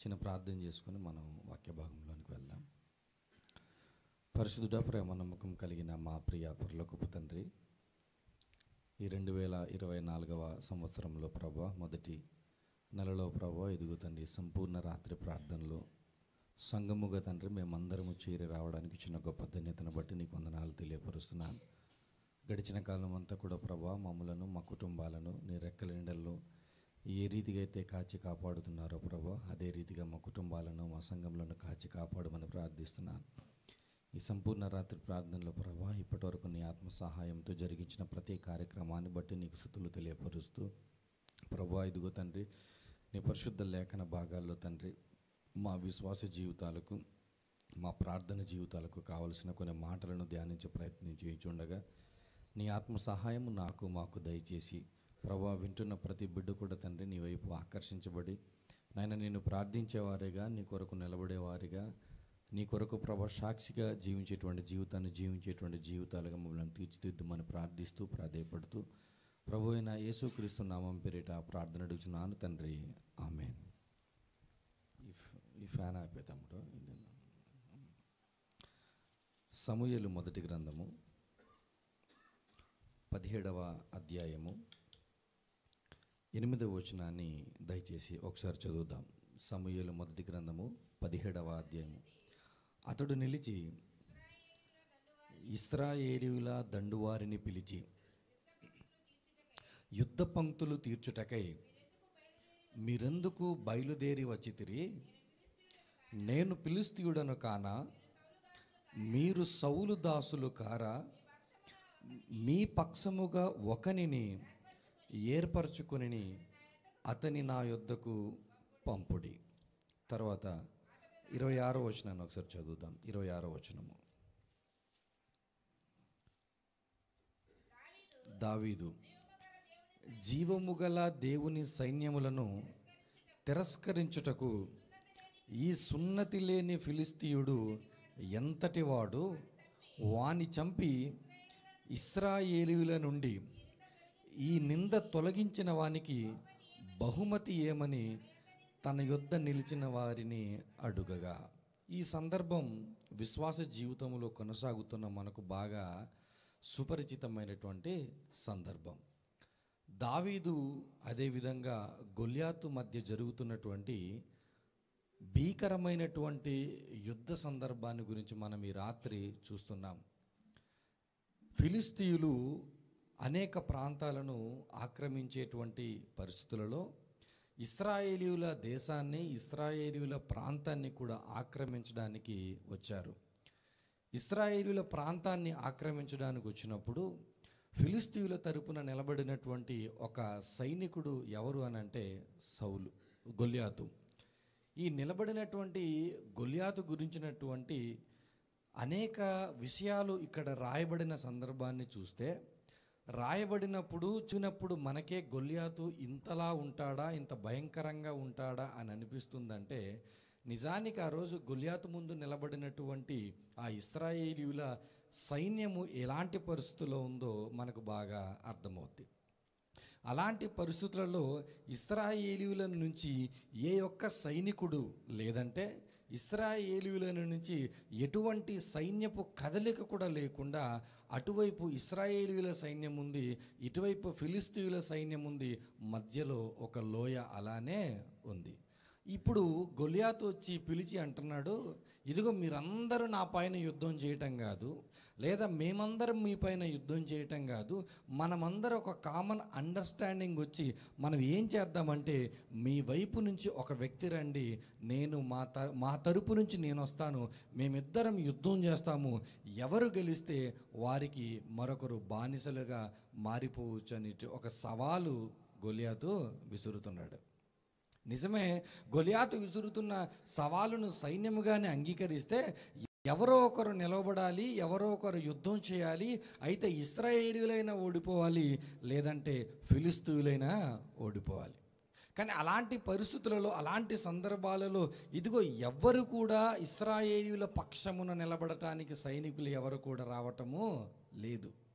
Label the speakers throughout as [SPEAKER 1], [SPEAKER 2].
[SPEAKER 1] చిన్న ప్రార్థన చేసుకుని మనం వాక్య భాగంలోనికి వెళ్దాం పరిశుద్ధ ప్రేమ నమ్మకం కలిగిన మా ప్రియ పరలోకపు తండ్రి ఈ రెండు వేల ఇరవై నాలుగవ సంవత్సరంలో ప్రభా మొదటి నెలలో ప్రభా ఇదిగో తండ్రి సంపూర్ణ రాత్రి ప్రార్థనలో సంగముగా తండ్రి మేమందరము చేరి రావడానికి చిన్న గొప్ప ధన్యతను బట్టి నీకు వందనాలు తెలియపరుస్తున్నాను గడిచిన కాలం అంతా కూడా ప్రభా మమ్మలను మా కుటుంబాలను నీ రెక్కల నీడల్లో ఏ రీతిగా అయితే కాచి కాపాడుతున్నారో ప్రభా అదే రీతిగా మా కుటుంబాలను మా సంఘంలను కాచి కాపాడమని ప్రార్థిస్తున్నాను ఈ సంపూర్ణ రాత్రి ప్రార్థనలో ప్రభా ఇప్పటివరకు నీ ఆత్మ సహాయంతో జరిగించిన ప్రతి కార్యక్రమాన్ని బట్టి నీకు స్థుతులు తెలియపరుస్తూ ప్రభా ఇదిగో తండ్రి నీ పరిశుద్ధ లేఖన భాగాల్లో తండ్రి మా విశ్వాస జీవితాలకు మా ప్రార్థన జీవితాలకు కావలసిన కొన్ని మాటలను ధ్యానించే ప్రయత్నం చేయించుండగా నీ ఆత్మ సహాయము నాకు మాకు దయచేసి ప్రభా వింటున్న ప్రతి బిడ్డ కూడా తండ్రి నీ వైపు ఆకర్షించబడి నాయన నేను ప్రార్థించేవారిగా నీ కొరకు నిలబడేవారిగా నీ కొరకు ప్రభా సాక్షిగా జీవించేటువంటి జీవితాన్ని జీవించేటువంటి జీవితాలుగా మమ్మల్ని తీర్చిదిద్దుమని ప్రార్థిస్తూ ప్రాధేయపడుతూ ప్రభు అయిన యేసుక్రీస్తు నామం పేరిట ప్రార్థన అడుగుచున్నాను తండ్రి ఆమె ఈ ఫ్యాన్ ఆపే తమ్ముడు ఇది సమూయలు మొదటి గ్రంథము పదిహేడవ అధ్యాయము ఎనిమిదవ వచనాన్ని దయచేసి ఒకసారి చదువుదాం సమూయలు మొదటి గ్రంథము పదిహేడవ అధ్యాయము అతడు నిలిచి ఇస్రాయేలీయుల దండువారిని పిలిచి యుద్ధ పంక్తులు తీర్చుటకై మీరెందుకు బయలుదేరి వచ్చితిరి నేను పిలిస్తీయుడను కాన మీరు సౌలు దాసులు కారా మీ పక్షముగా ఒకనిని ఏర్పరచుకొని అతని నా యొద్దకు పంపుడి తర్వాత ఇరవై ఆరో వచనాన్ని ఒకసారి చదువుదాం ఇరవై ఆరో వచనము దావీదు జీవము గల దేవుని సైన్యములను తిరస్కరించుటకు ఈ సున్నతి లేని ఫిలిస్తీయుడు ఎంతటివాడు వాని చంపి ఇస్రాయేలీయుల నుండి ఈ నింద తొలగించిన వానికి బహుమతి ఏమని తన యొద్ద నిలిచిన వారిని అడుగగా ఈ సందర్భం విశ్వాస జీవితంలో కొనసాగుతున్న మనకు బాగా సుపరిచితమైనటువంటి సందర్భం దావీదు అదేవిధంగా గొల్యాతు మధ్య జరుగుతున్నటువంటి భీకరమైనటువంటి యుద్ధ సందర్భాన్ని గురించి మనం ఈ రాత్రి చూస్తున్నాం ఫిలిస్తీయులు అనేక ప్రాంతాలను ఆక్రమించేటువంటి పరిస్థితులలో ఇస్రాయేలీయుల దేశాన్ని ఇస్రాయేలీయుల ప్రాంతాన్ని కూడా ఆక్రమించడానికి వచ్చారు ఇస్రాయేలీయుల ప్రాంతాన్ని ఆక్రమించడానికి వచ్చినప్పుడు ఫిలిస్తీయుల తరపున నిలబడినటువంటి ఒక సైనికుడు ఎవరు అని అంటే సౌలు గొల్యాతు ఈ నిలబడినటువంటి గొల్యాతు గురించినటువంటి అనేక విషయాలు ఇక్కడ రాయబడిన సందర్భాన్ని చూస్తే రాయబడినప్పుడు చూసినప్పుడు మనకే గొల్యాతు ఇంతలా ఉంటాడా ఇంత భయంకరంగా ఉంటాడా అని అనిపిస్తుందంటే నిజానికి ఆ రోజు గొల్యాతు ముందు నిలబడినటువంటి ఆ ఇస్రాయేలీయుల సైన్యము ఎలాంటి పరిస్థితుల్లో ఉందో మనకు బాగా అర్థమవుద్ది అలాంటి పరిస్థితులలో ఇస్రాయేలీయుల నుంచి ఏ ఒక్క సైనికుడు లేదంటే ఇస్రాయేలీయుల నుంచి ఎటువంటి సైన్యపు కదలిక కూడా లేకుండా అటువైపు ఇస్రాయేలీయుల సైన్యం ఉంది ఇటువైపు ఫిలిస్తీయుల సైన్యం ఉంది మధ్యలో ఒక లోయ అలానే ఉంది ఇప్పుడు గొలియాతు వచ్చి పిలిచి అంటున్నాడు ఇదిగో మీరందరూ నా పైన యుద్ధం చేయటం కాదు లేదా మేమందరం మీ పైన యుద్ధం చేయటం కాదు మనమందరం ఒక కామన్ అండర్స్టాండింగ్ వచ్చి మనం ఏం చేద్దామంటే మీ వైపు నుంచి ఒక వ్యక్తి రండి నేను మా త మా తరపు నుంచి నేను వస్తాను మేమిద్దరం యుద్ధం చేస్తాము ఎవరు గెలిస్తే వారికి మరొకరు బానిసలుగా మారిపోవచ్చు అని ఒక సవాలు గొలియాతు విసురుతున్నాడు నిజమే గొలియాతు విసురుతున్న సవాలును సైన్యముగానే అంగీకరిస్తే ఎవరో ఒకరు నిలబడాలి ఎవరో ఒకరు యుద్ధం చేయాలి అయితే ఇస్రాయేలీలైనా ఓడిపోవాలి లేదంటే ఫిలిస్తీయులైనా ఓడిపోవాలి కానీ అలాంటి పరిస్థితులలో అలాంటి సందర్భాలలో ఇదిగో ఎవ్వరు కూడా ఇస్రాయేలీల పక్షమున నిలబడటానికి సైనికులు ఎవరు కూడా రావటము లేదు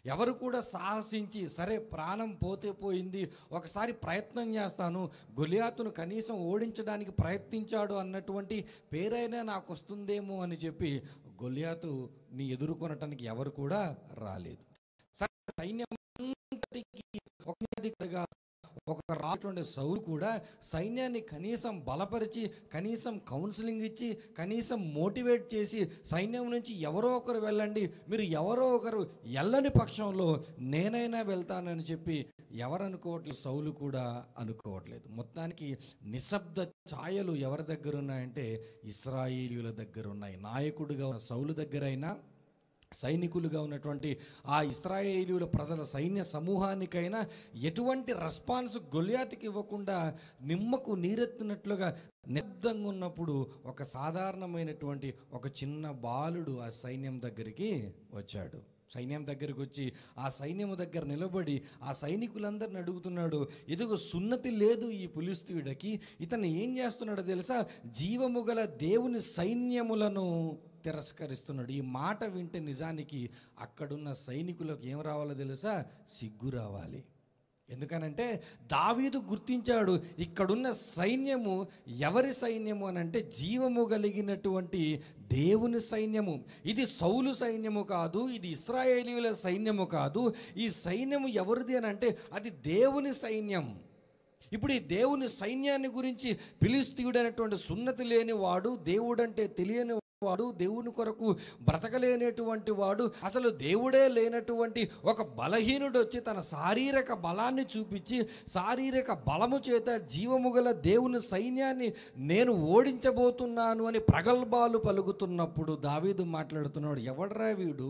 [SPEAKER 1] ఎవరు కూడా సాహసించి సరే ప్రాణం పోతే పోయింది ఒకసారి ప్రయత్నం చేస్తాను గొలియాతును కనీసం ఓడించడానికి ప్రయత్నించాడు అన్నటువంటి పేరైనా నాకు వస్తుందేమో అని చెప్పి గొలియాతుని ఎదుర్కొనటానికి ఎవరు కూడా రాలేదు సరే సైన్యం అంతటికీ ఒక దిక్కుగా ఒక రాటువంటి సౌలు కూడా సైన్యాన్ని కనీసం బలపరిచి కనీసం కౌన్సిలింగ్ ఇచ్చి కనీసం మోటివేట్ చేసి సైన్యం నుంచి ఎవరో ఒకరు వెళ్ళండి మీరు ఎవరో ఒకరు వెళ్ళని పక్షంలో నేనైనా వెళ్తానని చెప్పి ఎవరు అనుకోవట్లేదు సౌలు కూడా అనుకోవట్లేదు మొత్తానికి నిశ్శబ్ద ఛాయలు ఎవరి దగ్గర ఉన్నాయంటే ఇస్రాయేలీల దగ్గర ఉన్నాయి నాయకుడిగా ఉన్న సౌలు దగ్గరైనా సైనికులుగా ఉన్నటువంటి ఆ ఇస్రాయేలీల ప్రజల సైన్య సమూహానికైనా ఎటువంటి రెస్పాన్స్ గొలియాతికి ఇవ్వకుండా నిమ్మకు నీరెత్తినట్లుగా నిశ్శబ్దంగా ఉన్నప్పుడు ఒక సాధారణమైనటువంటి ఒక చిన్న బాలుడు ఆ సైన్యం దగ్గరికి వచ్చాడు సైన్యం దగ్గరికి వచ్చి ఆ సైన్యము దగ్గర నిలబడి ఆ సైనికులందరిని అడుగుతున్నాడు ఇదిగో సున్నతి లేదు ఈ పులిస్తీయుడికి ఇతను ఏం చేస్తున్నాడో తెలుసా జీవము గల దేవుని సైన్యములను తిరస్కరిస్తున్నాడు ఈ మాట వింటే నిజానికి అక్కడున్న సైనికులకు ఏం రావాలో తెలుసా సిగ్గు రావాలి ఎందుకనంటే దావీదు గుర్తించాడు ఇక్కడున్న సైన్యము ఎవరి సైన్యము అని అంటే జీవము కలిగినటువంటి దేవుని సైన్యము ఇది సౌలు సైన్యము కాదు ఇది ఇస్రాయేలీల సైన్యము కాదు ఈ సైన్యము ఎవరిది అని అంటే అది దేవుని సైన్యం ఇప్పుడు ఈ దేవుని సైన్యాన్ని గురించి పిలిస్తీయుడైనటువంటి సున్నతి లేని వాడు దేవుడంటే తెలియని వాడు దేవుని కొరకు బ్రతకలేనటువంటి వాడు అసలు దేవుడే లేనటువంటి ఒక బలహీనుడు వచ్చి తన శారీరక బలాన్ని చూపించి శారీరక బలము చేత జీవము గల దేవుని సైన్యాన్ని నేను ఓడించబోతున్నాను అని ప్రగల్భాలు పలుకుతున్నప్పుడు దావీదు మాట్లాడుతున్నాడు ఎవడరా వీడు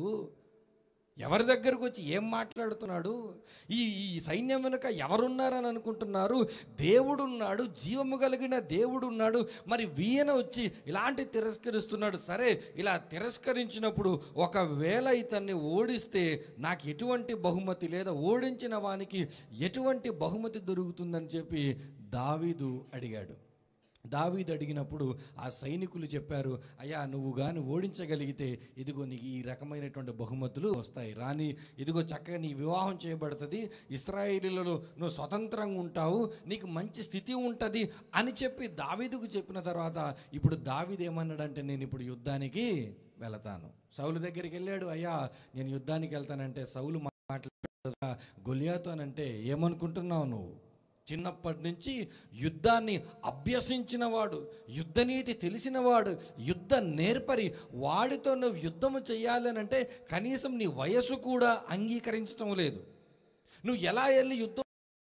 [SPEAKER 1] ఎవరి దగ్గరకు వచ్చి ఏం మాట్లాడుతున్నాడు ఈ ఈ సైన్యం వెనుక ఎవరున్నారని అనుకుంటున్నారు దేవుడున్నాడు జీవము కలిగిన దేవుడున్నాడు మరి వీయన వచ్చి ఇలాంటి తిరస్కరిస్తున్నాడు సరే ఇలా తిరస్కరించినప్పుడు ఒకవేళ ఇతన్ని ఓడిస్తే నాకు ఎటువంటి బహుమతి లేదా ఓడించిన వానికి ఎటువంటి బహుమతి దొరుకుతుందని చెప్పి దావీదు అడిగాడు దావీదు అడిగినప్పుడు ఆ సైనికులు చెప్పారు అయ్యా నువ్వు కానీ ఓడించగలిగితే ఇదిగో నీకు ఈ రకమైనటువంటి బహుమతులు వస్తాయి రాని ఇదిగో చక్కగా నీ వివాహం చేయబడుతుంది ఇస్రాయేలీలలో నువ్వు స్వతంత్రంగా ఉంటావు నీకు మంచి స్థితి ఉంటుంది అని చెప్పి దావీదుకు చెప్పిన తర్వాత ఇప్పుడు దావీదు ఏమన్నాడంటే నేను ఇప్పుడు యుద్ధానికి వెళతాను సౌలు దగ్గరికి వెళ్ళాడు అయ్యా నేను యుద్ధానికి వెళ్తానంటే సౌలు మాట్లాడ గొలియాతో అనంటే ఏమనుకుంటున్నావు నువ్వు చిన్నప్పటి నుంచి యుద్ధాన్ని అభ్యసించిన వాడు యుద్ధనీతి తెలిసినవాడు యుద్ధ నేర్పరి వాడితో నువ్వు యుద్ధము చేయాలని అంటే కనీసం నీ వయసు కూడా అంగీకరించడం లేదు నువ్వు ఎలా వెళ్ళి యుద్ధం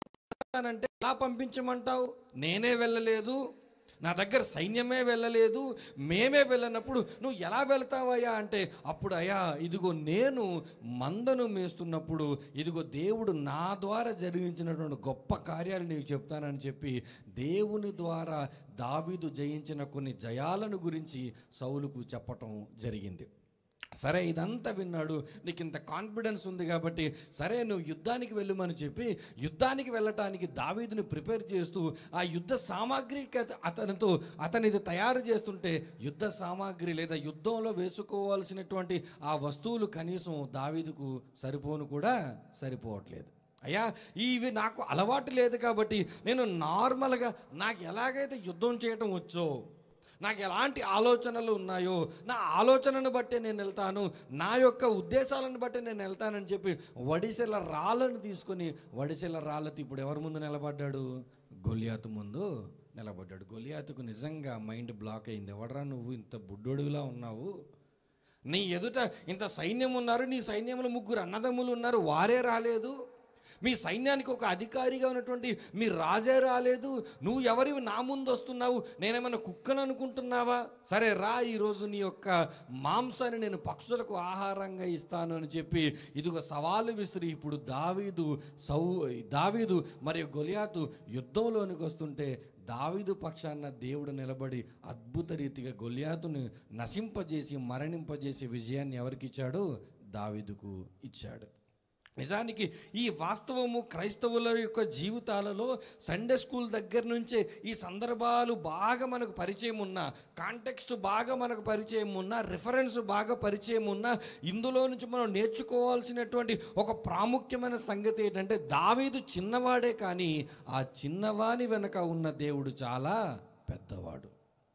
[SPEAKER 1] అంటే ఎలా పంపించమంటావు నేనే వెళ్ళలేదు నా దగ్గర సైన్యమే వెళ్ళలేదు మేమే వెళ్ళినప్పుడు నువ్వు ఎలా వెళ్తావయ్యా అంటే అప్పుడు అయ్యా ఇదిగో నేను మందను మేస్తున్నప్పుడు ఇదిగో దేవుడు నా ద్వారా జరిగించినటువంటి గొప్ప కార్యాలు నీకు చెప్తానని చెప్పి దేవుని ద్వారా దావీదు జయించిన కొన్ని జయాలను గురించి సౌలుకు చెప్పటం జరిగింది సరే ఇదంతా విన్నాడు నీకు ఇంత కాన్ఫిడెన్స్ ఉంది కాబట్టి సరే నువ్వు యుద్ధానికి వెళ్ళమని చెప్పి యుద్ధానికి వెళ్ళటానికి దావీదుని ప్రిపేర్ చేస్తూ ఆ యుద్ధ సామాగ్రి అతనితో అతనిది తయారు చేస్తుంటే యుద్ధ సామాగ్రి లేదా యుద్ధంలో వేసుకోవాల్సినటువంటి ఆ వస్తువులు కనీసం దావీదుకు సరిపోను కూడా సరిపోవట్లేదు అయ్యా ఇవి నాకు అలవాటు లేదు కాబట్టి నేను నార్మల్గా నాకు ఎలాగైతే యుద్ధం చేయటం వచ్చో నాకు ఎలాంటి ఆలోచనలు ఉన్నాయో నా ఆలోచనను బట్టే నేను వెళ్తాను నా యొక్క ఉద్దేశాలను బట్టి నేను వెళ్తానని చెప్పి వడిసెల రాళ్ళను తీసుకొని వడిసెల రాళ్ళతో ఇప్పుడు ఎవరి ముందు నిలబడ్డాడు గొలియాతు ముందు నిలబడ్డాడు గొలియాతుకు నిజంగా మైండ్ బ్లాక్ అయింది ఎవడరా నువ్వు ఇంత బుడ్డోడుగులా ఉన్నావు నీ ఎదుట ఇంత సైన్యం ఉన్నారు నీ సైన్యంలో ముగ్గురు అన్నదమ్ములు ఉన్నారు వారే రాలేదు మీ సైన్యానికి ఒక అధికారిగా ఉన్నటువంటి మీ రాజే రాలేదు నువ్వు ఎవరివి నా ముందు వస్తున్నావు నేనేమైనా కుక్కను అనుకుంటున్నావా సరే రా ఈరోజు నీ యొక్క మాంసాన్ని నేను పక్షులకు ఆహారంగా ఇస్తాను అని చెప్పి ఇదిగో సవాలు విసిరి ఇప్పుడు దావీదు సౌ దావీదు మరియు గొలియాతు యుద్ధంలోనికి వస్తుంటే దావీదు పక్షాన దేవుడు నిలబడి అద్భుత రీతిగా గొలియాతును నశింపజేసి మరణింపజేసి విజయాన్ని ఎవరికి ఇచ్చాడు దావీదుకు ఇచ్చాడు నిజానికి ఈ వాస్తవము క్రైస్తవుల యొక్క జీవితాలలో సండే స్కూల్ దగ్గర నుంచే ఈ సందర్భాలు బాగా మనకు పరిచయం ఉన్న కాంటెక్స్ట్ బాగా మనకు పరిచయం ఉన్న రిఫరెన్స్ బాగా పరిచయం ఉన్న ఇందులో నుంచి మనం నేర్చుకోవాల్సినటువంటి ఒక ప్రాముఖ్యమైన సంగతి ఏంటంటే దావీదు చిన్నవాడే కానీ ఆ చిన్నవాని వెనక ఉన్న దేవుడు చాలా పెద్దవాడు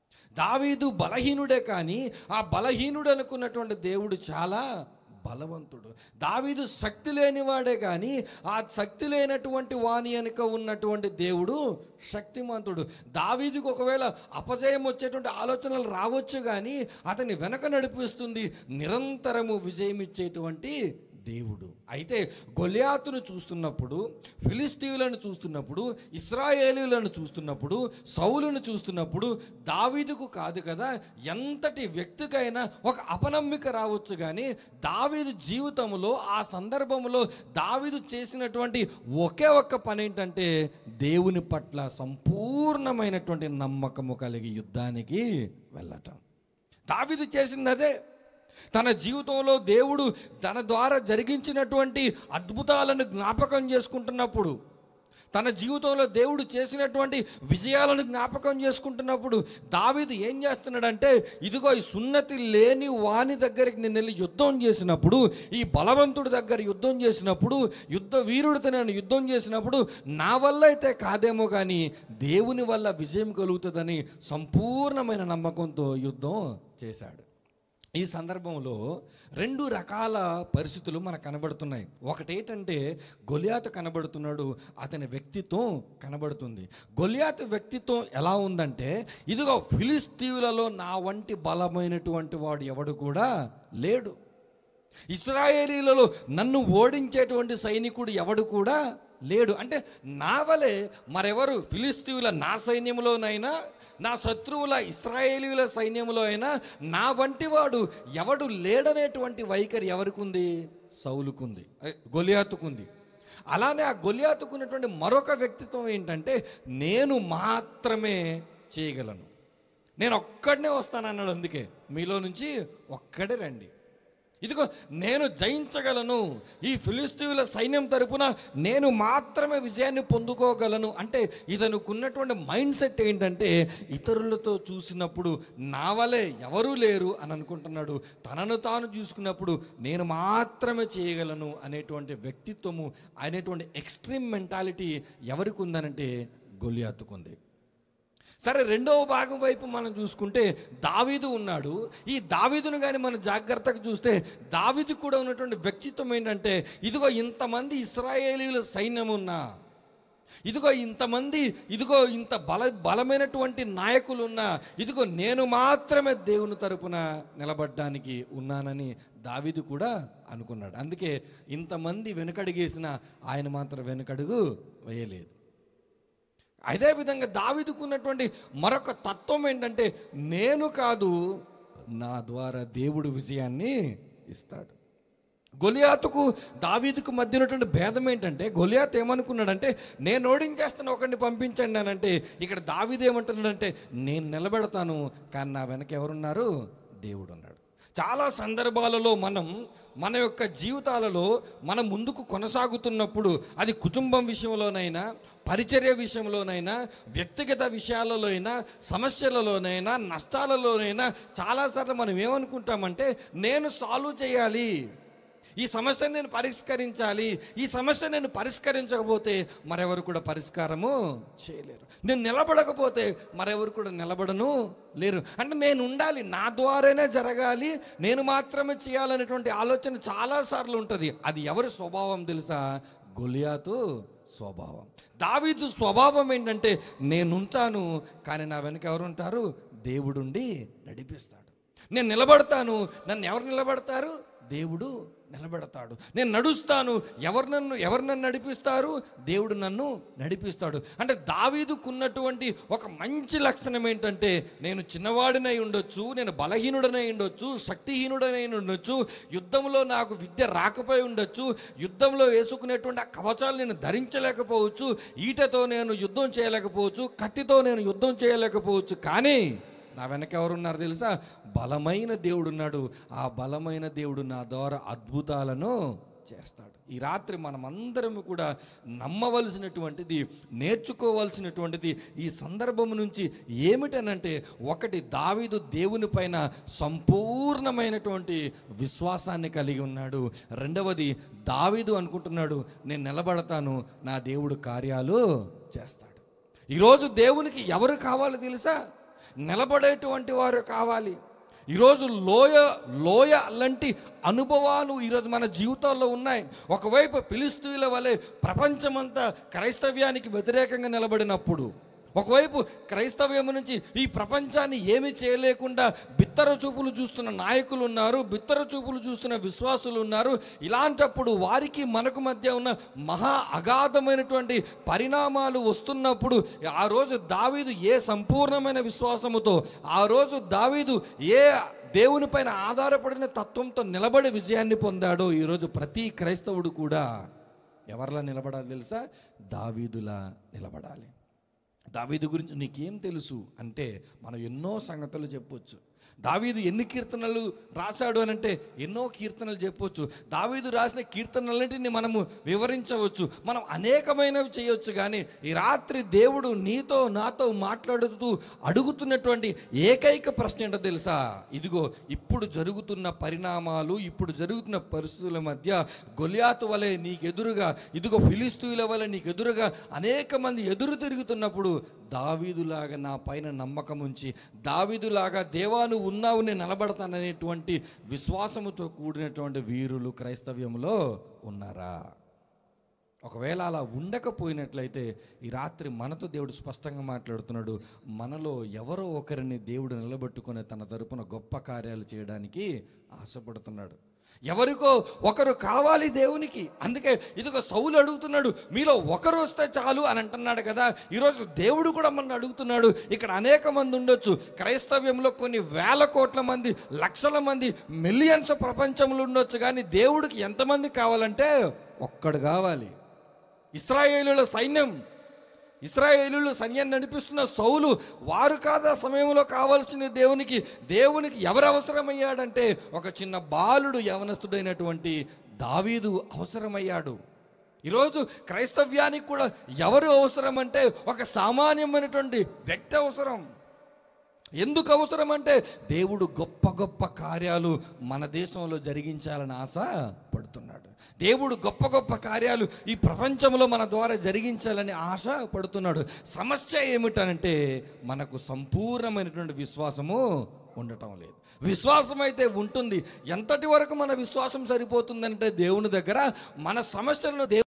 [SPEAKER 1] దావీదు బలహీనుడే కానీ ఆ బలహీనుడు అనుకున్నటువంటి దేవుడు చాలా బలవంతుడు దావీదు శక్తి లేనివాడే కానీ ఆ శక్తి లేనటువంటి వాని వెనుక ఉన్నటువంటి దేవుడు శక్తిమంతుడు దావీదుకు ఒకవేళ అపజయం వచ్చేటువంటి ఆలోచనలు రావచ్చు కానీ అతని వెనక నడిపిస్తుంది నిరంతరము విజయం ఇచ్చేటువంటి దేవుడు అయితే గొలియాతును చూస్తున్నప్పుడు ఫిలిస్తీయులను చూస్తున్నప్పుడు ఇస్రాయేలీలను చూస్తున్నప్పుడు సౌలును చూస్తున్నప్పుడు దావీదుకు కాదు కదా ఎంతటి వ్యక్తికైనా ఒక అపనమ్మిక రావచ్చు కానీ దావీదు జీవితంలో ఆ సందర్భంలో దావీదు చేసినటువంటి ఒకే ఒక్క పని ఏంటంటే దేవుని పట్ల సంపూర్ణమైనటువంటి నమ్మకము కలిగి యుద్ధానికి వెళ్ళటం దావీదు చేసింది అదే తన జీవితంలో దేవుడు తన ద్వారా జరిగించినటువంటి అద్భుతాలను జ్ఞాపకం చేసుకుంటున్నప్పుడు తన జీవితంలో దేవుడు చేసినటువంటి విజయాలను జ్ఞాపకం చేసుకుంటున్నప్పుడు దావీదు ఏం చేస్తున్నాడంటే ఇదిగో ఈ సున్నతి లేని వాని దగ్గరికి నేను వెళ్ళి యుద్ధం చేసినప్పుడు ఈ బలవంతుడి దగ్గర యుద్ధం చేసినప్పుడు యుద్ధ వీరుడితో నేను యుద్ధం చేసినప్పుడు నా వల్ల అయితే కాదేమో కానీ దేవుని వల్ల విజయం కలుగుతుందని సంపూర్ణమైన నమ్మకంతో యుద్ధం చేశాడు ఈ సందర్భంలో రెండు రకాల పరిస్థితులు మనకు కనబడుతున్నాయి ఒకటేంటంటే గొలియాతు కనబడుతున్నాడు అతని వ్యక్తిత్వం కనబడుతుంది గొలియాతు వ్యక్తిత్వం ఎలా ఉందంటే ఇదిగో ఫిలిస్తీవులలో నా వంటి బలమైనటువంటి వాడు ఎవడు కూడా లేడు ఇస్రాయేలీలలో నన్ను ఓడించేటువంటి సైనికుడు ఎవడు కూడా లేడు అంటే నా వలె మరెవరు ఫిలిస్తీయుల నా సైన్యంలోనైనా నా శత్రువుల ఇస్రాయేలీల సైన్యంలో అయినా నా వంటి వాడు ఎవడు లేడనేటువంటి వైఖరి ఎవరికి ఉంది సౌలుకుంది అదే, గొలియాతుకుంది అలానే ఆ గొలియాతుకున్నటువంటి మరొక వ్యక్తిత్వం ఏంటంటే నేను మాత్రమే చేయగలను నేను ఒక్కడనే వస్తానన్నాడు అందుకే మీలో నుంచి ఒక్కడే రండి ఇదిగో నేను జయించగలను ఈ ఫిలిస్తీయుల సైన్యం తరపున నేను మాత్రమే విజయాన్ని పొందుకోగలను అంటే ఇతనుకున్నటువంటి మైండ్ సెట్ ఏంటంటే ఇతరులతో చూసినప్పుడు నా వలే ఎవరూ లేరు అని అనుకుంటున్నాడు తనను తాను చూసుకున్నప్పుడు నేను మాత్రమే చేయగలను అనేటువంటి వ్యక్తిత్వము అనేటువంటి ఎక్స్ట్రీమ్ మెంటాలిటీ ఎవరికి ఉందనంటే గొలియాతుకుంది సరే రెండవ భాగం వైపు మనం చూసుకుంటే దావీదు ఉన్నాడు ఈ దావీదును కానీ మనం జాగ్రత్తగా చూస్తే దావీదు కూడా ఉన్నటువంటి వ్యక్తిత్వం ఏంటంటే ఇదిగో ఇంతమంది ఇస్రాయేలీల సైన్యం ఉన్నా ఇదిగో ఇంతమంది ఇదిగో ఇంత బల బలమైనటువంటి నాయకులు ఉన్నా ఇదిగో నేను మాత్రమే దేవుని తరపున నిలబడ్డానికి ఉన్నానని దావీదు కూడా అనుకున్నాడు అందుకే ఇంతమంది వెనుకడుగేసిన ఆయన మాత్రం వెనుకడుగు వేయలేదు అదేవిధంగా దావీదుకున్నటువంటి మరొక తత్వం ఏంటంటే నేను కాదు నా ద్వారా దేవుడు విజయాన్ని ఇస్తాడు గొలియాతుకు దావీదుకు మధ్య ఉన్నటువంటి భేదం ఏంటంటే గొలియాత్ ఏమనుకున్నాడంటే నేను ఓడించేస్తాను ఒకరిని పంపించండి అని అంటే ఇక్కడ దావీదు ఏమంటున్నాడంటే నేను నిలబెడతాను కానీ నా వెనక ఎవరున్నారు దేవుడు ఉన్నాడు చాలా సందర్భాలలో మనం మన యొక్క జీవితాలలో మనం ముందుకు కొనసాగుతున్నప్పుడు అది కుటుంబం విషయంలోనైనా పరిచర్య విషయంలోనైనా వ్యక్తిగత విషయాలలో అయినా సమస్యలలోనైనా నష్టాలలోనైనా చాలాసార్లు మనం ఏమనుకుంటామంటే నేను సాల్వ్ చేయాలి ఈ సమస్యను నేను పరిష్కరించాలి ఈ సమస్య నేను పరిష్కరించకపోతే మరెవరు కూడా పరిష్కారము చేయలేరు నేను నిలబడకపోతే మరెవరు కూడా నిలబడను లేరు అంటే నేను ఉండాలి నా ద్వారానే జరగాలి నేను మాత్రమే చేయాలనేటువంటి ఆలోచన చాలాసార్లు ఉంటుంది అది ఎవరి స్వభావం తెలుసా గొలియాతు స్వభావం దావీదు స్వభావం ఏంటంటే నేనుంటాను కానీ నా వెనక ఎవరు ఉంటారు దేవుడుండి నడిపిస్తాడు నేను నిలబడతాను నన్ను ఎవరు నిలబడతారు దేవుడు నిలబెడతాడు నేను నడుస్తాను ఎవరు నన్ను ఎవరు నన్ను నడిపిస్తారు దేవుడు నన్ను నడిపిస్తాడు అంటే దావీదుకున్నటువంటి ఒక మంచి లక్షణం ఏంటంటే నేను చిన్నవాడినై ఉండొచ్చు నేను బలహీనుడనై ఉండొచ్చు శక్తిహీనుడనై ఉండొచ్చు యుద్ధంలో నాకు విద్య రాకపోయి ఉండొచ్చు యుద్ధంలో వేసుకునేటువంటి ఆ కవచాలు నేను ధరించలేకపోవచ్చు ఈటతో నేను యుద్ధం చేయలేకపోవచ్చు కత్తితో నేను యుద్ధం చేయలేకపోవచ్చు కానీ నా వెనక ఎవరున్నారు తెలుసా బలమైన దేవుడు ఉన్నాడు ఆ బలమైన దేవుడు నా ద్వారా అద్భుతాలను చేస్తాడు ఈ రాత్రి మనమందరం కూడా నమ్మవలసినటువంటిది నేర్చుకోవాల్సినటువంటిది ఈ సందర్భం నుంచి ఏమిటనంటే ఒకటి దావీదు దేవుని పైన సంపూర్ణమైనటువంటి విశ్వాసాన్ని కలిగి ఉన్నాడు రెండవది దావీదు అనుకుంటున్నాడు నేను నిలబడతాను నా దేవుడు కార్యాలు చేస్తాడు ఈరోజు దేవునికి ఎవరు కావాలో తెలుసా నిలబడేటువంటి వారు కావాలి ఈరోజు లోయ లోయ లాంటి అనుభవాలు ఈరోజు మన జీవితాల్లో ఉన్నాయి ఒకవైపు పిలిస్తీల వలె ప్రపంచమంతా క్రైస్తవ్యానికి వ్యతిరేకంగా నిలబడినప్పుడు ఒకవైపు క్రైస్తవ్యం నుంచి ఈ ప్రపంచాన్ని ఏమి చేయలేకుండా బిత్తర చూపులు చూస్తున్న నాయకులు ఉన్నారు బిత్తర చూపులు చూస్తున్న విశ్వాసులు ఉన్నారు ఇలాంటప్పుడు వారికి మనకు మధ్య ఉన్న మహా అగాధమైనటువంటి పరిణామాలు వస్తున్నప్పుడు ఆ రోజు దావీదు ఏ సంపూర్ణమైన విశ్వాసముతో ఆ రోజు దావీదు ఏ దేవుని పైన ఆధారపడిన తత్వంతో నిలబడి విజయాన్ని పొందాడో ఈరోజు ప్రతి క్రైస్తవుడు కూడా ఎవరిలా నిలబడాలి తెలుసా దావీదులా నిలబడాలి దావీదు గురించి నీకేం తెలుసు అంటే మనం ఎన్నో సంగతులు చెప్పొచ్చు దావీదు ఎన్ని కీర్తనలు రాశాడు అని అంటే ఎన్నో కీర్తనలు చెప్పొచ్చు దావీదు రాసిన కీర్తనలన్నింటినీ మనము వివరించవచ్చు మనం అనేకమైనవి చేయొచ్చు కానీ ఈ రాత్రి దేవుడు నీతో నాతో మాట్లాడుతూ అడుగుతున్నటువంటి ఏకైక ప్రశ్న ఏంటో తెలుసా ఇదిగో ఇప్పుడు జరుగుతున్న పరిణామాలు ఇప్పుడు జరుగుతున్న పరిస్థితుల మధ్య గొలియాతు వలె నీకెదురుగా ఇదిగో ఫిలిస్తీన్ల వలె నీకెదురుగా అనేక మంది ఎదురు తిరుగుతున్నప్పుడు దావీదులాగా నా పైన నమ్మకం ఉంచి దావీదులాగా దేవా నువ్వు ఉన్నావు నేను నిలబడతాననేటువంటి విశ్వాసముతో కూడినటువంటి వీరులు క్రైస్తవ్యంలో ఉన్నారా ఒకవేళ అలా ఉండకపోయినట్లయితే ఈ రాత్రి మనతో దేవుడు స్పష్టంగా మాట్లాడుతున్నాడు మనలో ఎవరో ఒకరిని దేవుడు నిలబెట్టుకుని తన తరపున గొప్ప కార్యాలు చేయడానికి ఆశపడుతున్నాడు ఎవరికో ఒకరు కావాలి దేవునికి అందుకే ఇదిగో సౌలు అడుగుతున్నాడు మీలో ఒకరు వస్తే చాలు అని అంటున్నాడు కదా ఈరోజు దేవుడు కూడా మన అడుగుతున్నాడు ఇక్కడ అనేక మంది ఉండొచ్చు క్రైస్తవ్యంలో కొన్ని వేల కోట్ల మంది లక్షల మంది మిలియన్స్ ప్రపంచంలో ఉండొచ్చు కానీ దేవుడికి ఎంతమంది కావాలంటే ఒక్కడు కావాలి ఇస్రాయేలుల సైన్యం ఇస్రాయేలులు సైన్యాన్ని నడిపిస్తున్న సౌలు వారు కాదు ఆ సమయంలో కావాల్సింది దేవునికి దేవునికి ఎవరు అవసరమయ్యాడంటే ఒక చిన్న బాలుడు యవనస్తుడైనటువంటి దావీదు అవసరమయ్యాడు ఈరోజు క్రైస్తవ్యానికి కూడా ఎవరు అవసరం అంటే ఒక సామాన్యమైనటువంటి వ్యక్తి అవసరం ఎందుకు అవసరం అంటే దేవుడు గొప్ప గొప్ప కార్యాలు మన దేశంలో జరిగించాలని ఆశ పడుతున్నాడు దేవుడు గొప్ప గొప్ప కార్యాలు ఈ ప్రపంచంలో మన ద్వారా జరిగించాలని ఆశ పడుతున్నాడు సమస్య ఏమిటనంటే మనకు సంపూర్ణమైనటువంటి విశ్వాసము ఉండటం లేదు విశ్వాసం అయితే ఉంటుంది ఎంతటి వరకు మన విశ్వాసం సరిపోతుందంటే దేవుని దగ్గర మన సమస్యలను దేవు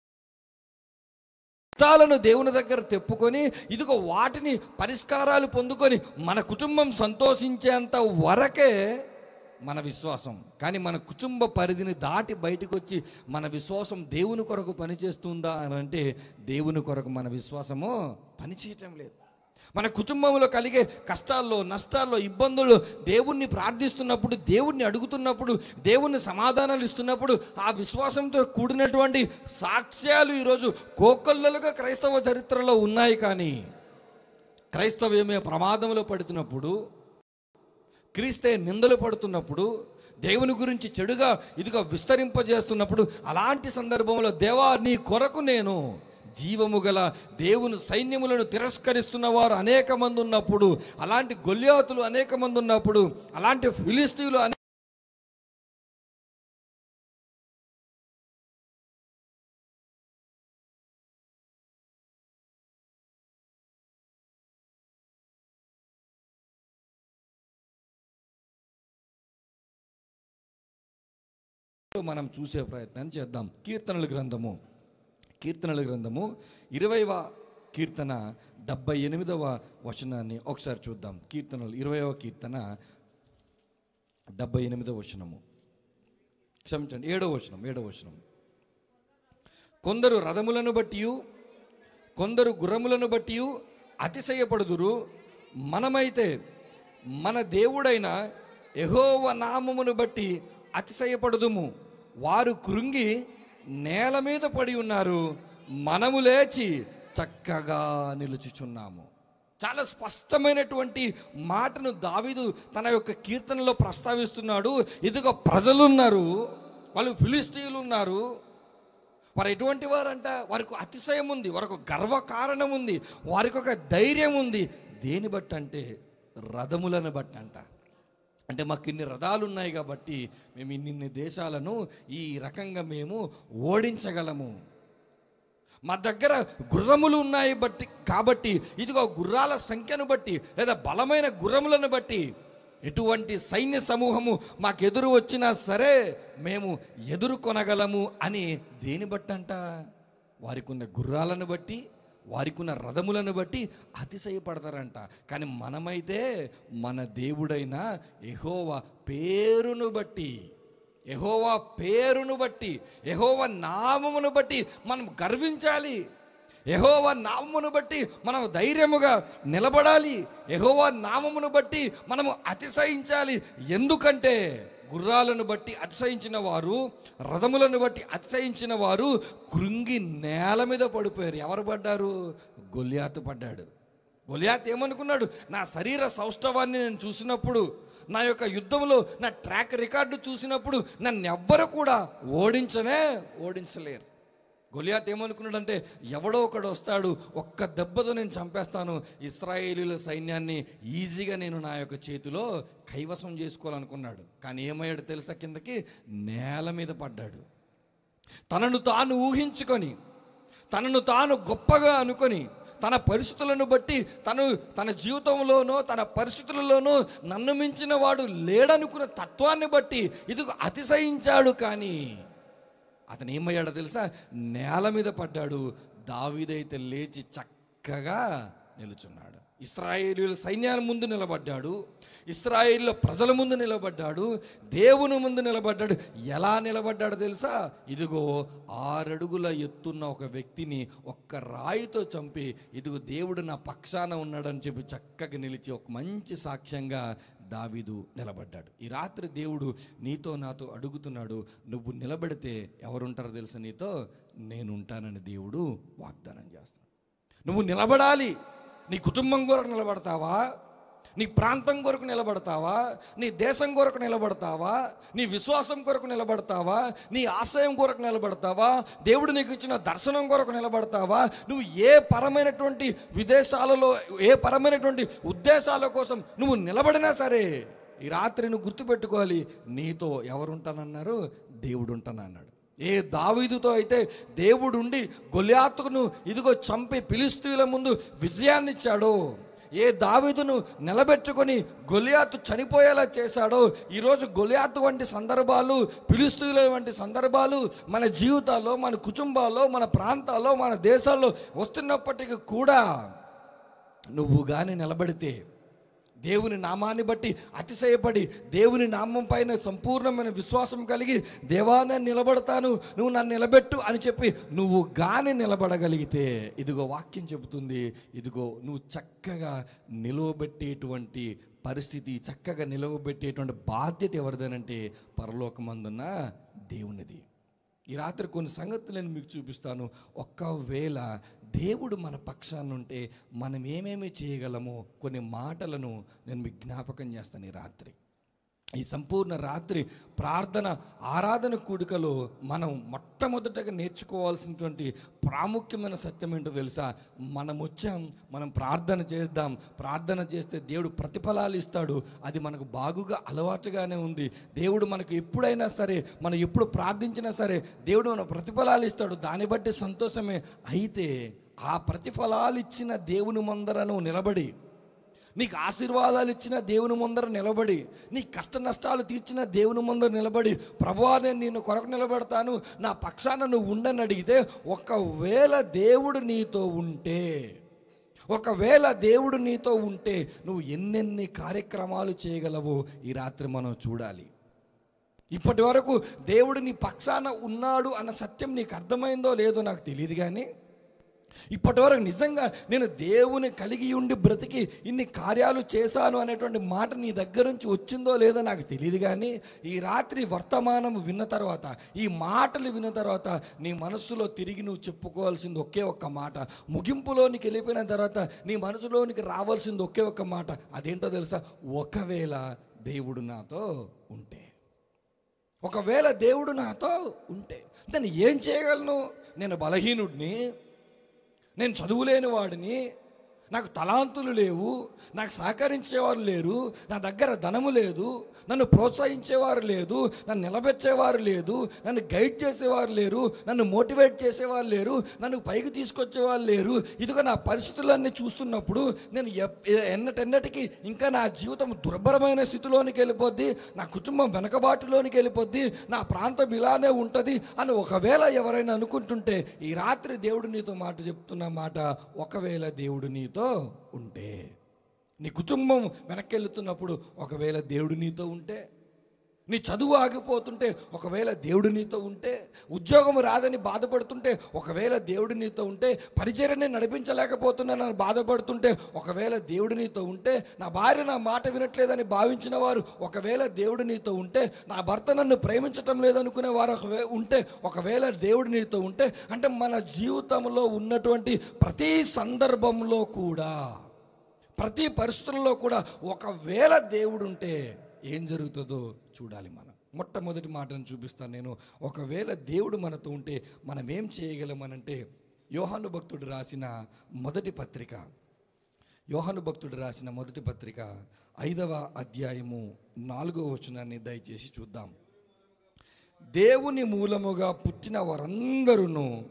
[SPEAKER 1] కష్టాలను దేవుని దగ్గర తెప్పుకొని ఇదిగో వాటిని పరిష్కారాలు పొందుకొని మన కుటుంబం సంతోషించేంత వరకే మన విశ్వాసం కానీ మన కుటుంబ పరిధిని దాటి బయటకు వచ్చి మన విశ్వాసం దేవుని కొరకు పనిచేస్తుందా అని అంటే దేవుని కొరకు మన విశ్వాసము పనిచేయటం లేదు మన కుటుంబంలో కలిగే కష్టాల్లో నష్టాల్లో ఇబ్బందుల్లో దేవుణ్ణి ప్రార్థిస్తున్నప్పుడు దేవుణ్ణి అడుగుతున్నప్పుడు దేవుణ్ణి సమాధానాలు ఇస్తున్నప్పుడు ఆ విశ్వాసంతో కూడినటువంటి సాక్ష్యాలు ఈరోజు కోకొల్లలుగా క్రైస్తవ చరిత్రలో ఉన్నాయి కానీ క్రైస్తవ్యమే ప్రమాదంలో పడుతున్నప్పుడు క్రీస్తే నిందలు పడుతున్నప్పుడు దేవుని గురించి చెడుగా ఇదిగో విస్తరింపజేస్తున్నప్పుడు అలాంటి సందర్భంలో దేవా నీ కొరకు నేను జీవము గల దేవుని సైన్యములను తిరస్కరిస్తున్న వారు అనేక మంది ఉన్నప్పుడు అలాంటి గొల్యాతులు అనేక మంది ఉన్నప్పుడు అలాంటి ఫిలిస్తీన్లు అనే మనం చూసే ప్రయత్నం చేద్దాం కీర్తనల గ్రంథము కీర్తనల గ్రంథము ఇరవైవ కీర్తన డెబ్బై ఎనిమిదవ వచనాన్ని ఒకసారి చూద్దాం కీర్తనలు ఇరవైవ కీర్తన డెబ్బై ఎనిమిదవ వచనము క్షమించండి ఏడవ వచనం ఏడవ వచనం కొందరు రథములను బట్టి కొందరు గుర్రములను బట్టి అతిశయపడుదురు మనమైతే మన దేవుడైన యెహోవ నామమును బట్టి అతిశయపడుదుము వారు కృంగి నేల మీద పడి ఉన్నారు మనము లేచి చక్కగా నిలుచుచున్నాము చాలా స్పష్టమైనటువంటి మాటను దావీదు తన యొక్క కీర్తనలో ప్రస్తావిస్తున్నాడు ఇదిగో ప్రజలున్నారు వాళ్ళు ఫిలిస్తీన్లు ఉన్నారు వారు ఎటువంటి వారంట వారికి అతిశయం ఉంది వారికి ఒక గర్వ కారణం ఉంది వారికి ఒక ధైర్యం ఉంది దేని బట్టి అంటే రథములను బట్టి అంట అంటే మాకు ఇన్ని రథాలు ఉన్నాయి కాబట్టి మేము ఇన్ని దేశాలను ఈ రకంగా మేము ఓడించగలము మా దగ్గర గుర్రములు ఉన్నాయి బట్టి కాబట్టి ఇదిగో గుర్రాల సంఖ్యను బట్టి లేదా బలమైన గుర్రములను బట్టి ఎటువంటి సైన్య సమూహము మాకు ఎదురు వచ్చినా సరే మేము ఎదుర్కొనగలము అని దేని బట్టి అంట వారికి ఉన్న గుర్రాలను బట్టి వారికి ఉన్న రథములను బట్టి అతిశయపడతారంట కానీ మనమైతే మన దేవుడైన యెహోవా పేరును బట్టి యెహోవా పేరును బట్టి యెహోవా నామమును బట్టి మనం గర్వించాలి యెహోవా నామమును బట్టి మనం ధైర్యముగా నిలబడాలి యెహోవా నామమును బట్టి మనము అతిశయించాలి ఎందుకంటే గుర్రాలను బట్టి అతిశయించిన వారు రథములను బట్టి అతిశయించిన వారు కృంగి నేల మీద పడిపోయారు ఎవరు పడ్డారు గొల్యాతు పడ్డాడు గొలియాత్ ఏమనుకున్నాడు నా శరీర సౌష్ఠవాన్ని నేను చూసినప్పుడు నా యొక్క యుద్ధంలో నా ట్రాక్ రికార్డు చూసినప్పుడు నన్ను ఎవ్వరు కూడా ఓడించనే ఓడించలేరు గొలియాత్ ఏమనుకున్నాడంటే ఎవడో ఒకడు వస్తాడు ఒక్క దెబ్బతో నేను చంపేస్తాను ఇస్రాయేలీల సైన్యాన్ని ఈజీగా నేను నా యొక్క చేతిలో కైవసం చేసుకోవాలనుకున్నాడు కానీ ఏమయ్యాడు తెలుసా కిందకి నేల మీద పడ్డాడు తనను తాను ఊహించుకొని తనను తాను గొప్పగా అనుకొని తన పరిస్థితులను బట్టి తను తన జీవితంలోనో తన పరిస్థితులలోనో నన్ను మించిన వాడు లేడనుకున్న తత్వాన్ని బట్టి ఇది అతిశయించాడు కానీ అతను ఏమయ్యాడో తెలుసా నేల మీద పడ్డాడు దావీదైతే లేచి చక్కగా నిలుచున్నాడు ఇస్రాయేలీల సైన్యాల ముందు నిలబడ్డాడు ఇస్రాయేలీల ప్రజల ముందు నిలబడ్డాడు దేవుని ముందు నిలబడ్డాడు ఎలా నిలబడ్డాడు తెలుసా ఇదిగో ఆరడుగుల ఎత్తున్న ఒక వ్యక్తిని ఒక్క రాయితో చంపి ఇదిగో దేవుడు నా పక్షాన ఉన్నాడని చెప్పి చక్కగా నిలిచి ఒక మంచి సాక్ష్యంగా దావీదు నిలబడ్డాడు ఈ రాత్రి దేవుడు నీతో నాతో అడుగుతున్నాడు నువ్వు నిలబడితే ఎవరుంటారో తెలుసా నీతో నేను ఉంటానని దేవుడు వాగ్దానం చేస్తాడు నువ్వు నిలబడాలి నీ కుటుంబం కొరకు నిలబడతావా నీ ప్రాంతం కొరకు నిలబడతావా నీ దేశం కొరకు నిలబడతావా నీ విశ్వాసం కొరకు నిలబడతావా నీ ఆశయం కొరకు నిలబడతావా దేవుడు నీకు ఇచ్చిన దర్శనం కొరకు నిలబడతావా నువ్వు ఏ పరమైనటువంటి విదేశాలలో ఏ పరమైనటువంటి ఉద్దేశాల కోసం నువ్వు నిలబడినా సరే ఈ రాత్రి నువ్వు గుర్తుపెట్టుకోవాలి నీతో ఎవరుంటానన్నారు దేవుడు ఉంటానన్నాడు ఏ దావీదుతో అయితే దేవుడు ఉండి గొలియాతును ఇదిగో చంపి పిలిస్తీల ముందు విజయాన్ని ఇచ్చాడో ఏ దావీదును నిలబెట్టుకొని గొలియాతు చనిపోయేలా చేశాడో ఈరోజు గొలియాతు వంటి సందర్భాలు పిలిస్తీల వంటి సందర్భాలు మన జీవితాల్లో మన కుటుంబాల్లో మన ప్రాంతాల్లో మన దేశాల్లో వస్తున్నప్పటికీ కూడా నువ్వు కానీ నిలబడితే దేవుని నామాన్ని బట్టి అతిశయపడి దేవుని నామం పైన సంపూర్ణమైన విశ్వాసం కలిగి దేవా నేను నిలబడతాను నువ్వు నన్ను నిలబెట్టు అని చెప్పి నువ్వు గాని నిలబడగలిగితే ఇదిగో వాక్యం చెబుతుంది ఇదిగో నువ్వు చక్కగా నిలవబెట్టేటువంటి పరిస్థితి చక్కగా నిలవబెట్టేటువంటి బాధ్యత ఎవరిదనంటే పరలోకమందున్న దేవునిది ఈ రాత్రి కొన్ని సంగతులు నేను మీకు చూపిస్తాను ఒకవేళ దేవుడు మన పక్షాన ఉంటే మనం ఏమేమి చేయగలమో కొన్ని మాటలను నేను మీకు జ్ఞాపకం చేస్తాను ఈ రాత్రి ఈ సంపూర్ణ రాత్రి ప్రార్థన ఆరాధన కూడికలో మనం మొట్టమొదటగా నేర్చుకోవాల్సినటువంటి ప్రాముఖ్యమైన సత్యం ఏంటో తెలుసా మనం వచ్చాం మనం ప్రార్థన చేద్దాం ప్రార్థన చేస్తే దేవుడు ప్రతిఫలాలు ఇస్తాడు అది మనకు బాగుగా అలవాటుగానే ఉంది దేవుడు మనకు ఎప్పుడైనా సరే మనం ఎప్పుడు ప్రార్థించినా సరే దేవుడు మన ప్రతిఫలాలు ఇస్తాడు దాన్ని బట్టి సంతోషమే అయితే ఆ ప్రతిఫలాలు ఇచ్చిన దేవుని ముందరను నిలబడి నీకు ఆశీర్వాదాలు ఇచ్చిన దేవుని ముందర నిలబడి నీ కష్ట నష్టాలు తీర్చిన దేవుని ముందర నిలబడి ప్రభువా నేను నిన్ను కొరకు నిలబడతాను నా పక్షాన నువ్వు ఉండని అడిగితే ఒకవేళ దేవుడు నీతో ఉంటే ఒకవేళ దేవుడు నీతో ఉంటే నువ్వు ఎన్నెన్ని కార్యక్రమాలు చేయగలవో ఈ రాత్రి మనం చూడాలి ఇప్పటి వరకు దేవుడు నీ పక్షాన ఉన్నాడు అన్న సత్యం నీకు అర్థమైందో లేదో నాకు తెలియదు కానీ ఇప్పటి వరకు నిజంగా నేను దేవుని కలిగి ఉండి బ్రతికి ఇన్ని కార్యాలు చేశాను అనేటువంటి మాట నీ దగ్గర నుంచి వచ్చిందో లేదో నాకు తెలియదు కానీ ఈ రాత్రి వర్తమానం విన్న తర్వాత ఈ మాటలు విన్న తర్వాత నీ మనస్సులో తిరిగి నువ్వు చెప్పుకోవాల్సింది ఒకే ఒక్క మాట ముగింపులోనికి వెళ్ళిపోయిన తర్వాత నీ మనసులోనికి రావాల్సింది ఒకే ఒక్క మాట అదేంటో తెలుసా ఒకవేళ దేవుడు నాతో ఉంటే ఒకవేళ దేవుడు నాతో ఉంటే నేను ఏం చేయగలను నేను బలహీనుడిని నేను చదువులేని వాడిని నాకు తలాంతులు లేవు నాకు సహకరించేవారు లేరు నా దగ్గర ధనము లేదు నన్ను ప్రోత్సహించేవారు లేదు నన్ను నిలబెట్టేవారు లేదు నన్ను గైడ్ చేసేవారు లేరు నన్ను మోటివేట్ చేసేవారు లేరు నన్ను పైకి తీసుకొచ్చేవారు లేరు ఇదిగో నా పరిస్థితులన్నీ చూస్తున్నప్పుడు నేను ఎప్- ఎన్నటెన్నటికి ఇంకా నా జీవితం దుర్భరమైన స్థితిలోనికి వెళ్ళిపోద్ది నా కుటుంబం వెనకబాటులోనికి వెళ్ళిపోద్ది నా ప్రాంతం ఇలానే ఉంటుంది అని ఒకవేళ ఎవరైనా అనుకుంటుంటే ఈ రాత్రి దేవుడు నీతో మాట చెప్తున్న మాట ఒకవేళ దేవుడు నీతో ఉంటే నీ కుటుంబం వెనక్కి వెళ్తున్నప్పుడు ఒకవేళ దేవుడు నీతో ఉంటే నీ చదువు ఆగిపోతుంటే ఒకవేళ దేవుడు నీతో ఉంటే ఉద్యోగం రాదని బాధపడుతుంటే ఒకవేళ దేవుడు నీతో ఉంటే పరిచర్యని నడిపించలేకపోతున్నానని బాధపడుతుంటే ఒకవేళ దేవుడు నీతో ఉంటే నా భార్య నా మాట వినట్లేదని భావించిన వారు ఒకవేళ దేవుడు నీతో ఉంటే నా భర్త నన్ను ప్రేమించటం లేదనుకునే వారు ఒకవే ఉంటే ఒకవేళ దేవుడు నీతో ఉంటే అంటే మన జీవితంలో ఉన్నటువంటి ప్రతి సందర్భంలో కూడా ప్రతి పరిస్థితుల్లో కూడా ఒకవేళ దేవుడు ఉంటే ఏం జరుగుతుందో చూడాలి మనం మొట్టమొదటి మాటను చూపిస్తాను నేను ఒకవేళ దేవుడు మనతో ఉంటే మనం ఏం చేయగలమనంటే యోహాను భక్తుడు రాసిన మొదటి పత్రిక యోహాను భక్తుడు రాసిన మొదటి పత్రిక ఐదవ అధ్యాయము నాలుగవ వచనాన్ని దయచేసి చూద్దాం దేవుని మూలముగా పుట్టిన వారందరూ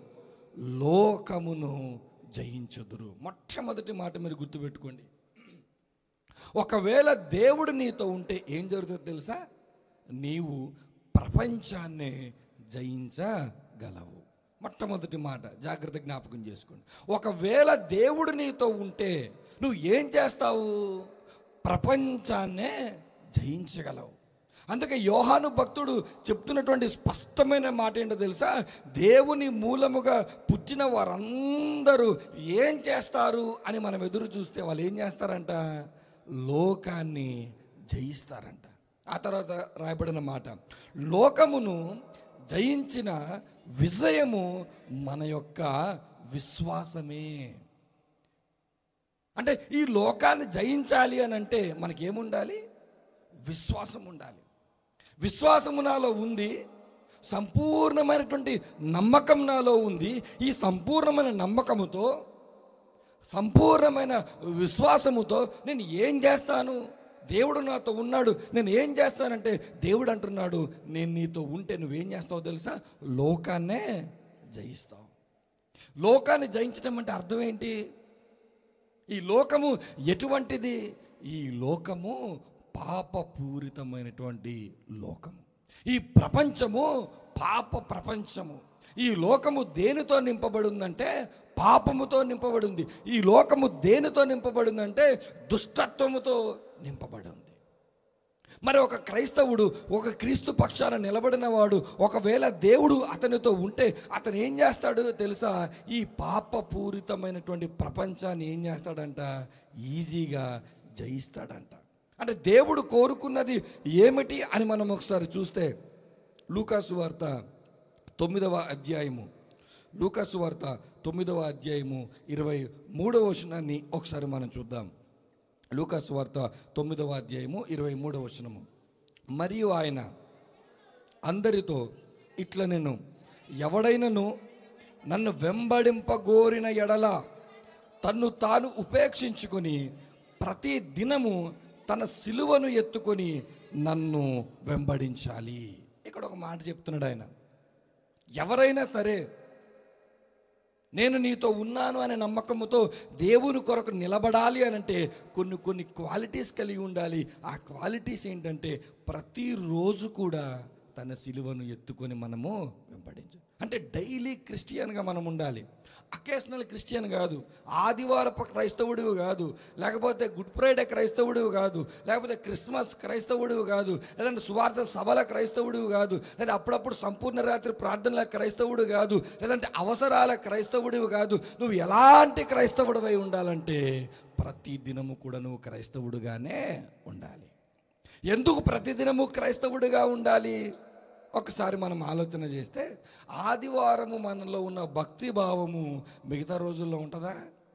[SPEAKER 1] లోకమును జయించుదురు మొట్టమొదటి మాట మీరు గుర్తుపెట్టుకోండి ఒకవేళ దేవుడు నీతో ఉంటే ఏం జరుగుతుందో తెలుసా నీవు ప్రపంచాన్ని జయించగలవు మొట్టమొదటి మాట జాగ్రత్త జ్ఞాపకం చేసుకోండి ఒకవేళ దేవుడు నీతో ఉంటే నువ్వు ఏం చేస్తావు ప్రపంచాన్నే జయించగలవు అందుకే యోహాను భక్తుడు చెప్తున్నటువంటి స్పష్టమైన మాట ఏంటో తెలుసా దేవుని మూలముగా పుట్టిన వారందరూ ఏం చేస్తారు అని మనం ఎదురు చూస్తే వాళ్ళు ఏం చేస్తారంట లోకాన్ని జయిస్తారంట ఆ తర్వాత రాయబడిన మాట లోకమును జయించిన విజయము మన యొక్క విశ్వాసమే అంటే ఈ లోకాన్ని జయించాలి అని అంటే మనకేముండాలి విశ్వాసం ఉండాలి విశ్వాసము నాలో ఉంది సంపూర్ణమైనటువంటి నమ్మకం నాలో ఉంది ఈ సంపూర్ణమైన నమ్మకముతో సంపూర్ణమైన విశ్వాసముతో నేను ఏం చేస్తాను దేవుడు నాతో ఉన్నాడు నేను ఏం చేస్తానంటే దేవుడు అంటున్నాడు నేను నీతో ఉంటే నువ్వేం చేస్తావో తెలుసా లోకాన్నే జయిస్తావు లోకాన్ని జయించడం అంటే అర్థం ఏంటి ఈ లోకము ఎటువంటిది ఈ లోకము పాపపూరితమైనటువంటి లోకము ఈ ప్రపంచము పాప ప్రపంచము ఈ లోకము దేనితో నింపబడిందంటే పాపముతో నింపబడింది ఈ లోకము దేనితో నింపబడిందంటే దుష్టత్వముతో నింపబడింది మరి ఒక క్రైస్తవుడు ఒక క్రీస్తు పక్షాన నిలబడిన వాడు ఒకవేళ దేవుడు అతనితో ఉంటే అతను ఏం చేస్తాడు తెలుసా ఈ పాపపూరితమైనటువంటి ప్రపంచాన్ని ఏం చేస్తాడంట ఈజీగా జయిస్తాడంట అంటే దేవుడు కోరుకున్నది ఏమిటి అని మనం ఒకసారి చూస్తే లూకాసు వార్త తొమ్మిదవ అధ్యాయము లూకాసు వార్త తొమ్మిదవ అధ్యాయము ఇరవై మూడవ వచనాన్ని ఒకసారి మనం చూద్దాం లూకాసు వార్త తొమ్మిదవ అధ్యాయము ఇరవై మూడవ వచనము మరియు ఆయన అందరితో ఇట్ల నేను ఎవడైనను నన్ను వెంబడింపగోరిన ఎడల తన్ను తాను ఉపేక్షించుకొని ప్రతి దినము తన సిలువను ఎత్తుకొని నన్ను వెంబడించాలి ఇక్కడ ఒక మాట చెప్తున్నాడు ఆయన ఎవరైనా సరే నేను నీతో ఉన్నాను అనే నమ్మకముతో దేవుని కొరకు నిలబడాలి అని అంటే కొన్ని కొన్ని క్వాలిటీస్ కలిగి ఉండాలి ఆ క్వాలిటీస్ ఏంటంటే ప్రతిరోజు కూడా తన సిలువను ఎత్తుకొని మనము వెంబడించు అంటే డైలీ క్రిస్టియన్గా మనం ఉండాలి అకేషనల్ క్రిస్టియన్ కాదు ఆదివారపు క్రైస్తవుడివి కాదు లేకపోతే గుడ్ ఫ్రైడే క్రైస్తవుడివి కాదు లేకపోతే క్రిస్మస్ క్రైస్తవుడివి కాదు లేదంటే సువార్త సభల క్రైస్తవుడివి కాదు లేదా అప్పుడప్పుడు సంపూర్ణ రాత్రి ప్రార్థనల క్రైస్తవుడు కాదు లేదంటే అవసరాల క్రైస్తవుడివి కాదు నువ్వు ఎలాంటి క్రైస్తవుడివై ఉండాలంటే ప్రతి దినము కూడా నువ్వు క్రైస్తవుడుగానే ఉండాలి ఎందుకు ప్రతిదినము క్రైస్తవుడిగా ఉండాలి ఒకసారి మనం ఆలోచన చేస్తే ఆదివారము మనలో ఉన్న భక్తి భావము మిగతా రోజుల్లో ఉంటుందా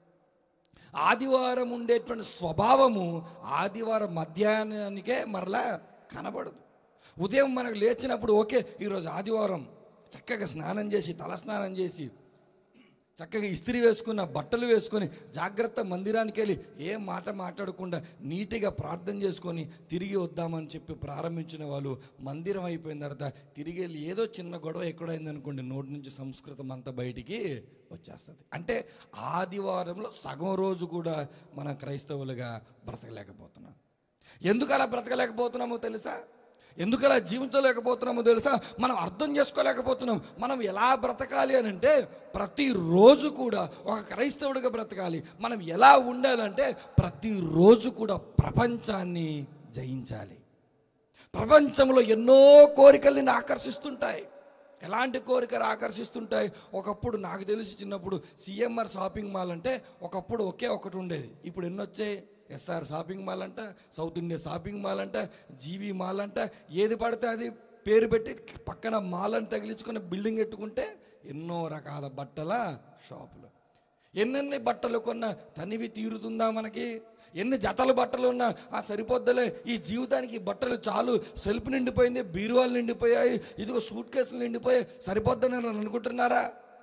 [SPEAKER 1] ఆదివారం ఉండేటువంటి స్వభావము ఆదివారం మధ్యాహ్నానికే మరలా కనబడదు ఉదయం మనకు లేచినప్పుడు ఓకే ఈరోజు ఆదివారం చక్కగా స్నానం చేసి తల స్నానం చేసి చక్కగా ఇస్త్రీ వేసుకున్న బట్టలు వేసుకొని జాగ్రత్త మందిరానికి వెళ్ళి ఏం మాట మాట్లాడకుండా నీట్గా ప్రార్థన చేసుకొని తిరిగి వద్దామని చెప్పి ప్రారంభించిన వాళ్ళు మందిరం అయిపోయిన తర్వాత తిరిగి వెళ్ళి ఏదో చిన్న గొడవ ఎక్కడైంది అనుకోండి నోటి నుంచి సంస్కృతం అంతా బయటికి వచ్చేస్తుంది అంటే ఆదివారంలో సగం రోజు కూడా మన క్రైస్తవులుగా బ్రతకలేకపోతున్నాం ఎందుకు అలా బ్రతకలేకపోతున్నామో తెలుసా ఎందుకు అలా జీవించలేకపోతున్నామో తెలుసా మనం అర్థం చేసుకోలేకపోతున్నాం మనం ఎలా బ్రతకాలి అని అంటే ప్రతిరోజు కూడా ఒక క్రైస్తవుడిగా బ్రతకాలి మనం ఎలా ఉండాలంటే ప్రతిరోజు కూడా ప్రపంచాన్ని జయించాలి ప్రపంచంలో ఎన్నో కోరికలు నిన్ను ఆకర్షిస్తుంటాయి ఎలాంటి కోరికలు ఆకర్షిస్తుంటాయి ఒకప్పుడు నాకు తెలిసి చిన్నప్పుడు సిఎంఆర్ షాపింగ్ మాల్ అంటే ఒకప్పుడు ఒకే ఒకటి ఉండేది ఇప్పుడు ఎన్ని వచ్చాయి ఎస్ఆర్ షాపింగ్ మాల్ అంట సౌత్ ఇండియా షాపింగ్ మాల్ అంట జీవీ మాల్ అంట ఏది పడితే అది పేరు పెట్టి పక్కన మాల్ అని తగిలించుకుని బిల్డింగ్ ఎట్టుకుంటే ఎన్నో రకాల బట్టల షాపులు ఎన్నెన్ని బట్టలు కొన్నా తనివి తీరుతుందా మనకి ఎన్ని జతల బట్టలు ఉన్నా ఆ సరిపోద్దలే ఈ జీవితానికి ఈ బట్టలు చాలు సెల్ఫ్ నిండిపోయింది బీరువాలు నిండిపోయాయి ఇదిగో సూట్ కేసులు నిండిపోయాయి సరిపోద్దని అని అనుకుంటున్నారా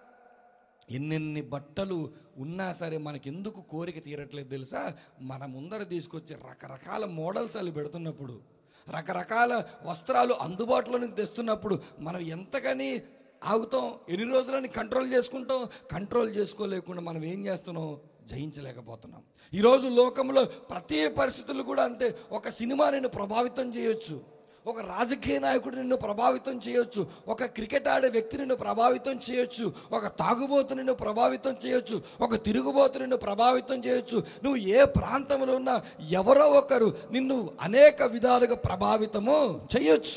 [SPEAKER 1] ఎన్నెన్ని బట్టలు ఉన్నా సరే మనకి ఎందుకు కోరిక తీరట్లేదు తెలుసా మన ముందర తీసుకొచ్చి రకరకాల మోడల్స్ అవి పెడుతున్నప్పుడు రకరకాల వస్త్రాలు అందుబాటులోనికి తెస్తున్నప్పుడు మనం ఎంతకని ఆగుతాం ఎన్ని రోజులని కంట్రోల్ చేసుకుంటాం కంట్రోల్ చేసుకోలేకుండా మనం ఏం చేస్తున్నాం జయించలేకపోతున్నాం ఈరోజు లోకంలో ప్రతి పరిస్థితులు కూడా అంతే ఒక సినిమా నిన్ను ప్రభావితం చేయొచ్చు ఒక రాజకీయ నాయకుడు నిన్ను ప్రభావితం చేయొచ్చు ఒక క్రికెట్ ఆడే వ్యక్తి నిన్ను ప్రభావితం చేయొచ్చు ఒక తాగుబోతు నిన్ను ప్రభావితం చేయొచ్చు ఒక తిరుగుబోతు నిన్ను ప్రభావితం చేయొచ్చు నువ్వు ఏ ప్రాంతంలో ఉన్నా ఎవరో ఒకరు నిన్ను అనేక విధాలుగా ప్రభావితము చేయొచ్చు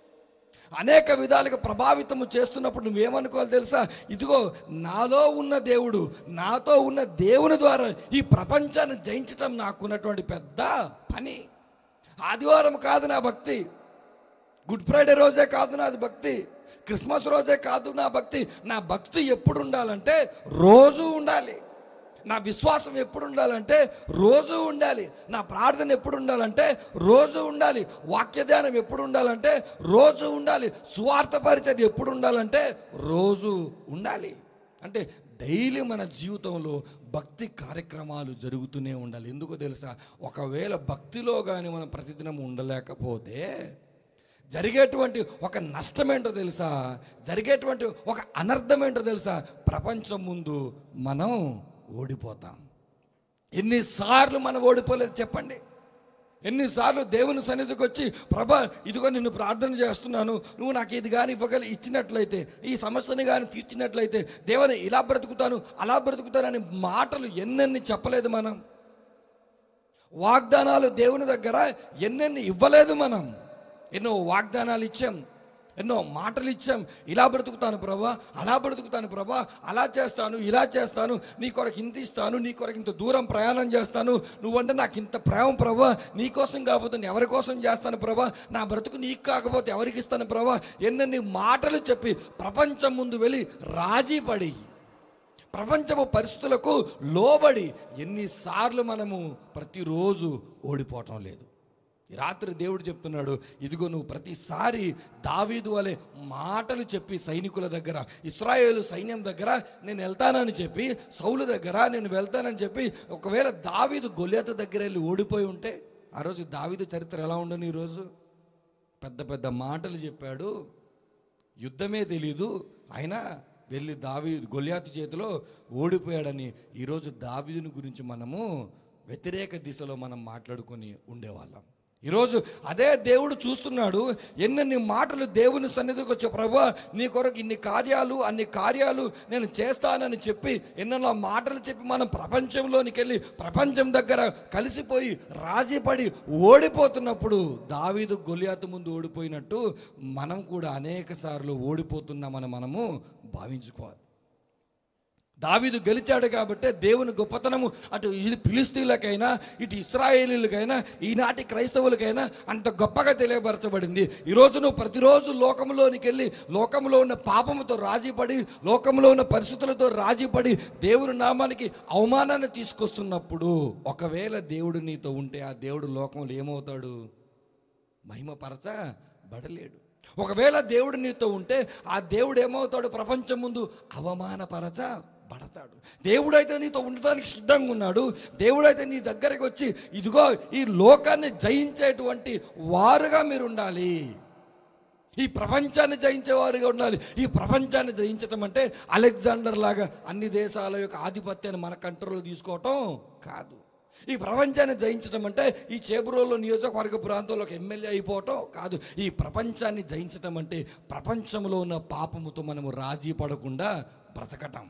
[SPEAKER 1] అనేక విధాలుగా ప్రభావితము చేస్తున్నప్పుడు నువ్వేమనుకోవాలి తెలుసా ఇదిగో నాలో ఉన్న దేవుడు నాతో ఉన్న దేవుని ద్వారా ఈ ప్రపంచాన్ని జయించటం నాకున్నటువంటి పెద్ద పని ఆదివారం కాదు నా భక్తి గుడ్ ఫ్రైడే రోజే కాదు నాది భక్తి క్రిస్మస్ రోజే కాదు నా భక్తి నా భక్తి ఎప్పుడు ఉండాలంటే రోజు ఉండాలి నా విశ్వాసం ఎప్పుడు ఉండాలంటే రోజు ఉండాలి నా ప్రార్థన ఎప్పుడు ఉండాలంటే రోజు ఉండాలి వాక్య ధ్యానం ఎప్పుడు ఉండాలంటే రోజు ఉండాలి సువార్త పరిచయం ఎప్పుడు ఉండాలంటే రోజు ఉండాలి అంటే డైలీ మన జీవితంలో భక్తి కార్యక్రమాలు జరుగుతూనే ఉండాలి ఎందుకో తెలుసా ఒకవేళ భక్తిలో కానీ మనం ప్రతిదినం ఉండలేకపోతే జరిగేటువంటి ఒక నష్టం ఏంటో తెలుసా జరిగేటువంటి ఒక అనర్థం ఏంటో తెలుసా ప్రపంచం ముందు మనం ఓడిపోతాం ఎన్నిసార్లు మనం ఓడిపోలేదు చెప్పండి ఎన్నిసార్లు దేవుని సన్నిధికి వచ్చి ప్రభా ఇదిగో నిన్ను ప్రార్థన చేస్తున్నాను నువ్వు నాకు ఇది కానీ ఇవ్వగలి ఇచ్చినట్లయితే ఈ సమస్యని కానీ తీర్చినట్లయితే దేవుని ఇలా బ్రతుకుతాను అలా బ్రతుకుతానని మాటలు ఎన్నెన్ని చెప్పలేదు మనం వాగ్దానాలు దేవుని దగ్గర ఎన్నెన్ని ఇవ్వలేదు మనం ఎన్నో వాగ్దానాలు ఇచ్చాం ఎన్నో మాటలు ఇచ్చాం ఇలా బ్రతుకుతాను ప్రభా అలా బ్రతుకుతాను ప్రభా అలా చేస్తాను ఇలా చేస్తాను నీ కొరకు ఇంత ఇస్తాను నీ కొరకు ఇంత దూరం ప్రయాణం చేస్తాను నువ్వంటే నాకు ఇంత ప్రేమ ప్రభా నీ కోసం కాకపోతే నేను ఎవరి కోసం చేస్తాను ప్రభా నా బ్రతుకు నీకు కాకపోతే ఎవరికి ఇస్తాను ప్రభా ఎన్నెన్ని మాటలు చెప్పి ప్రపంచం ముందు వెళ్ళి రాజీ పడి ప్రపంచపు పరిస్థితులకు లోబడి ఎన్నిసార్లు మనము ప్రతిరోజు ఓడిపోవటం లేదు ఈ రాత్రి దేవుడు చెప్తున్నాడు ఇదిగో నువ్వు ప్రతిసారి దావీదు వలె మాటలు చెప్పి సైనికుల దగ్గర ఇస్రాయేలు సైన్యం దగ్గర నేను వెళ్తానని చెప్పి సౌలు దగ్గర నేను వెళ్తానని చెప్పి ఒకవేళ దావీదు గొల్లేత దగ్గర వెళ్ళి ఓడిపోయి ఉంటే ఆ రోజు దావీదు చరిత్ర ఎలా ఉండను ఈరోజు పెద్ద పెద్ద మాటలు చెప్పాడు యుద్ధమే తెలీదు అయినా వెళ్ళి దావి గొల్యాతు చేతిలో ఓడిపోయాడని ఈరోజు దావీదుని గురించి మనము వ్యతిరేక దిశలో మనం మాట్లాడుకొని ఉండేవాళ్ళం ఈరోజు అదే దేవుడు చూస్తున్నాడు ఎన్నెన్ని మాటలు దేవుని సన్నిధికి వచ్చే ప్రభా నీ కొరకు ఇన్ని కార్యాలు అన్ని కార్యాలు నేను చేస్తానని చెప్పి ఎన్నెన్నో మాటలు చెప్పి మనం ప్రపంచంలోనికి వెళ్ళి ప్రపంచం దగ్గర కలిసిపోయి రాజీపడి ఓడిపోతున్నప్పుడు దావీదు గొలియాతు ముందు ఓడిపోయినట్టు మనం కూడా అనేక సార్లు ఓడిపోతున్నామని మనము భావించుకోవాలి దావీదు గెలిచాడు కాబట్టే దేవుని గొప్పతనము అటు ఇది ఫిలిస్తీన్లకైనా ఇటు ఇస్రాయేలీలకైనా ఈనాటి క్రైస్తవులకైనా అంత గొప్పగా తెలియపరచబడింది ఈరోజు నువ్వు ప్రతిరోజు లోకంలోనికి వెళ్ళి లోకంలో ఉన్న పాపముతో రాజీపడి లోకంలో ఉన్న పరిస్థితులతో రాజీపడి దేవుని నామానికి అవమానాన్ని తీసుకొస్తున్నప్పుడు ఒకవేళ దేవుడు నీతో ఉంటే ఆ దేవుడు లోకంలో ఏమవుతాడు మహిమపరచ బడలేడు ఒకవేళ దేవుడు నీతో ఉంటే ఆ దేవుడు ఏమవుతాడు ప్రపంచం ముందు అవమానపరచ పడతాడు దేవుడైతే నీతో ఉండటానికి సిద్ధంగా ఉన్నాడు దేవుడైతే నీ దగ్గరికి వచ్చి ఇదిగో ఈ లోకాన్ని జయించేటువంటి వారుగా మీరు ఉండాలి ఈ ప్రపంచాన్ని జయించేవారుగా ఉండాలి ఈ ప్రపంచాన్ని జయించటం అంటే అలెగ్జాండర్ లాగా అన్ని దేశాల యొక్క ఆధిపత్యాన్ని మన కంట్రోల్లో తీసుకోవటం కాదు ఈ ప్రపంచాన్ని జయించడం అంటే ఈ చేబురోలు నియోజకవర్గ ప్రాంతంలో ఒక ఎమ్మెల్యే అయిపోవటం కాదు ఈ ప్రపంచాన్ని జయించటం అంటే ప్రపంచంలో ఉన్న పాపముతో మనము రాజీ పడకుండా బ్రతకటం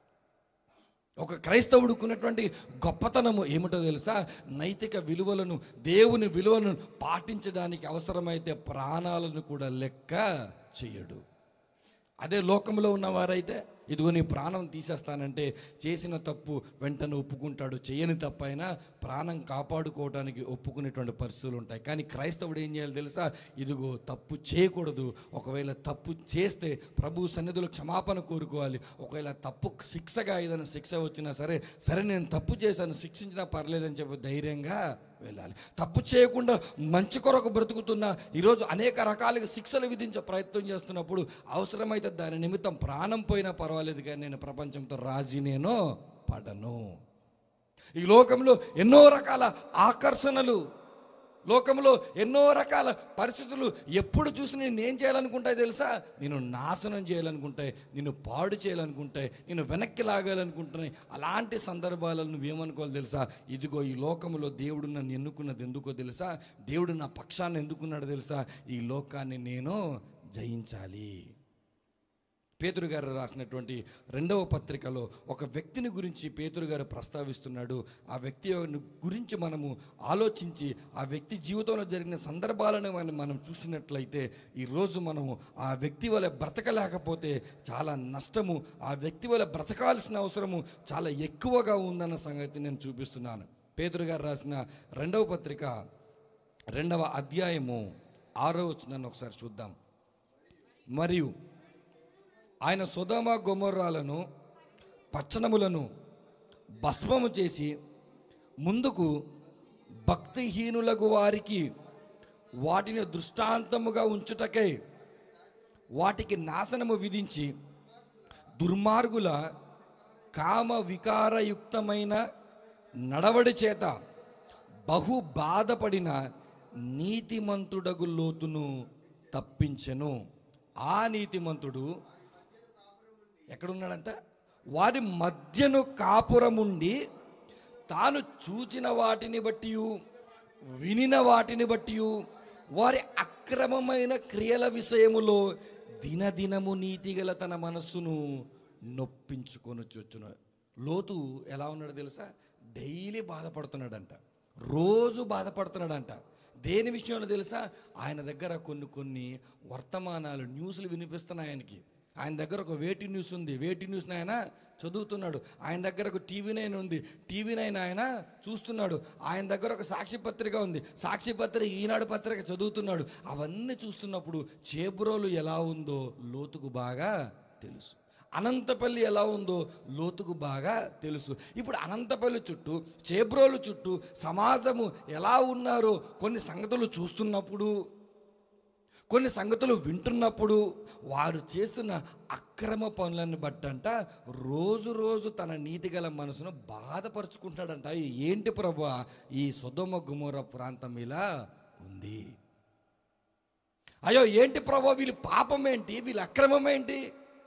[SPEAKER 1] ఒక క్రైస్తవుడికి ఉన్నటువంటి గొప్పతనము ఏమిటో తెలుసా నైతిక విలువలను దేవుని విలువలను పాటించడానికి అవసరమైతే ప్రాణాలను కూడా లెక్క చేయడు అదే లోకంలో ఉన్నవారైతే ఇదిగో నీ ప్రాణం తీసేస్తానంటే చేసిన తప్పు వెంటనే ఒప్పుకుంటాడు చేయని తప్పు అయినా ప్రాణం కాపాడుకోవడానికి ఒప్పుకునేటువంటి పరిస్థితులు ఉంటాయి కానీ క్రైస్తవుడు ఏం చేయాలి తెలుసా ఇదిగో తప్పు చేయకూడదు ఒకవేళ తప్పు చేస్తే ప్రభు సన్నిధిలో క్షమాపణ కోరుకోవాలి ఒకవేళ తప్పు శిక్షగా ఏదైనా శిక్ష వచ్చినా సరే సరే నేను తప్పు చేశాను శిక్షించినా పర్లేదని చెప్పి ధైర్యంగా వెళ్ళాలి తప్పు చేయకుండా మంచి కొరకు బ్రతుకుతున్న ఈరోజు అనేక రకాలుగా శిక్షలు విధించే ప్రయత్నం చేస్తున్నప్పుడు అవసరమైతే దాని నిమిత్తం ప్రాణం పోయినా పర్వాలేదు కానీ నేను ప్రపంచంతో రాజీ నేను పడను ఈ లోకంలో ఎన్నో రకాల ఆకర్షణలు లోకంలో ఎన్నో రకాల పరిస్థితులు ఎప్పుడు చూసి నేను ఏం చేయాలనుకుంటాయి తెలుసా నేను నాశనం చేయాలనుకుంటాయి నిన్ను పాడు చేయాలనుకుంటాయి నేను వెనక్కి లాగాలనుకుంటున్నాయి అలాంటి సందర్భాలను నువ్వేమనుకోవాలి తెలుసా ఇదిగో ఈ లోకంలో దేవుడు నన్ను ఎన్నుకున్నది ఎందుకో తెలుసా దేవుడు నా పక్షాన్ని ఎందుకున్నాడు తెలుసా ఈ లోకాన్ని నేను జయించాలి పేతురు గారు రాసినటువంటి రెండవ పత్రికలో ఒక వ్యక్తిని గురించి పేతురు గారు ప్రస్తావిస్తున్నాడు ఆ వ్యక్తి గురించి మనము ఆలోచించి ఆ వ్యక్తి జీవితంలో జరిగిన సందర్భాలను మనం మనం చూసినట్లయితే ఈరోజు మనము ఆ వ్యక్తి వల్ల బ్రతకలేకపోతే చాలా నష్టము ఆ వ్యక్తి వల్ల బ్రతకాల్సిన అవసరము చాలా ఎక్కువగా ఉందన్న సంగతి నేను చూపిస్తున్నాను పేతురు గారు రాసిన రెండవ పత్రిక రెండవ అధ్యాయము ఆరో వచ్చినాన్ని ఒకసారి చూద్దాం మరియు ఆయన సుధమ గొమర్రాలను పచ్చనములను భస్మము చేసి ముందుకు భక్తిహీనులకు వారికి వాటిని దృష్టాంతముగా ఉంచుటకై వాటికి నాశనము విధించి దుర్మార్గుల కామ వికారయుక్తమైన నడవడి చేత బహు బాధపడిన నీతిమంతుడగు లోతును తప్పించెను ఆ నీతిమంతుడు ఎక్కడున్నాడంట వారి మధ్యను కాపురముండి తాను చూచిన వాటిని బట్టి వినిన వాటిని బట్టి వారి అక్రమమైన క్రియల విషయములో దినదినము నీతిగల తన మనస్సును నొప్పించుకొని వచ్చును లోతు ఎలా ఉన్నాడు తెలుసా డైలీ బాధపడుతున్నాడంట రోజు బాధపడుతున్నాడంట దేని విషయంలో తెలుసా ఆయన దగ్గర కొన్ని కొన్ని వర్తమానాలు న్యూస్లు వినిపిస్తున్నాయి ఆయనకి ఆయన దగ్గర ఒక వేటి న్యూస్ ఉంది వేటి న్యూస్ని ఆయన చదువుతున్నాడు ఆయన దగ్గర ఒక టీవీ నైన్ ఉంది టీవీ నైన్ ఆయన చూస్తున్నాడు ఆయన దగ్గర ఒక సాక్షి పత్రిక ఉంది సాక్షి పత్రిక ఈనాడు పత్రిక చదువుతున్నాడు అవన్నీ చూస్తున్నప్పుడు చేబ్రోలు ఎలా ఉందో లోతుకు బాగా తెలుసు అనంతపల్లి ఎలా ఉందో లోతుకు బాగా తెలుసు ఇప్పుడు అనంతపల్లి చుట్టూ చేబ్రోలు చుట్టూ సమాజము ఎలా ఉన్నారో కొన్ని సంగతులు చూస్తున్నప్పుడు కొన్ని సంగతులు వింటున్నప్పుడు వారు చేస్తున్న అక్రమ పనులను బట్టంట రోజు రోజు తన నీతిగల మనసును బాధపరుచుకుంటాడంట ఏంటి ప్రభు ఈ సుధమ గుమోర ప్రాంతం ఇలా ఉంది అయ్యో ఏంటి ప్రభు వీళ్ళ పాపం ఏంటి వీళ్ళ అక్రమం ఏంటి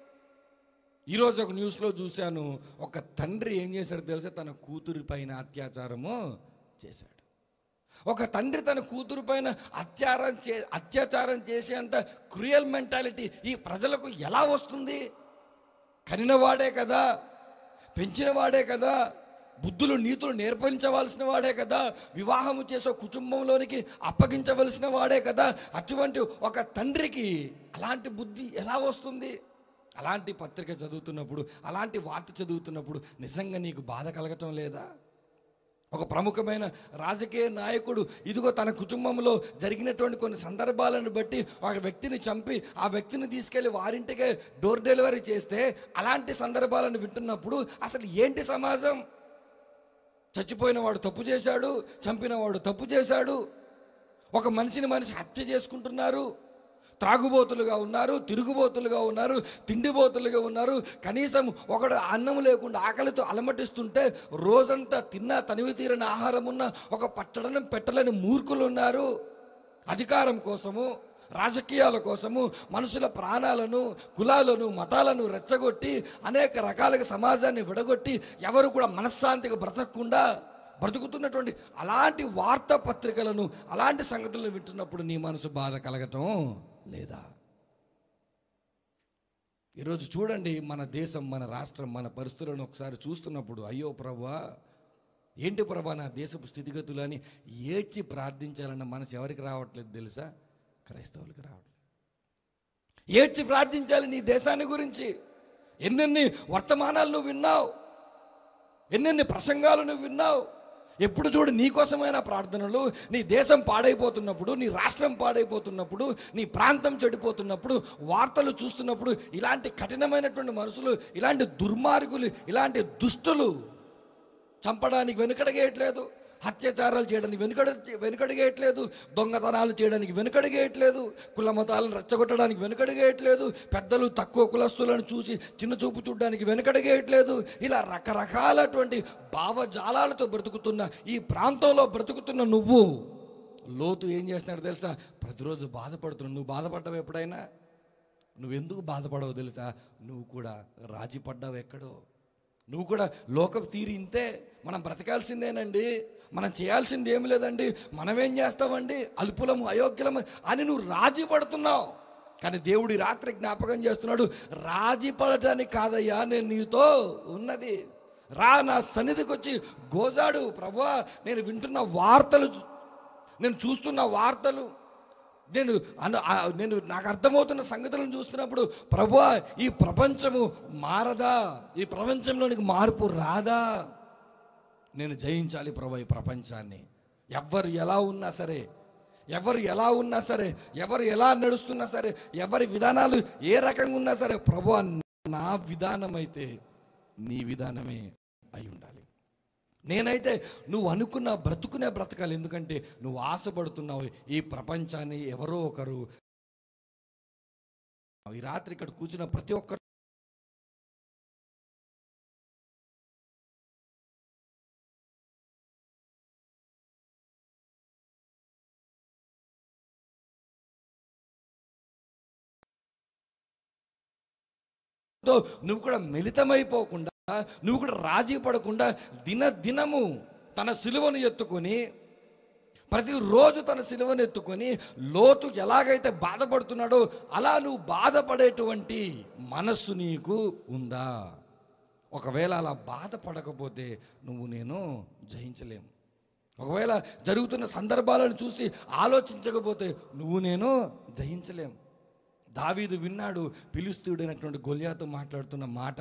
[SPEAKER 1] ఈరోజు ఒక న్యూస్లో చూశాను ఒక తండ్రి ఏం చేశాడు తెలిసే తన కూతురి పైన అత్యాచారము చేశాడు ఒక తండ్రి తన కూతురు పైన అత్యాచారం చే అత్యాచారం చేసేంత క్రూయల్ మెంటాలిటీ ఈ ప్రజలకు ఎలా వస్తుంది కనినవాడే కదా పెంచినవాడే కదా బుద్ధులు నీతులు నేర్పించవలసిన వాడే కదా వివాహము చేసే కుటుంబంలోనికి అప్పగించవలసిన వాడే కదా అటువంటి ఒక తండ్రికి అలాంటి బుద్ధి ఎలా వస్తుంది అలాంటి పత్రిక చదువుతున్నప్పుడు అలాంటి వార్త చదువుతున్నప్పుడు నిజంగా నీకు బాధ కలగటం లేదా ఒక ప్రముఖమైన రాజకీయ నాయకుడు ఇదిగో తన కుటుంబంలో జరిగినటువంటి కొన్ని సందర్భాలను బట్టి ఒక వ్యక్తిని చంపి ఆ వ్యక్తిని తీసుకెళ్లి వారింటికే డోర్ డెలివరీ చేస్తే అలాంటి సందర్భాలను వింటున్నప్పుడు అసలు ఏంటి సమాజం చచ్చిపోయిన వాడు తప్పు చేశాడు చంపిన వాడు తప్పు చేశాడు ఒక మనిషిని మనిషి హత్య చేసుకుంటున్నారు త్రాగుబోతులుగా ఉన్నారు తిరుగుబోతులుగా ఉన్నారు తిండిబోతులుగా ఉన్నారు కనీసం ఒకడు అన్నం లేకుండా ఆకలితో అలమటిస్తుంటే రోజంతా తిన్నా తనివి తీరని ఆహారం ఉన్న ఒక పట్టడం పెట్టలేని మూర్ఖులు ఉన్నారు అధికారం కోసము రాజకీయాల కోసము మనుషుల ప్రాణాలను కులాలను మతాలను రెచ్చగొట్టి అనేక రకాలుగా సమాజాన్ని విడగొట్టి ఎవరు కూడా మనశ్శాంతిగా బ్రతకకుండా బ్రతుకుతున్నటువంటి అలాంటి వార్తాపత్రికలను అలాంటి సంగతులను వింటున్నప్పుడు నీ మనసు బాధ కలగటం లేదా ఈరోజు చూడండి మన దేశం మన రాష్ట్రం మన పరిస్థితులను ఒకసారి చూస్తున్నప్పుడు అయ్యో ప్రభా ఏంటి ప్రభా నా దేశపు స్థితిగతులు అని ఏడ్చి ప్రార్థించాలన్న మనసు ఎవరికి రావట్లేదు తెలుసా క్రైస్తవులకు రావట్లేదు ఏడ్చి ప్రార్థించాలి నీ దేశాన్ని గురించి ఎన్నెన్ని వర్తమానాలు నువ్వు విన్నావు ఎన్నెన్ని ప్రసంగాలు నువ్వు విన్నావు ఎప్పుడు చూడు నీకోసమైన ప్రార్థనలు నీ దేశం పాడైపోతున్నప్పుడు నీ రాష్ట్రం పాడైపోతున్నప్పుడు నీ ప్రాంతం చెడిపోతున్నప్పుడు వార్తలు చూస్తున్నప్పుడు ఇలాంటి కఠినమైనటువంటి మనుషులు ఇలాంటి దుర్మార్గులు ఇలాంటి దుష్టులు చంపడానికి వెనుకడగేయట్లేదు అత్యాచారాలు చేయడానికి వెనుకడ వెనుకడిగేయట్లేదు దొంగతనాలు చేయడానికి వెనుకడిగేయట్లేదు కుల మతాలను రెచ్చగొట్టడానికి వెనుకడిగేయట్లేదు పెద్దలు తక్కువ కులస్తులను చూసి చిన్న చూపు చూడడానికి వెనుకడిగేయట్లేదు ఇలా రకరకాలటువంటి భావజాలాలతో బ్రతుకుతున్న ఈ ప్రాంతంలో బ్రతుకుతున్న నువ్వు లోతు ఏం చేస్తున్నాడు తెలుసా ప్రతిరోజు బాధపడుతున్నావు నువ్వు బాధపడ్డావు ఎప్పుడైనా నువ్వెందుకు బాధపడవు తెలుసా నువ్వు కూడా రాజీ పడ్డావు ఎక్కడో నువ్వు కూడా లోకపు తీరి ఇంతే మనం బ్రతకాల్సిందేనండి మనం చేయాల్సింది ఏమి లేదండి మనం ఏం చేస్తామండి అల్పులము అయోగ్యులము అని నువ్వు రాజీ పడుతున్నావు కానీ దేవుడి రాత్రి జ్ఞాపకం చేస్తున్నాడు రాజీ పడటానికి కాదయ్యా నేను నీతో ఉన్నది రా నా సన్నిధికి వచ్చి గోజాడు ప్రభువా నేను వింటున్న వార్తలు చూ- నేను చూస్తున్న వార్తలు నేను అను ఆ- నేను నాకు అర్థమవుతున్న సంగతులను చూస్తున్నప్పుడు ప్రభువా ఈ ప్రపంచము మారదా ఈ ప్రపంచంలోనికి మార్పు రాదా నేను జయించాలి ప్రభు ఈ ప్రపంచాన్ని ఎవరు ఎలా ఉన్నా సరే ఎవరు ఎలా ఉన్నా సరే ఎవరు ఎలా నడుస్తున్నా సరే ఎవరి విధానాలు ఏ రకంగా ఉన్నా సరే ప్రభు నా విధానం అయితే నీ విధానమే అయి ఉండాలి నేనైతే నువ్వు అనుకున్న బ్రతుకునే బ్రతకాలి ఎందుకంటే నువ్వు ఆశపడుతున్నావు ఈ ప్రపంచాన్ని ఎవరో ఒకరు ఈ రాత్రి ఇక్కడ కూర్చున్న ప్రతి ఒక్కరు తో నువ్వు కూడా మిళితమైపోకుండా నువ్వు కూడా రాజీ పడకుండా దిన దినము తన సిలువను ఎత్తుకొని ప్రతిరోజు తన సిలువను ఎత్తుకొని లోతు ఎలాగైతే బాధపడుతున్నాడో అలా నువ్వు బాధపడేటువంటి మనస్సు నీకు ఉందా ఒకవేళ అలా బాధపడకపోతే నువ్వు నేను జయించలేము ఒకవేళ జరుగుతున్న సందర్భాలను చూసి ఆలోచించకపోతే నువ్వు నేను జయించలేం దావీదు విన్నాడు పిలుస్తుడైనటువంటి గొలియాతో మాట్లాడుతున్న మాట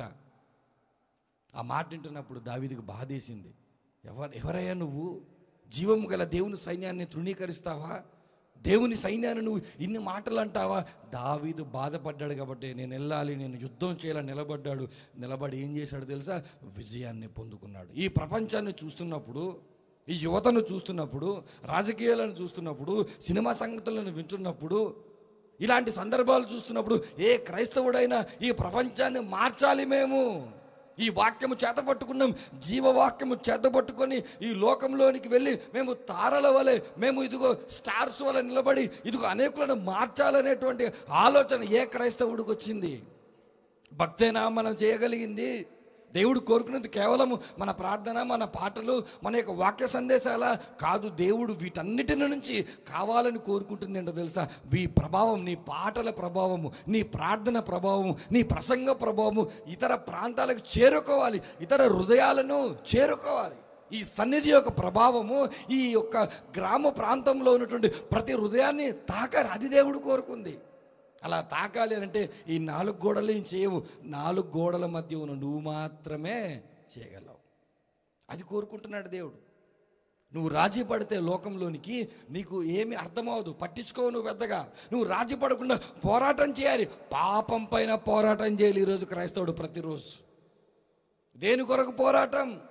[SPEAKER 1] ఆ మాట వింటున్నప్పుడు దావీదుకు బాధేసింది ఎవరు ఎవరయ్యా నువ్వు జీవము గల దేవుని సైన్యాన్ని తృణీకరిస్తావా దేవుని సైన్యాన్ని నువ్వు ఇన్ని మాటలు అంటావా దావీదు బాధపడ్డాడు కాబట్టి నేను వెళ్ళాలి నేను యుద్ధం చేయాలని నిలబడ్డాడు నిలబడి ఏం చేశాడు తెలుసా విజయాన్ని పొందుకున్నాడు ఈ ప్రపంచాన్ని చూస్తున్నప్పుడు ఈ యువతను చూస్తున్నప్పుడు రాజకీయాలను చూస్తున్నప్పుడు సినిమా సంగతులను వింటున్నప్పుడు ఇలాంటి సందర్భాలు చూస్తున్నప్పుడు ఏ క్రైస్తవుడైనా ఈ ప్రపంచాన్ని మార్చాలి మేము ఈ వాక్యము చేతపట్టుకున్నాం జీవవాక్యము చేతపట్టుకొని ఈ లోకంలోనికి వెళ్ళి మేము తారల వలె మేము ఇదిగో స్టార్స్ వలె నిలబడి ఇదిగో అనేకులను మార్చాలనేటువంటి ఆలోచన ఏ క్రైస్తవుడికి వచ్చింది భక్తేనా మనం చేయగలిగింది దేవుడు కోరుకున్నది కేవలము మన ప్రార్థన మన పాటలు మన యొక్క వాక్య సందేశాల కాదు దేవుడు వీటన్నిటి నుంచి కావాలని కోరుకుంటుంది ఏంటో తెలుసా ఈ ప్రభావం నీ పాటల ప్రభావము నీ ప్రార్థన ప్రభావము నీ ప్రసంగ ప్రభావము ఇతర ప్రాంతాలకు చేరుకోవాలి ఇతర హృదయాలను చేరుకోవాలి ఈ సన్నిధి యొక్క ప్రభావము ఈ యొక్క గ్రామ ప్రాంతంలో ఉన్నటువంటి ప్రతి హృదయాన్ని తాకాలి అది దేవుడు కోరుకుంది అలా తాకాలి అని అంటే ఈ నాలుగు గోడలు ఏం చేయవు నాలుగు గోడల మధ్య ఉన్న నువ్వు మాత్రమే చేయగలవు అది కోరుకుంటున్నాడు దేవుడు నువ్వు రాజీ పడితే లోకంలోనికి నీకు ఏమి అర్థమవదు పట్టించుకోవు నువ్వు పెద్దగా నువ్వు రాజీ పడకుండా పోరాటం చేయాలి పాపం పైన పోరాటం చేయాలి ఈరోజు క్రైస్తవుడు ప్రతిరోజు దేని కొరకు పోరాటం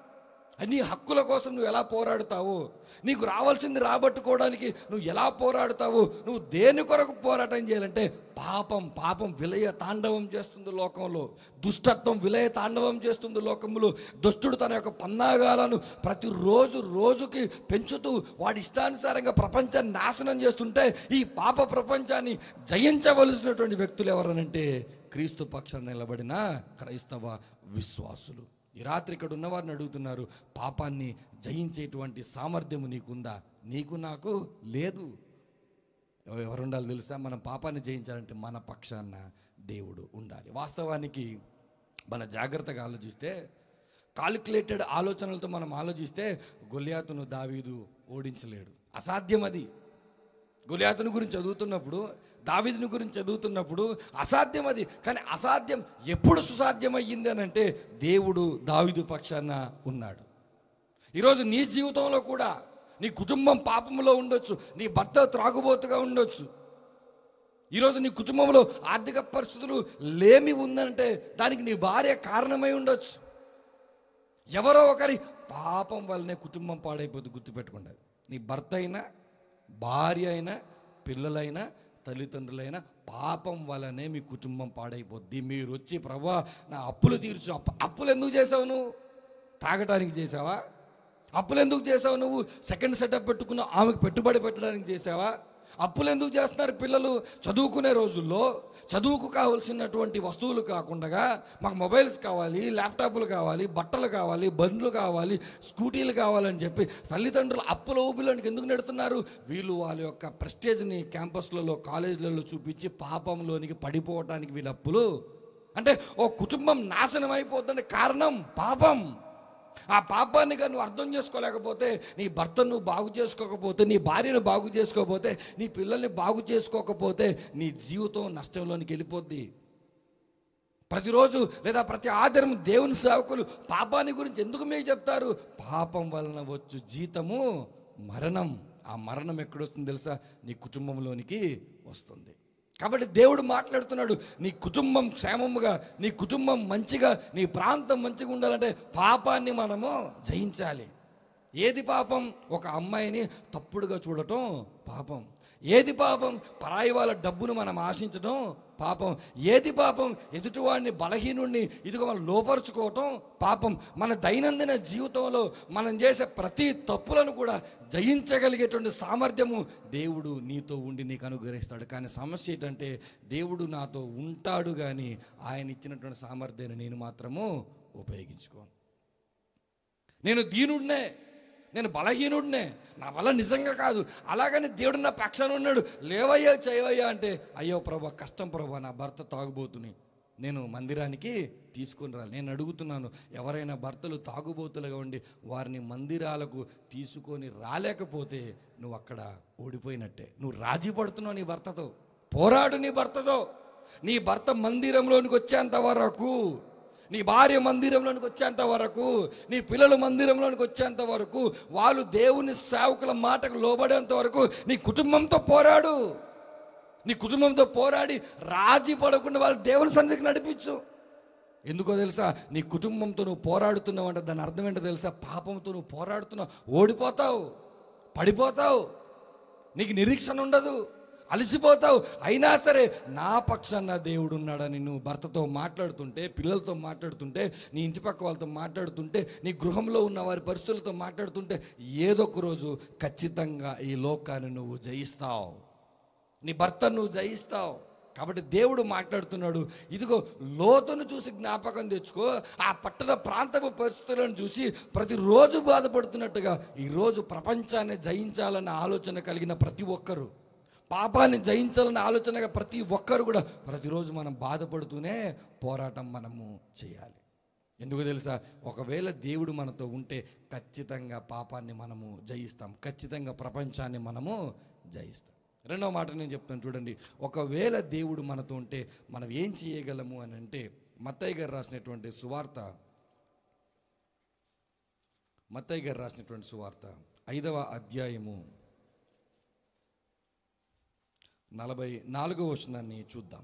[SPEAKER 1] నీ హక్కుల కోసం నువ్వు ఎలా పోరాడుతావు నీకు రావాల్సింది రాబట్టుకోవడానికి నువ్వు ఎలా పోరాడుతావు నువ్వు దేని కొరకు పోరాటం చేయాలంటే పాపం పాపం విలయ తాండవం చేస్తుంది లోకంలో దుష్టత్వం విలయ తాండవం చేస్తుంది లోకములో దుష్టుడు తన యొక్క పన్నాగాలను ప్రతిరోజు రోజుకి పెంచుతూ వాడి ఇష్టానుసారంగా ప్రపంచాన్ని నాశనం చేస్తుంటే ఈ పాప ప్రపంచాన్ని జయించవలసినటువంటి వ్యక్తులు ఎవరనంటే క్రీస్తు పక్షాన నిలబడిన క్రైస్తవ విశ్వాసులు ఈ రాత్రి ఇక్కడ ఉన్నవారిని అడుగుతున్నారు పాపాన్ని జయించేటువంటి సామర్థ్యము నీకుందా నీకు నాకు లేదు ఎవ- ఎవరు ఉండాలి తెలుసా మనం పాపాన్ని జయించాలంటే మన పక్షాన దేవుడు ఉండాలి వాస్తవానికి మన జాగ్రత్తగా ఆలోచిస్తే కాలిక్యులేటెడ్ ఆలోచనలతో మనం ఆలోచిస్తే గొలియాతును దావీదు ఓడించలేడు అసాధ్యం అది గొలియాతుని గురించి చదువుతున్నప్పుడు దావీదుని గురించి చదువుతున్నప్పుడు అసాధ్యం అది కానీ అసాధ్యం ఎప్పుడు సుసాధ్యం అయ్యింది అని అంటే దేవుడు దావీదు పక్షాన ఉన్నాడు ఈరోజు నీ జీవితంలో కూడా నీ కుటుంబం పాపంలో ఉండొచ్చు నీ భర్త త్రాగుబోతుగా ఉండొచ్చు ఈరోజు నీ కుటుంబంలో ఆర్థిక పరిస్థితులు లేమి ఉందంటే దానికి నీ భార్య కారణమై ఉండొచ్చు ఎవరో ఒకరి పాపం వల్లనే కుటుంబం పాడైపోతుంది గుర్తుపెట్టుకోండి నీ భర్త అయినా భార్య అయినా పిల్లలైనా తల్లిదండ్రులైనా పాపం వల్లనే మీ కుటుంబం పాడైపోద్ది మీరు వచ్చి ప్రభా నా అప్పులు తీర్చు అప్పు అప్పులు ఎందుకు చేసావు నువ్వు తాగటానికి చేసావా అప్పులు ఎందుకు చేసావు నువ్వు సెకండ్ సెటప్ పెట్టుకున్న ఆమెకు పెట్టుబడి పెట్టడానికి చేసావా అప్పులు ఎందుకు చేస్తున్నారు పిల్లలు చదువుకునే రోజుల్లో చదువుకు కావాల్సినటువంటి వస్తువులు కాకుండా మాకు మొబైల్స్ కావాలి ల్యాప్టాప్లు కావాలి బట్టలు కావాలి బండ్లు కావాలి స్కూటీలు కావాలని చెప్పి తల్లిదండ్రులు అప్పుల ఊబిలోనికి ఎందుకు నెడుతున్నారు వీళ్ళు వాళ్ళ యొక్క ప్రెస్టేజ్ని క్యాంపస్లలో కాలేజీలలో చూపించి పాపంలోనికి పడిపోవటానికి వీళ్ళ అప్పులు అంటే ఓ కుటుంబం నాశనం అయిపోతుంటే కారణం పాపం ఆ పాపాన్ని కానీ నువ్వు అర్థం చేసుకోలేకపోతే నీ భర్తను నువ్వు బాగు చేసుకోకపోతే నీ భార్యను బాగు చేసుకోకపోతే నీ పిల్లల్ని బాగు చేసుకోకపోతే నీ జీవితం నష్టంలోనికి వెళ్ళిపోద్ది ప్రతిరోజు లేదా ప్రతి ఆధారం దేవుని సేవకులు పాపాన్ని గురించి ఎందుకు మీకు చెప్తారు పాపం వలన వచ్చు జీతము మరణం ఆ మరణం ఎక్కడొస్తుంది తెలుసా నీ కుటుంబంలోనికి వస్తుంది కాబట్టి దేవుడు మాట్లాడుతున్నాడు నీ కుటుంబం క్షేమముగా నీ కుటుంబం మంచిగా నీ ప్రాంతం మంచిగా ఉండాలంటే పాపాన్ని మనము జయించాలి ఏది పాపం ఒక అమ్మాయిని తప్పుడుగా చూడటం పాపం ఏది పాపం పరాయి వాళ్ళ డబ్బును మనం ఆశించడం పాపం ఏది పాపం ఎదుటివాడిని బలహీనుడిని ఇదిగో మనం లోపరుచుకోవటం పాపం మన దైనందిన జీవితంలో మనం చేసే ప్రతి తప్పులను కూడా జయించగలిగేటువంటి సామర్థ్యము దేవుడు నీతో ఉండి నీకు అనుగ్రహిస్తాడు కానీ సమస్య ఏంటంటే దేవుడు నాతో ఉంటాడు కానీ ఆయన ఇచ్చినటువంటి సామర్థ్యాన్ని నేను మాత్రము ఉపయోగించుకోను నేను దీనుడినే నేను బలహీనుడినే నా వల్ల నిజంగా కాదు అలాగని దేవుడు నా పక్షాన ఉన్నాడు లేవయ్యా చేయవయ్యా అంటే అయ్యో ప్రభా కష్టం ప్రభా నా భర్త తాగుబోతుని నేను మందిరానికి తీసుకొని రాలి నేను అడుగుతున్నాను ఎవరైనా భర్తలు తాగుబోతులుగా ఉండి వారిని మందిరాలకు తీసుకొని రాలేకపోతే నువ్వు అక్కడ ఓడిపోయినట్టే నువ్వు రాజీ పడుతున్నావు నీ భర్తతో పోరాడు నీ భర్తతో నీ భర్త మందిరంలోనికి వచ్చేంత వరకు నీ భార్య మందిరంలోనికి వచ్చేంత వరకు నీ పిల్లలు మందిరంలోనికి వచ్చేంత వరకు వాళ్ళు దేవుని సేవకుల మాటకు లోబడేంత వరకు నీ కుటుంబంతో పోరాడు నీ కుటుంబంతో పోరాడి రాజీ పడకుండా వాళ్ళు దేవుని సన్నిధికి నడిపించు ఎందుకో తెలుసా నీ కుటుంబంతో నువ్వు పోరాడుతున్నావు అంటే దాని అర్థం ఏంటో తెలుసా పాపంతో నువ్వు పోరాడుతున్నావు ఓడిపోతావు పడిపోతావు నీకు నిరీక్షణ ఉండదు అలసిపోతావు అయినా సరే నా పక్షాన దేవుడు ఉన్నాడని నువ్వు భర్తతో మాట్లాడుతుంటే పిల్లలతో మాట్లాడుతుంటే నీ ఇంటి పక్క వాళ్ళతో మాట్లాడుతుంటే నీ గృహంలో ఉన్న వారి పరిస్థితులతో మాట్లాడుతుంటే ఏదో ఒక రోజు ఖచ్చితంగా ఈ లోకాన్ని నువ్వు జయిస్తావు నీ భర్త నువ్వు జయిస్తావు కాబట్టి దేవుడు మాట్లాడుతున్నాడు ఇదిగో లోతును చూసి జ్ఞాపకం తెచ్చుకో ఆ పట్టణ ప్రాంతపు పరిస్థితులను చూసి ప్రతిరోజు బాధపడుతున్నట్టుగా ఈరోజు ప్రపంచాన్ని జయించాలన్న ఆలోచన కలిగిన ప్రతి ఒక్కరు పాపాన్ని జయించాలన్న ఆలోచనగా ప్రతి ఒక్కరు కూడా ప్రతిరోజు మనం బాధపడుతూనే పోరాటం మనము చేయాలి ఎందుకు తెలుసా ఒకవేళ దేవుడు మనతో ఉంటే ఖచ్చితంగా పాపాన్ని మనము జయిస్తాం ఖచ్చితంగా ప్రపంచాన్ని మనము జయిస్తాం రెండవ మాట నేను చెప్తాను చూడండి ఒకవేళ దేవుడు మనతో ఉంటే మనం ఏం చేయగలము అని అంటే మత్తయ్య గారు రాసినటువంటి సువార్త మత్తయ్య గారు రాసినటువంటి సువార్త ఐదవ అధ్యాయము నలభై నాలుగో వచనాన్ని చూద్దాం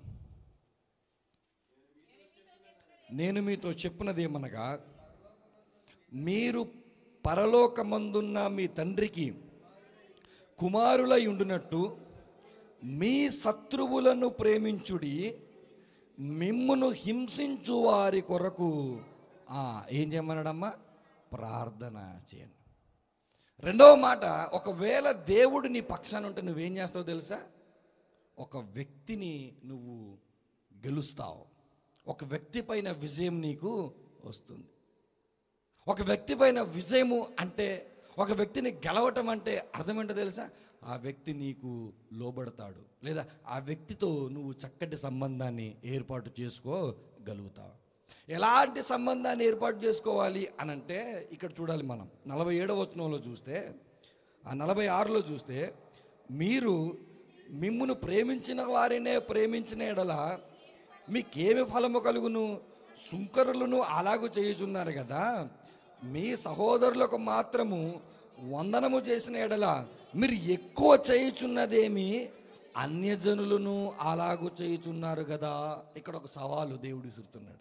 [SPEAKER 1] నేను మీతో చెప్పినది ఏమనగా మీరు పరలోకమందున్న మీ తండ్రికి కుమారులై ఉండునట్టు మీ శత్రువులను ప్రేమించుడి మిమ్మును హింసించు వారి కొరకు ఆ, ఏం చేయమన్నాడమ్మా ప్రార్థన చేయండి రెండవ మాట ఒకవేళ దేవుడు నీ పక్షాన ఉంటే నువ్వేం చేస్తావు తెలుసా ఒక వ్యక్తిని నువ్వు గెలుస్తావు ఒక వ్యక్తి పైన విజయం నీకు వస్తుంది ఒక వ్యక్తి పైన విజయము అంటే ఒక వ్యక్తిని గెలవటం అంటే అర్థం ఏంటో తెలుసా ఆ వ్యక్తి నీకు లోబడతాడు లేదా ఆ వ్యక్తితో నువ్వు చక్కటి సంబంధాన్ని ఏర్పాటు చేసుకోగలుగుతావు ఎలాంటి సంబంధాన్ని ఏర్పాటు చేసుకోవాలి అని అంటే ఇక్కడ చూడాలి మనం నలభై ఏడవ వచనంలో చూస్తే ఆ నలభై ఆరులో చూస్తే మీరు మిమ్మును ప్రేమించిన వారినే ప్రేమించిన ఎడల మీకేమి ఫలము కలుగును సుంకరులను అలాగు చేయుచున్నారు కదా మీ సహోదరులకు మాత్రము వందనము చేసిన ఎడల మీరు ఎక్కువ చేయుచున్నదేమి అన్యజనులను అలాగు చేయుచున్నారు కదా ఇక్కడ ఒక సవాలు దేవుడు ఇస్తున్నాడు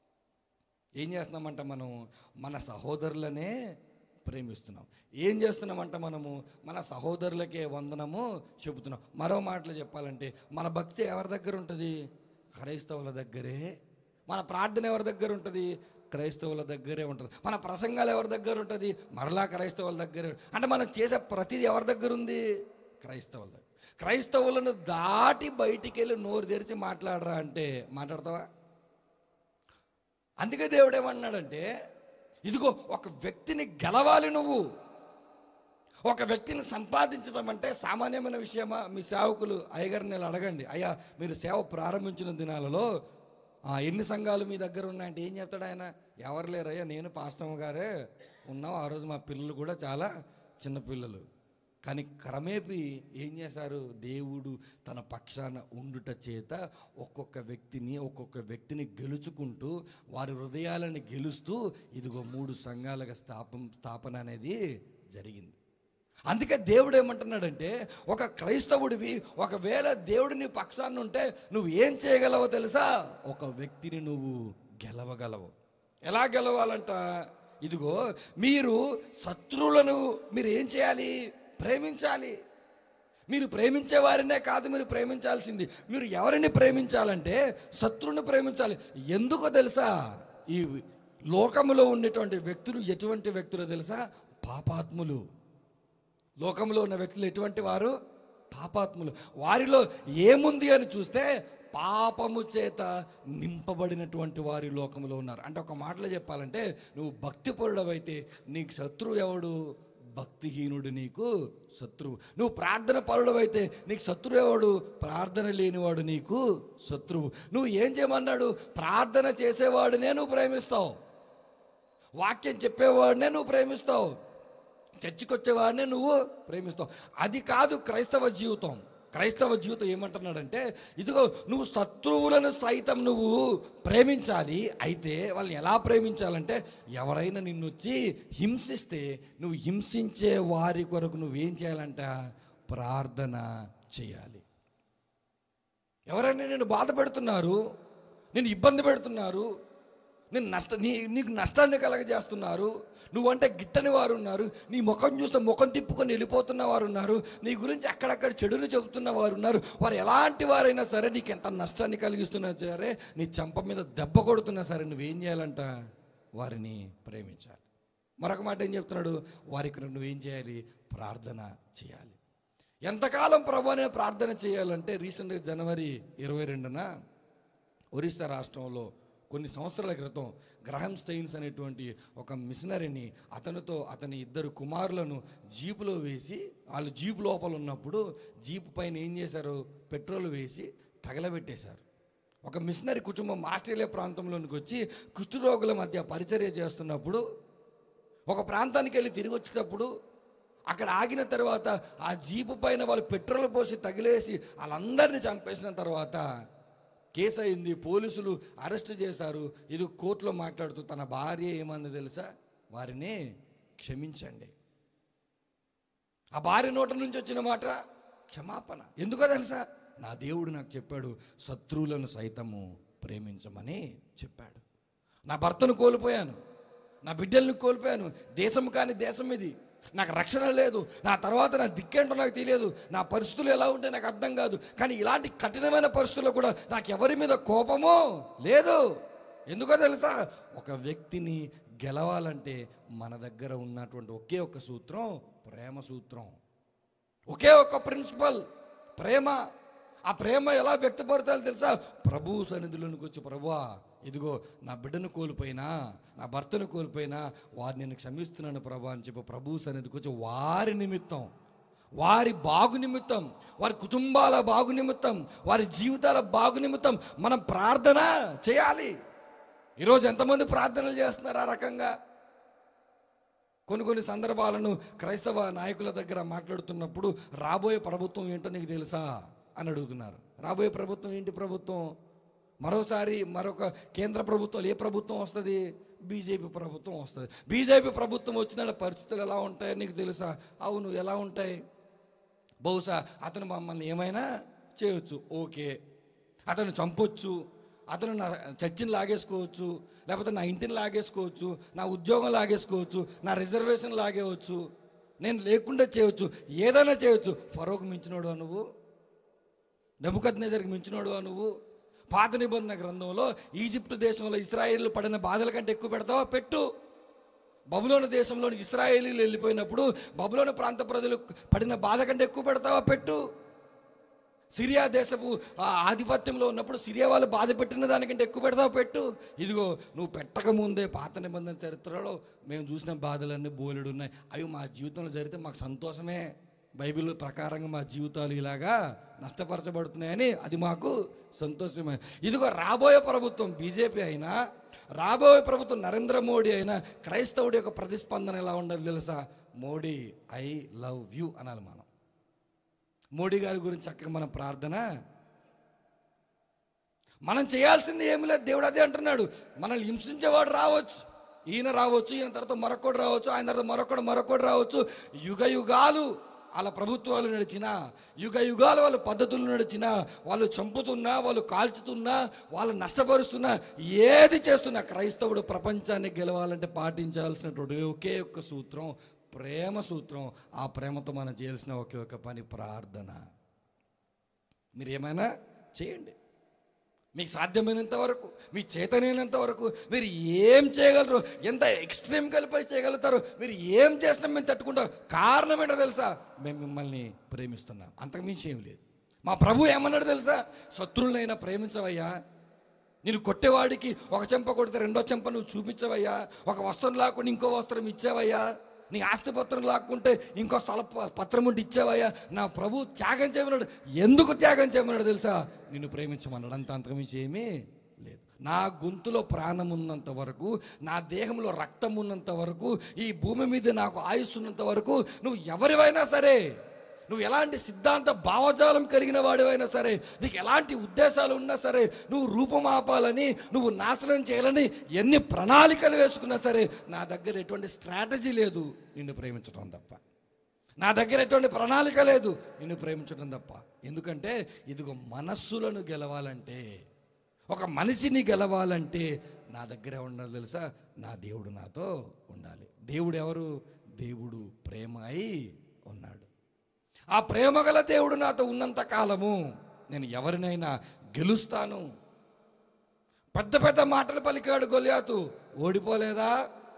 [SPEAKER 1] ఏం చేస్తున్నామంట మనం మన సహోదరులనే ప్రేమిస్తున్నాం ఏం చేస్తున్నామంట మనము మన సహోదరులకే వందనము చెబుతున్నాం మరో మాటలు చెప్పాలంటే మన భక్తి ఎవరి దగ్గర ఉంటుంది క్రైస్తవుల దగ్గరే మన ప్రార్థన ఎవరి దగ్గర ఉంటుంది క్రైస్తవుల దగ్గరే ఉంటుంది మన ప్రసంగాలు ఎవరి దగ్గర ఉంటుంది మరలా క్రైస్తవుల దగ్గరే అంటే మనం చేసే ప్రతిదీ ఎవరి దగ్గర ఉంది క్రైస్తవుల దగ్గర క్రైస్తవులను దాటి బయటికి వెళ్ళి నోరు తెరిచి మాట్లాడరా అంటే మాట్లాడతావా అందుకే దేవుడు ఏమన్నాడంటే ఇదిగో ఒక వ్యక్తిని గెలవాలి నువ్వు ఒక వ్యక్తిని సంపాదించడం అంటే సామాన్యమైన విషయమా మీ సేవకులు అయ్యగారిని నేను అడగండి అయ్యా మీరు సేవ ప్రారంభించిన దినాలలో ఆ, ఎన్ని సంఘాలు మీ దగ్గర ఉన్నాయంటే ఏం చెప్తాడు ఆయన ఎవరు లేరయ్యా నేను పాస్టమ్ గారే ఉన్నాం ఆ రోజు మా పిల్లలు కూడా చాలా చిన్న పిల్లలు కానీ క్రమేపీ ఏం చేశారు దేవుడు తన పక్షాన ఉండుట చేత ఒక్కొక్క వ్యక్తిని ఒక్కొక్క వ్యక్తిని గెలుచుకుంటూ వారి హృదయాలను గెలుస్తూ ఇదిగో మూడు సంఘాలుగా స్థాపం స్థాపన అనేది జరిగింది అందుకే దేవుడు ఏమంటున్నాడంటే ఒక క్రైస్తవుడివి ఒకవేళ దేవుడు నీ పక్షాన్ని ఉంటే నువ్వు ఏం చేయగలవో తెలుసా ఒక వ్యక్తిని నువ్వు గెలవగలవు ఎలా గెలవాలంట ఇదిగో మీరు శత్రువులను మీరు ఏం చేయాలి ప్రేమించాలి మీరు ప్రేమించే వారినే కాదు మీరు ప్రేమించాల్సింది మీరు ఎవరిని ప్రేమించాలంటే శత్రువుని ప్రేమించాలి ఎందుకో తెలుసా ఈ లోకములో ఉండేటువంటి వ్యక్తులు ఎటువంటి వ్యక్తులు తెలుసా పాపాత్ములు లోకంలో ఉన్న వ్యక్తులు ఎటువంటి వారు పాపాత్ములు వారిలో ఏముంది అని చూస్తే పాపము చేత నింపబడినటువంటి వారి లోకంలో ఉన్నారు అంటే ఒక మాటలో చెప్పాలంటే నువ్వు భక్తిపరుడవైతే నీకు శత్రువు ఎవడు భక్తిహీనుడు నీకు శత్రువు నువ్వు ప్రార్థన పరుడవైతే నీకు శత్రువు ఎవడు ప్రార్థన లేనివాడు నీకు శత్రువు నువ్వు ఏం చేయమన్నాడు ప్రార్థన చేసేవాడినే నువ్వు ప్రేమిస్తావు వాక్యం చెప్పేవాడినే నువ్వు ప్రేమిస్తావు చర్చికి వచ్చేవాడినే నువ్వు ప్రేమిస్తావు అది కాదు క్రైస్తవ జీవితం క్రైస్తవ జీవితం ఏమంటున్నాడంటే ఇదిగో నువ్వు శత్రువులను సైతం నువ్వు ప్రేమించాలి అయితే వాళ్ళని ఎలా ప్రేమించాలంటే ఎవరైనా నిన్ను వచ్చి హింసిస్తే నువ్వు హింసించే వారి కొరకు నువ్వేం చేయాలంట ప్రార్థన చేయాలి ఎవరైనా నేను బాధ పెడుతున్నారు నేను ఇబ్బంది పెడుతున్నారు నేను నష్ట నీ నీకు నష్టాన్ని కలగజేస్తున్నారు నువ్వంటే గిట్టని వారు ఉన్నారు నీ ముఖం చూస్తే ముఖం తిప్పుకొని వెళ్ళిపోతున్న వారు ఉన్నారు నీ గురించి అక్కడక్కడ చెడులు చెబుతున్న వారు ఉన్నారు వారు ఎలాంటి వారైనా సరే నీకు ఎంత నష్టాన్ని కలిగిస్తున్నా సరే నీ చంప మీద దెబ్బ కొడుతున్నా సరే నువ్వేం చేయాలంట వారిని ప్రేమించాలి మరొక మాట ఏం చెప్తున్నాడు వారికి నువ్వేం చేయాలి ప్రార్థన చేయాలి ఎంతకాలం ప్రభు నేను ప్రార్థన చేయాలంటే రీసెంట్గా జనవరి ఇరవై రెండున ఒరిస్సా రాష్ట్రంలో కొన్ని సంవత్సరాల క్రితం గ్రహం స్టెయిన్స్ అనేటువంటి ఒక మిషనరీని అతనితో అతని ఇద్దరు కుమారులను జీపులో వేసి వాళ్ళు జీపు లోపల ఉన్నప్పుడు జీపు పైన ఏం చేశారు పెట్రోల్ వేసి తగలబెట్టేశారు ఒక మిషనరీ కుటుంబం ఆస్ట్రేలియా ప్రాంతంలోనికి వచ్చి కుష్ఠరోగుల మధ్య పరిచర్య చేస్తున్నప్పుడు ఒక ప్రాంతానికి వెళ్ళి తిరిగి వచ్చేటప్పుడు అక్కడ ఆగిన తర్వాత ఆ జీపు పైన వాళ్ళు పెట్రోల్ పోసి తగిలేసి వాళ్ళందరినీ చంపేసిన తర్వాత కేసు అయింది పోలీసులు అరెస్ట్ చేశారు ఇది కోర్టులో మాట్లాడుతూ తన భార్య ఏమంది తెలుసా వారిని క్షమించండి ఆ భార్య నోట నుంచి వచ్చిన మాట క్షమాపణ ఎందుకో తెలుసా నా దేవుడు నాకు చెప్పాడు శత్రువులను సైతము ప్రేమించమని చెప్పాడు నా భర్తను కోల్పోయాను నా బిడ్డల్ని కోల్పోయాను దేశం కాని దేశం ఇది నాకు రక్షణ లేదు నా తర్వాత నా దిక్కేంటో నాకు తెలియదు నా పరిస్థితులు ఎలా ఉంటే నాకు అర్థం కాదు కానీ ఇలాంటి కఠినమైన పరిస్థితుల్లో కూడా నాకు ఎవరి మీద కోపమో లేదు ఎందుకో తెలుసా ఒక వ్యక్తిని గెలవాలంటే మన దగ్గర ఉన్నటువంటి ఒకే ఒక సూత్రం ప్రేమ సూత్రం ఒకే ఒక ప్రిన్సిపల్ ప్రేమ ఆ ప్రేమ ఎలా వ్యక్తపరచాలో తెలుసా ప్రభు సన్నిధిలోనికి వచ్చి ప్రభువా ఇదిగో నా బిడ్డను కోల్పోయినా నా భర్తను కోల్పోయినా వారిని నేను క్షమిస్తున్నాను ప్రభు అని చెప్పి ప్రభు సన్నిధికి వచ్చి వారి నిమిత్తం వారి బాగు నిమిత్తం వారి కుటుంబాల బాగు నిమిత్తం వారి జీవితాల బాగు నిమిత్తం మనం ప్రార్థన చేయాలి ఈరోజు ఎంతమంది ప్రార్థనలు చేస్తున్నారు ఆ రకంగా కొన్ని కొన్ని సందర్భాలను క్రైస్తవ నాయకుల దగ్గర మాట్లాడుతున్నప్పుడు రాబోయే ప్రభుత్వం ఏంటో నీకు తెలుసా అని అడుగుతున్నారు రాబోయే ప్రభుత్వం ఏంటి ప్రభుత్వం మరోసారి మరొక కేంద్ర ప్రభుత్వం ఏ ప్రభుత్వం వస్తుంది బీజేపీ ప్రభుత్వం వస్తుంది బీజేపీ ప్రభుత్వం వచ్చిన పరిస్థితులు ఎలా ఉంటాయో నీకు తెలుసా అవును ఎలా ఉంటాయి బహుశా అతను మమ్మల్ని ఏమైనా చేయొచ్చు ఓకే అతను చంపొచ్చు అతను నా చర్చిని లాగేసుకోవచ్చు లేకపోతే నా ఇంటిని లాగేసుకోవచ్చు నా ఉద్యోగం లాగేసుకోవచ్చు నా రిజర్వేషన్ లాగేవచ్చు నేను లేకుండా చేయొచ్చు ఏదైనా చేయొచ్చు ఫరోకు మించినోడు నువ్వు నెబుకద్ నెజర్కి మించినోడు నువ్వు పాత నిబంధన గ్రంథంలో ఈజిప్ట్ దేశంలో ఇస్రాయేల్ పడిన బాధల కంటే ఎక్కువ పెడతావా పెట్టు బబులోని దేశంలోని ఇస్రాయేలీలు వెళ్ళిపోయినప్పుడు బబులోని ప్రాంత ప్రజలు పడిన బాధ కంటే ఎక్కువ పెడతావా పెట్టు సిరియా దేశపు ఆ ఆధిపత్యంలో ఉన్నప్పుడు సిరియా వాళ్ళు బాధ పెట్టిన దానికంటే ఎక్కువ పెడతావు పెట్టు ఇదిగో నువ్వు పెట్టక ముందే పాత నిబంధన చరిత్రలో మేము చూసిన బాధలన్నీ బోలెడు ఉన్నాయి అవి మా జీవితంలో జరిగితే మాకు సంతోషమే బైబిల్ ప్రకారంగా మా జీవితాలు ఇలాగా నష్టపరచబడుతున్నాయని అది మాకు సంతోషమే ఇదిగో రాబోయే ప్రభుత్వం బీజేపీ అయినా రాబోయే ప్రభుత్వం నరేంద్ర మోడీ అయినా క్రైస్తవుడి యొక్క ప్రతిస్పందన ఎలా ఉండదు తెలుసా మోడీ ఐ లవ్ యూ అనాలి మనం మోడీ గారి గురించి చక్కగా మనం ప్రార్థన మనం చేయాల్సింది ఏమి లేదు దేవుడు అదే అంటున్నాడు మనల్ని హింసించేవాడు రావచ్చు ఈయన రావచ్చు ఈయన తర్వాత మరొకడు రావచ్చు ఆయన తర్వాత మరొకడు మరొకడు రావచ్చు యుగ యుగాలు వాళ్ళ ప్రభుత్వాలు నడిచినా యుగ యుగాలు వాళ్ళ పద్ధతులు నడిచినా వాళ్ళు చంపుతున్నా వాళ్ళు కాల్చుతున్నా వాళ్ళు నష్టపరుస్తున్నా ఏది చేస్తున్నా క్రైస్తవుడు ప్రపంచాన్ని గెలవాలంటే పాటించాల్సినటువంటి ఒకే ఒక్క సూత్రం ప్రేమ సూత్రం ఆ ప్రేమతో మనం చేయాల్సిన ఒకే ఒక పని ప్రార్థన మీరు ఏమైనా చేయండి మీకు సాధ్యమైనంత వరకు మీ చేతనైనంత వరకు మీరు ఏం చేయగలరు ఎంత ఎక్స్ట్రీమ్ కలిపి చేయగలుగుతారు మీరు ఏం చేసినా మేము తట్టుకుంటాం కారణం ఏంటో తెలుసా మేము మిమ్మల్ని ప్రేమిస్తున్నాం అంతకు మించి ఏం లేదు మా ప్రభు ఏమన్నాడు తెలుసా శత్రువులైనా ప్రేమించవయ్యా నేను కొట్టేవాడికి ఒక చెంప కొడితే రెండో చెంప నువ్వు చూపించవయ్యా ఒక వస్త్రం లాక్కుండా ఇంకో వస్త్రం ఇచ్చావయ్యా నీ ఆస్తి పత్రం లాక్కుంటే ఇంకో స్థల ప- పత్రం ఉంటే ఇచ్చావయ్యా నా ప్రభు త్యాగం చేయమన్నాడు ఎందుకు త్యాగం చేయమన్నాడు తెలుసా నిన్ను ప్రేమించమన్నాడు అంత అంతకుమించి ఏమీ లేదు నా గొంతులో ప్రాణం ఉన్నంత వరకు నా దేహంలో రక్తం ఉన్నంత వరకు ఈ భూమి మీద నాకు ఆయుస్సు ఉన్నంత వరకు నువ్వు ఎవరివైనా సరే నువ్వు ఎలాంటి సిద్ధాంత భావజాలం కలిగిన వాడివైనా సరే నీకు ఎలాంటి ఉద్దేశాలు ఉన్నా సరే నువ్వు రూపమాపాలని నువ్వు నాశనం చేయాలని ఎన్ని ప్రణాళికలు వేసుకున్నా సరే నా దగ్గర ఎటువంటి స్ట్రాటజీ లేదు నిన్ను ప్రేమించడం తప్ప నా దగ్గర ఎటువంటి ప్రణాళిక లేదు నిన్ను ప్రేమించడం తప్ప ఎందుకంటే ఇదిగో మనస్సులను గెలవాలంటే ఒక మనిషిని గెలవాలంటే నా దగ్గర ఉండాలి తెలుసా నా దేవుడు నాతో ఉండాలి దేవుడు ఎవరు దేవుడు ప్రేమ అయి ఉన్నాడు ఆ ప్రేమ గల దేవుడు నాతో ఉన్నంత కాలము నేను ఎవరినైనా గెలుస్తాను పెద్ద పెద్ద మాటలు పలికాడు గొలియాతు ఓడిపోలేదా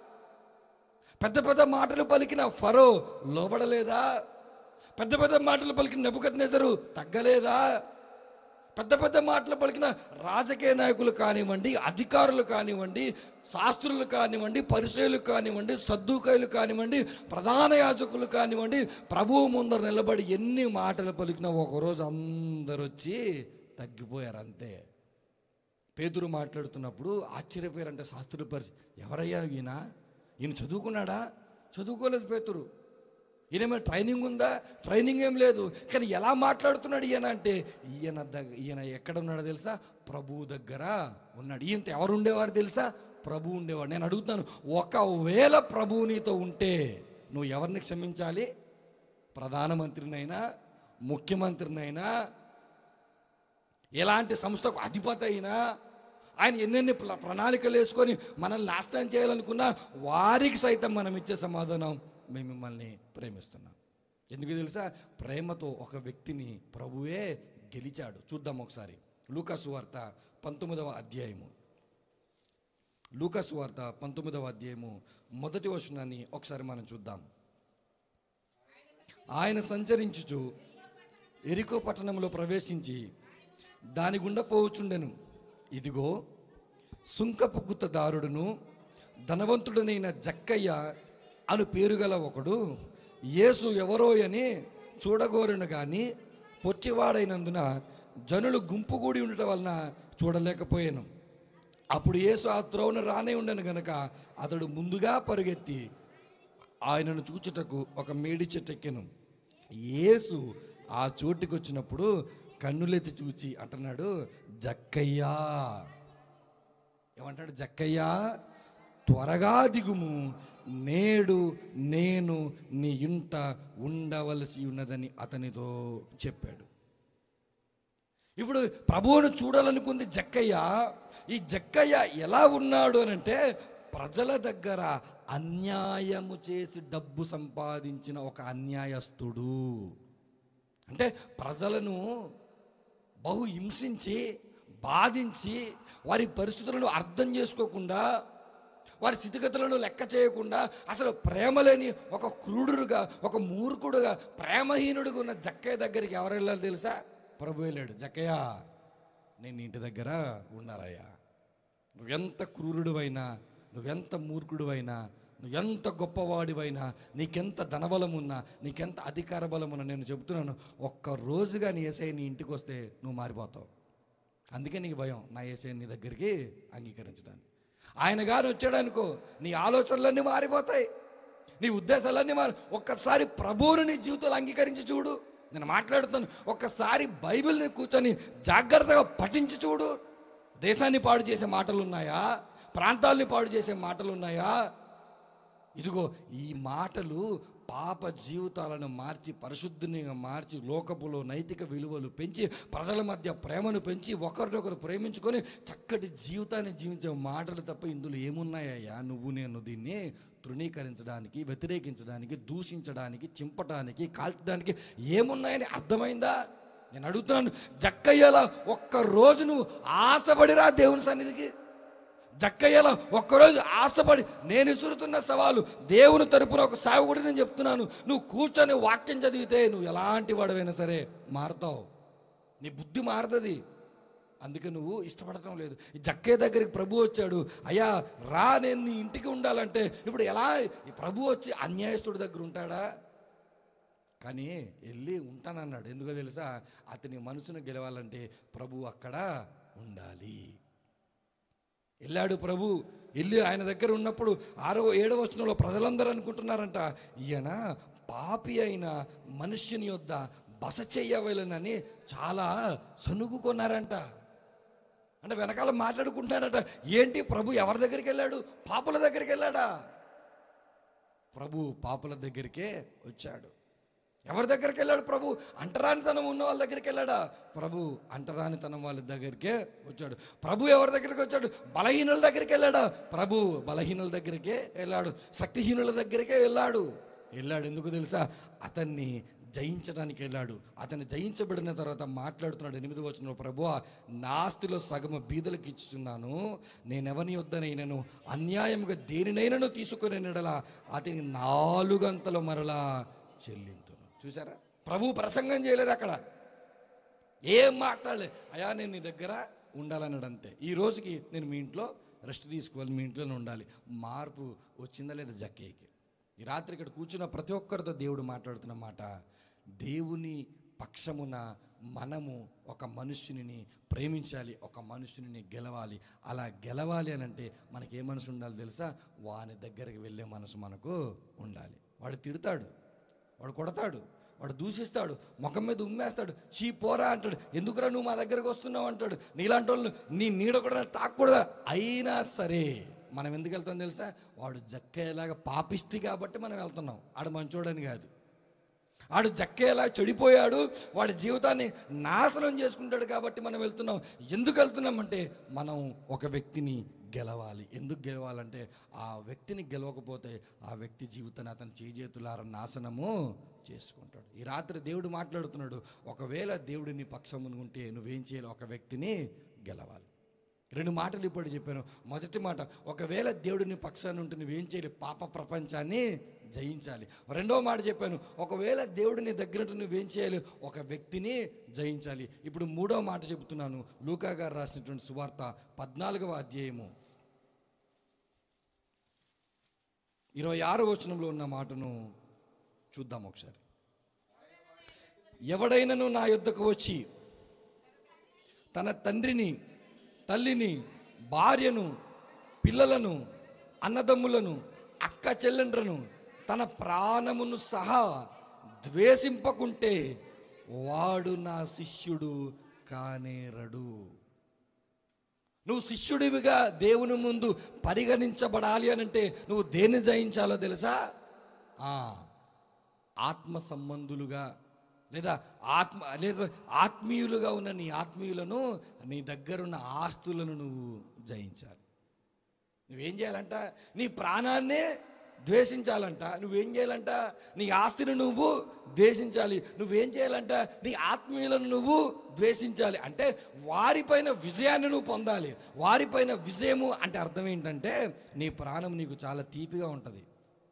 [SPEAKER 1] పెద్ద పెద్ద మాటలు పలికిన ఫరో లోబడలేదా పెద్ద పెద్ద మాటలు పలికిన నెబుకద్నెజరు తగ్గలేదా పెద్ద పెద్ద మాటలు పలికిన రాజకీయ నాయకులు కానివ్వండి అధికారులు కానివ్వండి శాస్త్రులు కానివ్వండి పరిచయులు కానివ్వండి సద్దుకాయలు కానివ్వండి ప్రధాన యాజకులు కానివ్వండి ప్రభువు ముందర నిలబడి ఎన్ని మాటలు పలికినా ఒకరోజు అందరు వచ్చి తగ్గిపోయారు అంతే పేదరు మాట్లాడుతున్నప్పుడు ఆశ్చర్యపోయారంటే శాస్త్రుల పరిస్థితి ఎవరయ్యా ఈయన ఈయన చదువుకున్నాడా చదువుకోలేదు పేతురు ఈయన ఏమైనా ట్రైనింగ్ ఉందా ట్రైనింగ్ ఏం లేదు కానీ ఎలా మాట్లాడుతున్నాడు ఈయన అంటే ఈయన దగ్గర ఈయన ఎక్కడ ఉన్నాడో తెలుసా ప్రభువు దగ్గర ఉన్నాడు ఈయనతో ఎవరు ఉండేవారు తెలుసా ప్రభు ఉండేవాడు నేను అడుగుతాను ఒకవేళ ప్రభువు నీతో ఉంటే నువ్వు ఎవరిని క్షమించాలి ప్రధానమంత్రినైనా ముఖ్యమంత్రినైనా ఎలాంటి సంస్థకు అధిపతి అయినా ఆయన ఎన్నెన్ని ప్ల- ప్రణాళికలు వేసుకొని మనల్ని నాశనం చేయాలనుకున్నా వారికి సైతం మనం ఇచ్చే సమాధానం మేము మిమ్మల్ని ప్రేమిస్తున్నాం ఎందుకు తెలుసా ప్రేమతో ఒక వ్యక్తిని ప్రభువే గెలిచాడు చూద్దాం ఒకసారి లూకాసు వార్త పంతొమ్మిదవ అధ్యాయము లూకాసు వార్త పంతొమ్మిదవ అధ్యాయము మొదటి వచనాన్ని ఒకసారి మనం చూద్దాం ఆయన సంచరించుచు ఎరికో పట్టణంలో ప్రవేశించి దాని గుండా పోవచుండెను ఇదిగో సుంకపు గుత్తదారుడును ధనవంతుడనైన జక్కయ్య అను పేరు గల ఒకడు యేసు ఎవరో అని చూడగోరను కానీ పొచ్చివాడైనందున జనులు గుంపు కూడి ఉండటం వలన చూడలేకపోయాను అప్పుడు యేసు ఆ త్రోవను రానే ఉండను గనక అతడు ముందుగా పరుగెత్తి ఆయనను చూచుటకు ఒక మేడి చెట్టు ఎక్కెను యేసు ఆ చోటుకి వచ్చినప్పుడు కన్నులెత్తి చూచి అంటున్నాడు జక్కయ్యా ఏమంటాడు జక్కయ్యా త్వరగా దిగుము నేడు నేను నీ ఇంట ఉండవలసి ఉన్నదని అతనితో చెప్పాడు ఇప్పుడు ప్రభువును చూడాలనుకుంది జక్కయ్య ఈ జక్కయ్య ఎలా ఉన్నాడు అని అంటే ప్రజల దగ్గర అన్యాయము చేసి డబ్బు సంపాదించిన ఒక అన్యాయస్తుడు అంటే ప్రజలను బహు హింసించి బాధించి వారి పరిస్థితులను అర్థం చేసుకోకుండా వారి స్థితిగతులను లెక్క చేయకుండా అసలు ప్రేమ లేని ఒక క్రూడుగా ఒక మూర్ఖుడుగా ప్రేమహీనుడుగా ఉన్న జక్కయ్య దగ్గరికి ఎవరు వెళ్ళాలి తెలుసా ప్రభు వెళ్ళాడు జక్కయ్య నేను ఇంటి దగ్గర ఉండాలయ్యా నువ్వెంత క్రూరుడువైనా నువ్వెంత మూర్ఖుడువైనా నువ్వెంత గొప్పవాడివైనా నీకెంత ధనబలం ఉన్నా నీకెంత అధికార బలం ఉన్నా నేను చెబుతున్నాను ఒక్క రోజుగా నీ ఏసై నీ ఇంటికి వస్తే నువ్వు మారిపోతావు అందుకే నీకు భయం నా ఏసై నీ దగ్గరికి అంగీకరించడానికి ఆయన గారు వచ్చాడనుకో నీ ఆలోచనలన్నీ మారిపోతాయి నీ ఉద్దేశాలన్నీ మారి ఒక్కసారి ప్రభువుని నీ జీవితంలో అంగీకరించి చూడు నేను మాట్లాడుతాను ఒక్కసారి బైబిల్ని కూర్చొని జాగ్రత్తగా పఠించి చూడు దేశాన్ని పాడు చేసే మాటలు ఉన్నాయా ప్రాంతాల్ని పాడు చేసే మాటలు ఉన్నాయా ఇదిగో ఈ మాటలు పాప జీవితాలను మార్చి పరిశుద్ధినిగా మార్చి లోకపులో నైతిక విలువలు పెంచి ప్రజల మధ్య ప్రేమను పెంచి ఒకరినొకరు ప్రేమించుకొని చక్కటి జీవితాన్ని జీవించే మాటలు తప్ప ఇందులో ఏమున్నాయ్యా నువ్వు నేను దీన్ని తృణీకరించడానికి వ్యతిరేకించడానికి దూషించడానికి చింపడానికి కాల్చడానికి ఏమున్నాయని అర్థమైందా నేను అడుగుతున్నాను జక్కయ్యల ఒక్క రోజు నువ్వు ఆశపడిరా దేవుని సన్నిధికి జక్కయ్యల ఒక్కరోజు ఆశపడి నేను ఇసురుతున్న సవాలు దేవుని తరపున ఒక సేవకుడు నేను చెప్తున్నాను నువ్వు కూర్చొని వాక్యం చదివితే నువ్వు ఎలాంటి వాడవైనా సరే మారుతావు నీ బుద్ధి మారుతుంది అందుకే నువ్వు ఇష్టపడటం లేదు ఈ జక్కయ్య దగ్గరికి ప్రభు వచ్చాడు అయ్యా రా నేను నీ ఇంటికి ఉండాలంటే ఇప్పుడు ఎలా ఈ ప్రభు వచ్చి అన్యాయస్తుడి దగ్గర ఉంటాడా కానీ వెళ్ళి ఉంటానన్నాడు ఎందుకో తెలుసా అతని మనసును గెలవాలంటే ప్రభు అక్కడ ఉండాలి వెళ్ళాడు ప్రభు వెళ్ళి ఆయన దగ్గర ఉన్నప్పుడు ఆరో ఏడవ వచనంలో ప్రజలందరూ అనుకుంటున్నారంట ఈయన పాపి అయిన మనుష్యుని యొద్ద బస చెయ్యవలనని చాలా సనుగుకొన్నారంట అంటే వెనకాల మాట్లాడుకుంటున్నారట ఏంటి ప్రభు ఎవరి దగ్గరికి వెళ్ళాడు పాపుల దగ్గరికి వెళ్ళాడా ప్రభు పాపుల దగ్గరికే వచ్చాడు ఎవరి దగ్గరికి వెళ్ళాడు ప్రభు అంటరానితనం ఉన్న వాళ్ళ దగ్గరికి వెళ్ళాడా ప్రభు అంటరానితనం వాళ్ళ దగ్గరికే వచ్చాడు ప్రభు ఎవరి దగ్గరికి వచ్చాడు బలహీనుల దగ్గరికి వెళ్ళాడా ప్రభు బలహీనుల దగ్గరికే వెళ్ళాడు శక్తిహీనుల దగ్గరికే వెళ్ళాడు వెళ్ళాడు ఎందుకు తెలుసా అతన్ని జయించడానికి వెళ్ళాడు అతన్ని జయించబడిన తర్వాత మాట్లాడుతున్నాడు ఎనిమిది వచ్చిన ప్రభు నాస్తిలో సగము బీదలకు ఇచ్చుచున్నాను నేనెవని వద్దనైనను అన్యాయముగా దేనినైనాను తీసుకుని నెడలా అతని నాలుగంతలు మరలా చెల్లింతును చూసారా ప్రభు ప్రసంగం చేయలేదు అక్కడ ఏం మాట్లాడలే అయా నేను నీ దగ్గర ఉండాలన్నాడు అంతే ఈ రోజుకి నేను మీ ఇంట్లో రెస్ట్ తీసుకోవాలి మీ ఇంట్లోనే ఉండాలి మార్పు వచ్చిందా లేదా జక్కేకి ఈ రాత్రి ఇక్కడ కూర్చున్న ప్రతి ఒక్కరితో దేవుడు మాట్లాడుతున్న మాట దేవుని పక్షమున మనము ఒక మనుష్యుని ప్రేమించాలి ఒక మనుషుని గెలవాలి అలా గెలవాలి అని అంటే మనకి ఏ మనసు ఉండాలి తెలుసా వాని దగ్గరికి వెళ్ళే మనసు మనకు ఉండాలి వాడు తిడతాడు వాడు కొడతాడు వాడు దూషిస్తాడు ముఖం మీద ఉమ్మేస్తాడు చీ పోరా అంటాడు ఎందుకురా నువ్వు మా దగ్గరకు వస్తున్నావు అంటాడు నీలాంటి వాళ్ళు నీ నీడ కూడా తాకూడదా అయినా సరే మనం ఎందుకు వెళ్తాం తెలుసా వాడు జక్కేలాగా పాపిష్టి కాబట్టి మనం వెళ్తున్నాం ఆడు మంచోడని కాదు వాడు జక్కేలా చెడిపోయాడు వాడి జీవితాన్ని నాశనం చేసుకుంటాడు కాబట్టి మనం వెళ్తున్నాం ఎందుకు వెళ్తున్నామంటే మనం ఒక వ్యక్తిని గెలవాలి ఎందుకు గెలవాలంటే ఆ వ్యక్తిని గెలవకపోతే ఆ వ్యక్తి జీవితాన్ని అతని చేజేతులార నాశనము చేసుకుంటాడు ఈ రాత్రి దేవుడు మాట్లాడుతున్నాడు ఒకవేళ దేవుడు నీ పక్షమును ఉంటే నువ్వేం చేయాలి ఒక వ్యక్తిని గెలవాలి రెండు మాటలు ఇప్పుడు చెప్పాను మొదటి మాట ఒకవేళ దేవుడు నీ పక్షాన్ని ఉంటే నువ్వేం చేయాలి పాప ప్రపంచాన్ని జయించాలి రెండవ మాట చెప్పాను ఒకవేళ దేవుడు నీ దగ్గర ఉంటే నువ్వేం చేయాలి ఒక వ్యక్తిని జయించాలి ఇప్పుడు మూడవ మాట చెబుతున్నాను లూకా గారు రాసినటువంటి సువార్త పద్నాలుగవ అధ్యాయము ఇరవై ఆరు వచనంలో ఉన్న మాటను చూద్దాం ఒకసారి ఎవడైనను నా యుద్ధకు వచ్చి తన తండ్రిని తల్లిని భార్యను పిల్లలను అన్నదమ్ములను అక్క చెల్లెండ్రను తన ప్రాణమును సహా ద్వేషింపకుంటే వాడు నా శిష్యుడు కానేరడు నువ్వు శిష్యుడివిగా దేవుని ముందు పరిగణించబడాలి అని అంటే నువ్వు దేన్ని జయించాలో తెలుసా ఆ, ఆత్మ సంబంధులుగా లేదా ఆత్మ లేదా ఆత్మీయులుగా ఉన్న నీ ఆత్మీయులను నీ దగ్గరున్న ఆస్తులను నువ్వు జయించాలి నువ్వేం చేయాలంట నీ ప్రాణాన్నే ద్వేషించాలంట నువ్వేం చేయాలంట నీ ఆస్తిని నువ్వు ద్వేషించాలి నువ్వేం చేయాలంట నీ ఆత్మీయులను నువ్వు ద్వేషించాలి అంటే వారిపైన విజయాన్ని నువ్వు పొందాలి వారిపైన విజయము అంటే అర్థం ఏంటంటే నీ ప్రాణం నీకు చాలా తీపిగా ఉంటుంది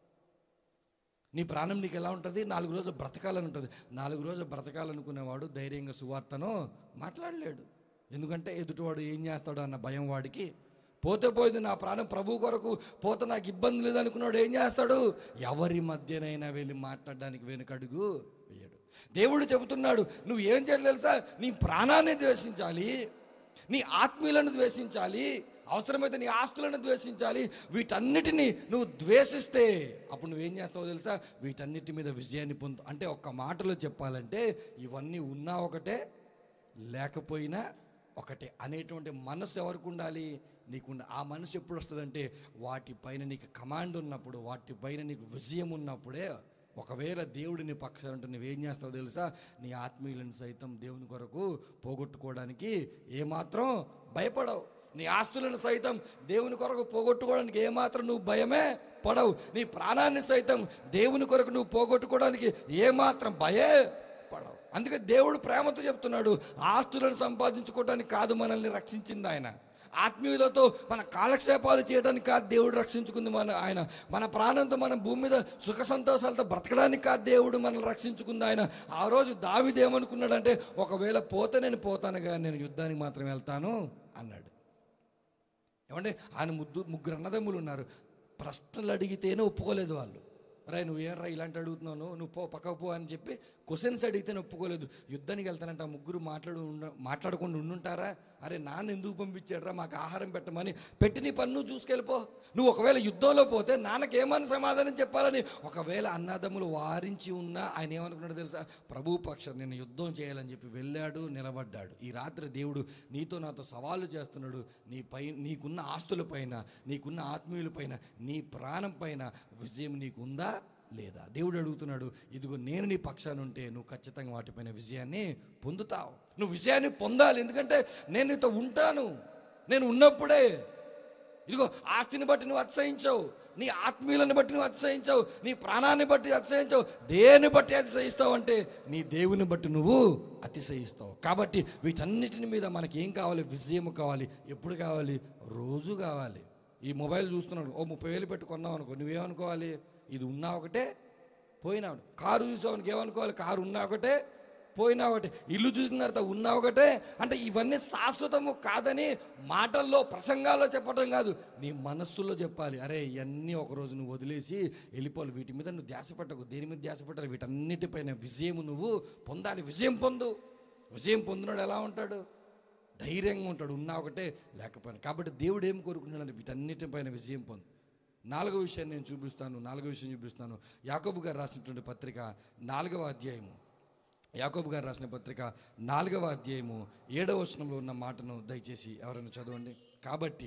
[SPEAKER 1] నీ ప్రాణం నీకు ఎలా ఉంటుంది నాలుగు రోజులు బ్రతకాలని ఉంటుంది నాలుగు రోజులు బ్రతకాలనుకునేవాడు ధైర్యంగా సువార్తను మాట్లాడలేడు ఎందుకంటే ఎదుటివాడు ఏం చేస్తాడు అన్న భయం వాడికి పోతే పోయింది నా ప్రాణం ప్రభు కొరకు పోతే నాకు ఇబ్బంది లేదనుకున్నాడు ఏం చేస్తాడు ఎవరి మధ్యనైనా వెళ్ళి మాట్లాడడానికి వెనుకడుగు వేయడు దేవుడు చెబుతున్నాడు నువ్వు ఏం చేయాలి తెలుసా నీ ప్రాణాన్ని ద్వేషించాలి నీ ఆత్మీయులను ద్వేషించాలి అవసరమైతే నీ ఆస్తులను ద్వేషించాలి వీటన్నిటిని నువ్వు ద్వేషిస్తే అప్పుడు నువ్వేం చేస్తావో తెలుసా వీటన్నిటి మీద విజయాన్ని పొందు అంటే ఒక్క మాటలో చెప్పాలంటే ఇవన్నీ ఉన్నా ఒకటే లేకపోయినా ఒకటే అనేటువంటి మనసు ఎవరికి ఉండాలి నీకు ఆ మనసు ఎప్పుడు వస్తుందంటే వాటిపైన నీకు కమాండ్ ఉన్నప్పుడు వాటిపైన నీకు విజయం ఉన్నప్పుడే ఒకవేళ దేవుడు నీ పక్షాన ఉంటే నువ్వేం చేస్తావు తెలుసా నీ ఆత్మీయులను సైతం దేవుని కొరకు పోగొట్టుకోవడానికి ఏమాత్రం భయపడవు నీ ఆస్తులను సైతం దేవుని కొరకు పోగొట్టుకోవడానికి ఏమాత్రం నువ్వు భయమే పడవు నీ ప్రాణాన్ని సైతం దేవుని కొరకు నువ్వు పోగొట్టుకోవడానికి ఏమాత్రం భయే పడవు అందుకే దేవుడు ప్రేమతో చెప్తున్నాడు ఆస్తులను సంపాదించుకోవడానికి కాదు మనల్ని రక్షించింది ఆయన ఆత్మీయులతో మన కాలక్షేపాలు చేయడానికి కాదు దేవుడు రక్షించుకుంది మన ఆయన మన ప్రాణంతో మన భూమి మీద సుఖ సంతోషాలతో బ్రతకడానికి కాదు దేవుడు మనల్ని రక్షించుకుంది ఆయన ఆ రోజు దావిది ఏమనుకున్నాడంటే ఒకవేళ పోతే నేను పోతాను కానీ నేను యుద్ధానికి మాత్రం వెళ్తాను అన్నాడు ఏమంటే ఆయన ముద్దు ముగ్గురు అన్నదమ్ములు ఉన్నారు ప్రశ్నలు అడిగితేనే ఒప్పుకోలేదు వాళ్ళు రా నువ్వేంరా ఇలాంటి అడుగుతున్నావు నువ్వు పో పక్కకు పో అని చెప్పి క్వశ్చన్స్ అడిగితేనే ఒప్పుకోలేదు యుద్ధానికి వెళ్తానంట ఆ ముగ్గురు మాట్లాడు ఉండ- మాట్లాడకుండా ఉండుంటారా అరే నాన్న ఎందుకు పంపించాడురా మాకు ఆహారం పెట్టమని పెట్టి నీ పన్ను చూసుకెళ్ళిపో నువ్వు ఒకవేళ యుద్ధంలో పోతే నాన్నకి ఏమని సమాధానం చెప్పాలని ఒకవేళ అన్నదమ్ములు వారించి ఉన్నా ఆయన ఏమనుకున్నాడు తెలుసా ప్రభు పక్షం నేను యుద్ధం చేయాలని చెప్పి వెళ్ళాడు నిలబడ్డాడు ఈ రాత్రి దేవుడు నీతో నాతో సవాలు చేస్తున్నాడు నీ పై నీకున్న ఆస్తుల పైన నీకున్న ఆత్మీయుల పైన నీ ప్రాణం పైన విజయం నీకుందా లేదా దేవుడు అడుగుతున్నాడు ఇదిగో నేను నీ పక్షాన ఉంటే నువ్వు ఖచ్చితంగా వాటిపైన విజయాన్ని పొందుతావు నువ్వు విజయాన్ని పొందాలి ఎందుకంటే నేను నీతో ఉంటాను నేను ఉన్నప్పుడే ఇదిగో ఆస్తిని బట్టి నువ్వు అతిశయించవు నీ ఆత్మీయులను బట్టి నువ్వు అతిశయించవు నీ ప్రాణాన్ని బట్టి అతిశయించవు దేని బట్టి అతిశయిస్తావు అంటే నీ దేవుని బట్టి నువ్వు అతిశయిస్తావు కాబట్టి వీటన్నిటిని మీద మనకి ఏం కావాలి విజయం కావాలి ఎప్పుడు కావాలి రోజు కావాలి ఈ మొబైల్ చూస్తున్నాడు ఓ ముప్పై వేలు పెట్టి కొన్నావు అనుకో నువ్వేమనుకోవాలి ఇది ఉన్నా ఒకటే పోయినా ఒకటే. కారు చూసావు ఏమనుకోవాలి కారు ఉన్నా ఒకటే పోయినా ఒకటే ఇల్లు చూసిన తర్వాత ఉన్నా ఒకటే అంటే ఇవన్నీ శాశ్వతము కాదని మాటల్లో ప్రసంగాల్లో చెప్పడం కాదు నీ మనస్సులో చెప్పాలి అరే ఇవన్నీ ఒకరోజు నువ్వు వదిలేసి వెళ్ళిపోవాలి వీటి మీద నువ్వు ధ్యాస పెట్టకు దేని మీద ధ్యాస పెట్టాలి వీటన్నిటిపైన విజయం నువ్వు పొందాలి విజయం పొందు విజయం పొందినాడు ఎలా ఉంటాడు ధైర్యంగా ఉంటాడు ఉన్నా ఒకటే లేకపోయినా కాబట్టి దేవుడు ఏం కోరుకుంటున్నాడు వీటన్నిటిపైన విజయం పొందు నాలుగో విషయాన్ని నేను చూపిస్తాను నాలుగో విషయం చూపిస్తాను యాకోబు గారు రాసినటువంటి పత్రిక నాలుగవ అధ్యాయము యాకోబు గారు రాసిన పత్రిక నాలుగవ అధ్యాయము ఏడవ వచనంలో ఉన్న మాటను దయచేసి ఎవరైనా చదవండి కాబట్టి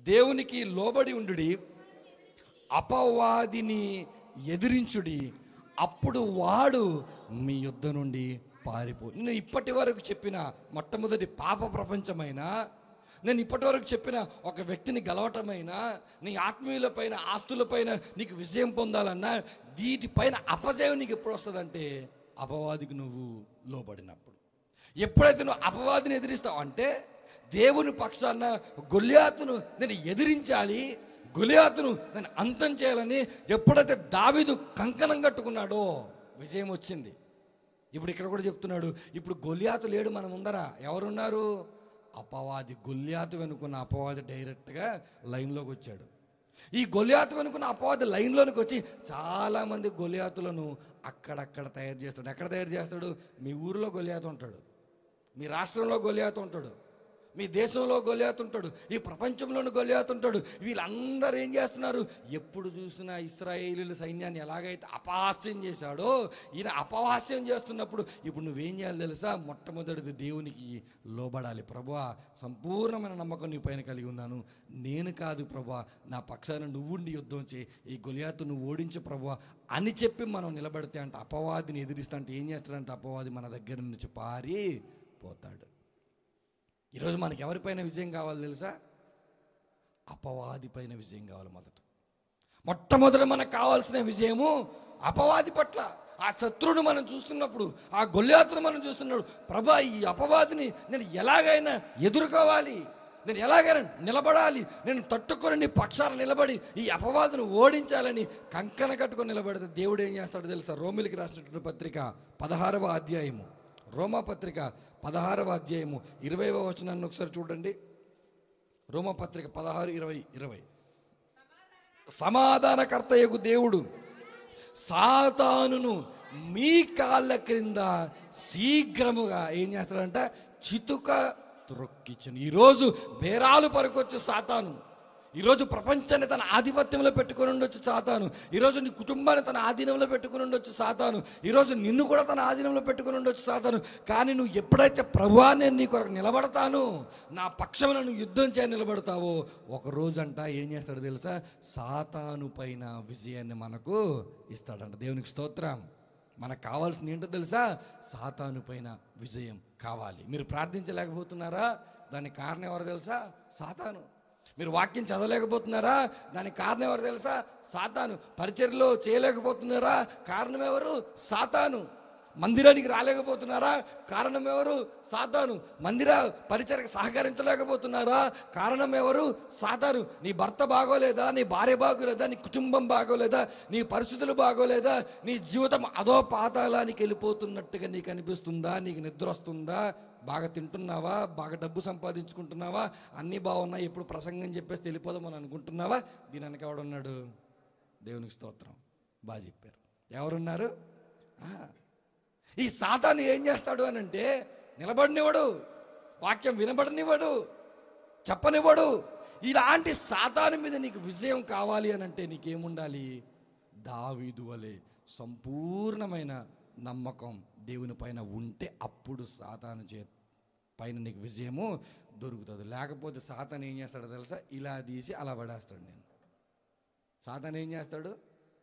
[SPEAKER 1] దేవునికి లోబడి ఉండుడి అపవాదిని ఎదిరించుడి అప్పుడు వాడు మీ యుద్ధ నుండి పారిపో నేను ఇప్పటి వరకు చెప్పిన మొట్టమొదటి పాప ప్రపంచమైన నేను ఇప్పటి వరకు చెప్పిన ఒక వ్యక్తిని గెలవటమైనా నీ ఆత్మీయులపైన ఆస్తులపైన నీకు విజయం పొందాలన్నా వీటిపైన అపజయం నీకు ఎప్పుడు వస్తుందంటే అపవాదికి నువ్వు లోబడినప్పుడు ఎప్పుడైతే నువ్వు అపవాదిని ఎదిరిస్తావు అంటే దేవుని పక్షాన గొల్లియాతును నేను ఎదిరించాలి గొలియాతును నేను అంతం చేయాలని ఎప్పుడైతే దావీదు కంకణం కట్టుకున్నాడో విజయం వచ్చింది ఇప్పుడు ఇక్కడ కూడా చెప్తున్నాడు ఇప్పుడు గొలియాతు లేడు మన ముందర ఎవరున్నారు అపవాది గొల్లియాతు వెనుకున్న అపవాది డైరెక్ట్గా లైన్లోకి వచ్చాడు ఈ గొలియాతు వెనుకున్న అపవాది లైన్లోనికి వచ్చి చాలామంది గొలియాతులను అక్కడక్కడ తయారు చేస్తాడు ఎక్కడ తయారు చేస్తాడు మీ ఊరిలో గొలియాతు ఉంటాడు మీ రాష్ట్రంలో గొలియాతు ఉంటాడు మీ దేశంలో గొలియాతు ఉంటాడు ఈ ప్రపంచంలోని గొలియాతు ఉంటాడు వీళ్ళందరూ ఏం చేస్తున్నారు ఎప్పుడు చూసినా ఇస్రాయేలీల సైన్యాన్ని ఎలాగైతే అపహాస్యం చేశాడో ఈయన అపహాస్యం చేస్తున్నప్పుడు ఇప్పుడు నువ్వేం చేయాలి తెలుసా మొట్టమొదటిది దేవునికి లోబడాలి ప్రభువా సంపూర్ణమైన నమ్మకం నీ పైన కలిగి ఉన్నాను నేను కాదు ప్రభువా నా పక్షాన నువ్వుండి యుద్ధం చేయి ఈ గొలియాతు నువ్వు ఓడించు ప్రభువా అని చెప్పి మనం నిలబడితే అంటే అపవాదిని ఎదిరిస్తా అంటే ఏం చేస్తాడంటే అపవాది మన దగ్గర నుంచి పారి పోతాడు ఈరోజు మనకి ఎవరిపైన విజయం కావాలి తెలుసా అపవాది పైన విజయం కావాలి మొదట మొట్టమొదట మనకు కావాల్సిన విజయము అపవాది పట్ల ఆ శత్రువును మనం చూస్తున్నప్పుడు ఆ గొల్లాతును మనం చూస్తున్నప్పుడు ప్రభా ఈ అపవాదిని నేను ఎలాగైనా ఎదుర్కోవాలి నేను ఎలాగైనా నిలబడాలి నేను తట్టుకొని నీ పక్షాన నిలబడి ఈ అపవాదును ఓడించాలని కంకణ కట్టుకొని నిలబడితే దేవుడు ఏం చేస్తాడో తెలుసా రోమిలికి రాసినటువంటి పత్రిక పదహారవ అధ్యాయము రోమా పత్రిక పదహారవ అధ్యాయము ఇరవైవ వచనాన్ని ఒకసారి చూడండి రోమా పత్రిక పదహారు ఇరవై ఇరవై సమాధానకర్తయగు దేవుడు సాతానును మీ కాళ్ళ క్రింద శీఘ్రముగా ఏం చేస్తాడంట చితుక త్రొక్కించను ఈరోజు బేరాలు పరుకొచ్చు సాతాను ఈరోజు ప్రపంచాన్ని తన ఆధిపత్యంలో పెట్టుకొని ఉండొచ్చు సాతాను ఈరోజు నీ కుటుంబాన్ని తన ఆధీనంలో పెట్టుకొని ఉండొచ్చు సాతాను ఈరోజు నిన్ను కూడా తన ఆధీనంలో పెట్టుకొని ఉండొచ్చు సాతాను కానీ నువ్వు ఎప్పుడైతే ప్రభువా నేను నీ కొరకు నిలబడతాను నా పక్షంలో నువ్వు యుద్ధం చేయ నిలబడతావో ఒక రోజంట ఏం చేస్తాడు తెలుసా సాతాను పైన విజయాన్ని మనకు ఇస్తాడంట దేవునికి స్తోత్రం మనకు కావాల్సింది ఏంటో తెలుసా సాతాను పైన విజయం కావాలి మీరు ప్రార్థించలేకపోతున్నారా దానికి కారణం ఎవరు తెలుసా సాతాను మీరు వాక్యం చదవలేకపోతున్నారా దానికి కారణం ఎవరు తెలుసా సాతాను పరిచర్లో చేయలేకపోతున్నారా కారణం ఎవరు సాతాను మందిరానికి రాలేకపోతున్నారా కారణం ఎవరు సాతాను మందిర పరిచయకు సహకరించలేకపోతున్నారా కారణం ఎవరు సాతాను నీ భర్త బాగోలేదా నీ భార్య బాగోలేదా నీ కుటుంబం బాగోలేదా నీ పరిస్థితులు బాగోలేదా నీ జీవితం అదో పాతాళానికి వెళ్ళిపోతున్నట్టుగా నీకు అనిపిస్తుందా నీకు నిద్ర వస్తుందా బాగా తింటున్నావా బాగా డబ్బు సంపాదించుకుంటున్నావా అన్నీ బాగున్నాయి ఎప్పుడు ప్రసంగం చెప్పేసి వెళ్ళిపోదామని అనుకుంటున్నావా దీని వెనక ఎవడున్నాడు దేవునికి స్తోత్రం బాగా చెప్పారు ఎవరున్నారు ఆ, ఈ సాతాను ఏం చేస్తాడు అని అంటే నిలబడినివ్వడు వాక్యం వినబడనివ్వడు చెప్పనివ్వడు ఇలాంటి సాతాను మీద నీకు విజయం కావాలి అని అంటే నీకేముండాలి దావీదు వలె సంపూర్ణమైన నమ్మకం దేవుని పైన ఉంటే అప్పుడు సాతాను చే పైన నీకు విజయము దొరుకుతుంది లేకపోతే సాతాను ఏం చేస్తాడో తెలుసా ఇలా తీసి అలా పడేస్తాడు నేను సాతాను ఏం చేస్తాడు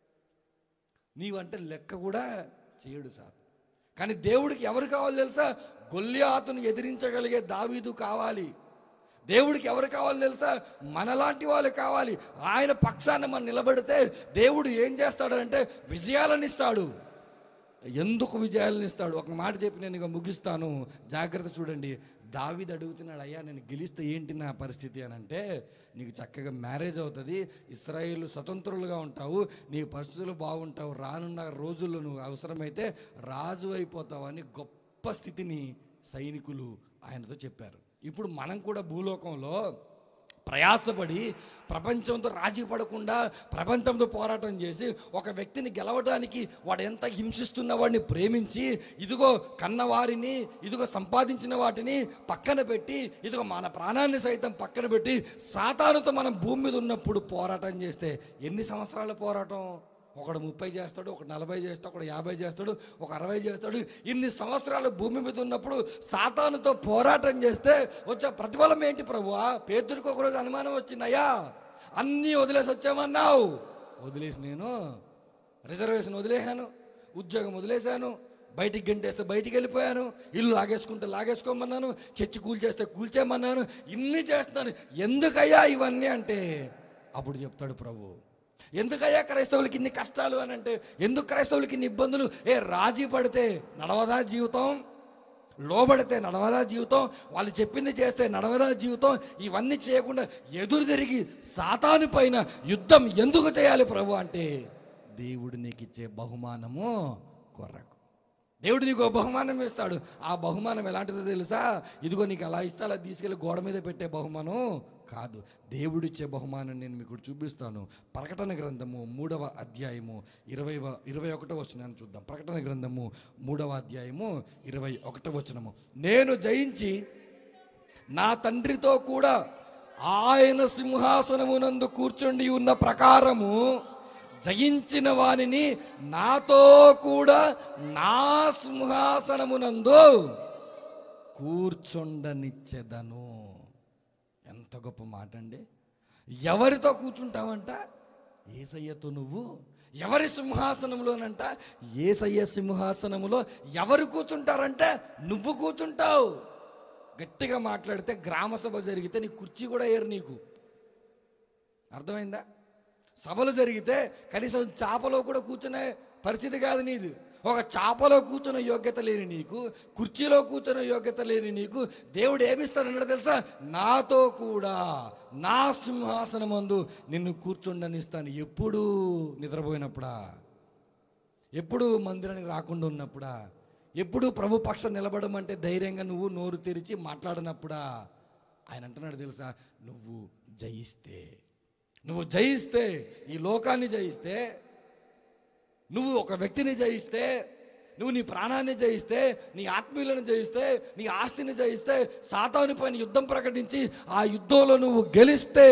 [SPEAKER 1] నీవంటే లెక్క కూడా చేయడు సార్ కానీ దేవుడికి ఎవరు కావాలి తెలుసా గొల్లియాతును ఎదిరించగలిగే దావీదు కావాలి దేవుడికి ఎవరు కావాలి తెలుసా మనలాంటి వాళ్ళు కావాలి ఆయన పక్షాన మనం నిలబడితే దేవుడు ఏం చేస్తాడంటే విజయాలను ఇస్తాడు ఎందుకు విజయాలను ఇస్తాడు ఒక మాట చెప్పి నేను ఇక ముగిస్తాను జాగ్రత్త చూడండి దావిది అడుగుతున్నాడు అయ్యా నేను గెలిస్తే ఏంటి నా పరిస్థితి అని అంటే నీకు చక్కగా మ్యారేజ్ అవుతుంది ఇస్రాయేల్ స్వతంత్రులుగా ఉంటావు నీ పరిస్థితులు బాగుంటావు రానున్న రోజుల్లో నువ్వు అవసరమైతే రాజు అయిపోతావని గొప్ప స్థితిని సైనికులు ఆయనతో చెప్పారు ఇప్పుడు మనం కూడా భూలోకంలో ప్రయాసపడి ప్రపంచంతో రాజీ పడకుండా ప్రపంచంతో పోరాటం చేసి ఒక వ్యక్తిని గెలవడానికి వాడు ఎంత హింసిస్తున్న వాడిని ప్రేమించి ఇదిగో కన్నవారిని ఇదిగో సంపాదించిన వాటిని పక్కన పెట్టి ఇదిగో మన ప్రాణాన్ని సైతం పక్కన పెట్టి సాతానుతో మనం భూమి మీద ఉన్నప్పుడు పోరాటం చేస్తే ఎన్ని సంవత్సరాల పోరాటం ఒకడు ముప్పై చేస్తాడు ఒకడు నలభై చేస్తాడు ఒకడు యాభై చేస్తాడు ఒక అరవై చేస్తాడు ఇన్ని సంవత్సరాలు భూమి మీద ఉన్నప్పుడు సాతానుతో పోరాటం చేస్తే వచ్చే ప్రతిఫలం ఏంటి ప్రభువా పేదరికి ఒకరోజు అనుమానం వచ్చిందయ్యా అన్నీ వదిలేసి వచ్చామన్నావు వదిలేసి నేను రిజర్వేషన్ వదిలేశాను ఉద్యోగం వదిలేశాను బయటికి గంటేస్తే బయటికి వెళ్ళిపోయాను ఇల్లు లాగేసుకుంటే లాగేసుకోమన్నాను చర్చి కూల్చేస్తే కూల్చేయమన్నాను ఇన్ని చేస్తున్నాను ఎందుకయ్యా ఇవన్నీ అంటే అప్పుడు చెప్తాడు ప్రభు ఎందుకయ్యా క్రైస్తవులకి ఇన్ని కష్టాలు అని అంటే ఎందుకు క్రైస్తవులకి ఇన్ని ఇబ్బందులు ఏ రాజీ పడితే నడవదా జీవితం లోబడితే నడవదా జీవితం వాళ్ళు చెప్పింది చేస్తే నడవదా జీవితం ఇవన్నీ చేయకుండా ఎదురు తిరిగి సాతాను పైన యుద్ధం ఎందుకు చేయాలి ప్రభు అంటే దేవుడు నీకు ఇచ్చే బహుమానము కొరకు దేవుడు నీకు ఒక బహుమానం ఇస్తాడు ఆ బహుమానం ఎలాంటిదో తెలుసా ఇదిగో నీకు అలా ఇస్తే అలా తీసుకెళ్ళి గోడ మీద పెట్టే బహుమానం కాదు దేవుడిచ్చే బహుమానం నేను మీకు చూపిస్తాను ప్రకటన గ్రంథము మూడవ అధ్యాయము ఇరవై ఇరవై ఒకటో వచనాన్ని చూద్దాం ప్రకటన గ్రంథము మూడవ అధ్యాయము ఇరవై ఒకటో వచనము నేను జయించి నా తండ్రితో కూడా ఆయన సింహాసనమునందు కూర్చుండి ఉన్న ప్రకారము జయించిన వానిని నాతో కూడా నా సింహాసనమునందు కూర్చుండనిచ్చెదను ఎంత గొప్ప మాట అండి ఎవరితో కూర్చుంటావంట ఏసయ్యతో నువ్వు ఎవరి సింహాసనంలోనంట ఏసయ్య సింహాసనములో ఎవరు కూర్చుంటారంటే నువ్వు కూర్చుంటావు గట్టిగా మాట్లాడితే గ్రామ సభ జరిగితే నీ కుర్చీ కూడా ఏరు నీకు అర్థమైందా సభలు జరిగితే కనీసం చాపలో కూడా కూర్చునే పరిస్థితి కాదు నీది ఒక చాపలో కూర్చున్న యోగ్యత లేని నీకు కుర్చీలో కూర్చున్న యోగ్యత లేని నీకు దేవుడు ఏమిస్తాడన్నాడు తెలుసా నాతో కూడా నా సింహాసనం మందు నిన్ను కూర్చుండనిస్తాను ఎప్పుడు నిద్రపోయినప్పుడా ఎప్పుడు మందిరానికి రాకుండా ఉన్నప్పుడా ఎప్పుడు ప్రభు పక్షం నిలబడమంటే ధైర్యంగా నువ్వు నోరు తెరిచి మాట్లాడినప్పుడా ఆయన అంటున్నాడు తెలుసా నువ్వు జయిస్తే నువ్వు జయిస్తే ఈ లోకాన్ని జయిస్తే నువ్వు ఒక వ్యక్తిని జయిస్తే నువ్వు నీ ప్రాణాన్ని జయిస్తే నీ ఆత్మీయులను జయిస్తే నీ ఆస్తిని జయిస్తే సాతాను పైన యుద్ధం ప్రకటించి ఆ యుద్ధంలో నువ్వు గెలిస్తే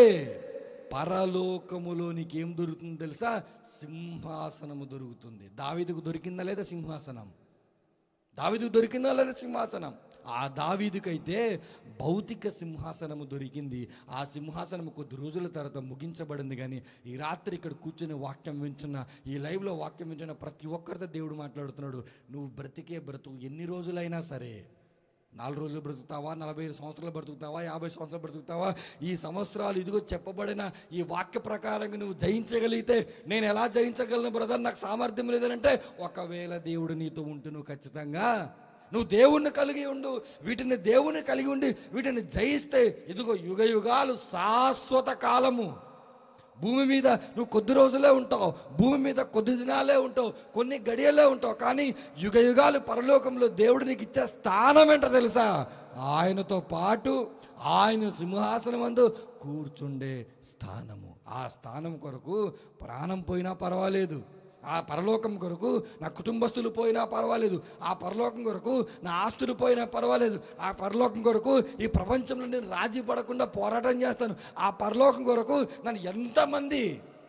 [SPEAKER 1] పరలోకములో నీకేం దొరుకుతుంది తెలుసా సింహాసనము దొరుకుతుంది దావీదుకు దొరికిందా లేదా సింహాసనం దావీదుకు దొరికిందా లేదా సింహాసనం ఆ దావీదుకైతే భౌతిక సింహాసనము దొరికింది ఆ సింహాసనం కొద్ది రోజుల తర్వాత ముగించబడింది కానీ ఈ రాత్రి ఇక్కడ కూర్చొని వాక్యం వింటున్న ఈ లైవ్లో వాక్యం వింటున్న ప్రతి ఒక్కరితో దేవుడు మాట్లాడుతున్నాడు నువ్వు బ్రతికే బ్రతుకు ఎన్ని రోజులైనా సరే నాలుగు రోజులు బ్రతుకుతావా నలభై ఐదు సంవత్సరాలు బ్రతుకుతావా యాభై సంవత్సరాలు బ్రతుకుతావా ఈ సంవత్సరాలు ఇదిగో చెప్పబడిన ఈ వాక్య ప్రకారంగా నువ్వు జయించగలిగితే నేను ఎలా జయించగలను బ్రదర్ నాకు సామర్థ్యం లేదంటే ఒకవేళ దేవుడు నీతో ఉంటే నువ్వు ఖచ్చితంగా నువ్వు దేవుణ్ణి కలిగి ఉండు వీటిని దేవుని కలిగి ఉండి వీటిని జయిస్తే ఇదిగో యుగ యుగాలు శాశ్వత కాలము భూమి మీద నువ్వు కొద్ది రోజులే ఉంటావు భూమి మీద కొద్ది దినాలే ఉంటావు కొన్ని గడియలే ఉంటావు కానీ యుగ యుగాలు పరలోకంలో దేవుడు నీకు ఇచ్చే స్థానం ఏంటో తెలుసా ఆయనతో పాటు ఆయన సింహాసనం అందు కూర్చుండే స్థానము ఆ స్థానం కొరకు ప్రాణం పోయినా పర్వాలేదు ఆ పరలోకం కొరకు నా కుటుంబస్తులు పోయినా పర్వాలేదు ఆ పరలోకం కొరకు నా ఆస్తులు పోయినా పర్వాలేదు ఆ పరలోకం కొరకు ఈ ప్రపంచంలో నేను రాజీ పడకుండా పోరాటం చేస్తాను ఆ పరలోకం కొరకు నన్ను ఎంతమంది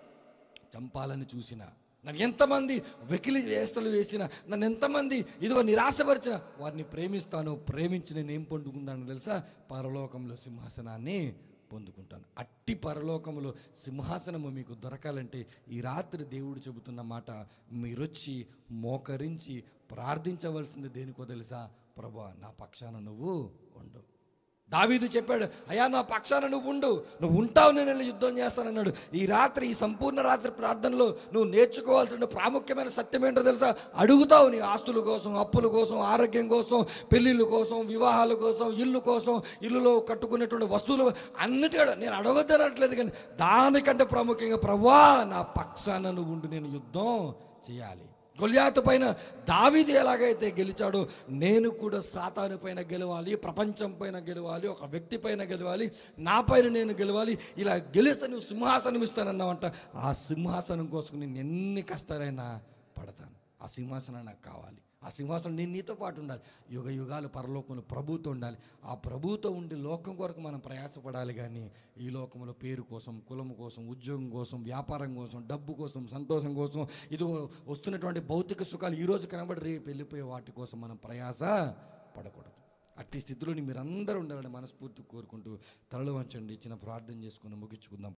[SPEAKER 1] చంపాలని చూసిన నన్ను ఎంతమంది వెకిలి వేస్తలు వేసిన నన్ను ఎంతమంది ఇదిగో నిరాశపరిచిన వారిని ప్రేమిస్తాను ప్రేమించి నేను ఏం పొందుకుంటాను తెలుసా పరలోకంలో సింహాసనాన్ని పొందుకుంటాను అట్టి పరలోకములో సింహాసనము మీకు దొరకాలంటే ఈ రాత్రి దేవుడు చెబుతున్న మాట మీరొచ్చి మోకరించి ప్రార్థించవలసింది దేనికో తెలుసా ప్రభా నా పక్షాన నువ్వు ఉండు దావీదు చెప్పాడు అయ్యా నా పక్షాన నువ్వు ఉండు నువ్వు ఉంటావు నేను వెళ్ళి యుద్ధం చేస్తానన్నాడు ఈ రాత్రి ఈ సంపూర్ణ రాత్రి ప్రార్థనలో నువ్వు నేర్చుకోవాల్సిన ప్రాముఖ్యమైన సత్యం ఏంటో తెలుసా అడుగుతావు నీ ఆస్తుల కోసం అప్పుల కోసం ఆరోగ్యం కోసం పెళ్ళిళ్ళ కోసం వివాహాల కోసం ఇల్లు కోసం ఇల్లులో కట్టుకునేటువంటి వస్తువులు అన్నిటి నేను అడగద్దనట్లేదు కానీ దానికంటే ప్రాముఖ్యంగా ప్రభా నా పక్షాన నువ్వు ఉండు నేను యుద్ధం చేయాలి గొల్యాతు పైన దావీదు ఎలాగైతే గెలిచాడో నేను కూడా సాతాను పైన గెలవాలి ప్రపంచం పైన గెలవాలి ఒక వ్యక్తి పైన గెలవాలి నా పైన నేను గెలవాలి ఇలా గెలిస్తే నువ్వు సింహాసనం ఇస్తానన్నావంట ఆ సింహాసనం కోసం నేను ఎన్ని కష్టాలైనా పడతాను ఆ సింహాసనం నాకు కావాలి ఆ సింహాసనం నేను నీతో పాటు ఉండాలి యుగ యుగాలు పరలోకంలో ప్రభుతో ఉండాలి ఆ ప్రభుతో ఉండి లోకం కొరకు మనం ప్రయాసపడాలి కానీ ఈ లోకంలో పేరు కోసం కులం కోసం ఉద్యోగం కోసం వ్యాపారం కోసం డబ్బు కోసం సంతోషం కోసం ఇది వస్తున్నటువంటి భౌతిక సుఖాలు ఈరోజు కనబడి రేపు వెళ్ళిపోయే వాటి కోసం మనం ప్రయాస పడకూడదు అట్టి స్థితిలోని మీరందరూ ఉండాలని మనస్ఫూర్తి కోరుకుంటూ తలలో వంచండి చిన్న ప్రార్థన చేసుకుని ముగించుకుందాం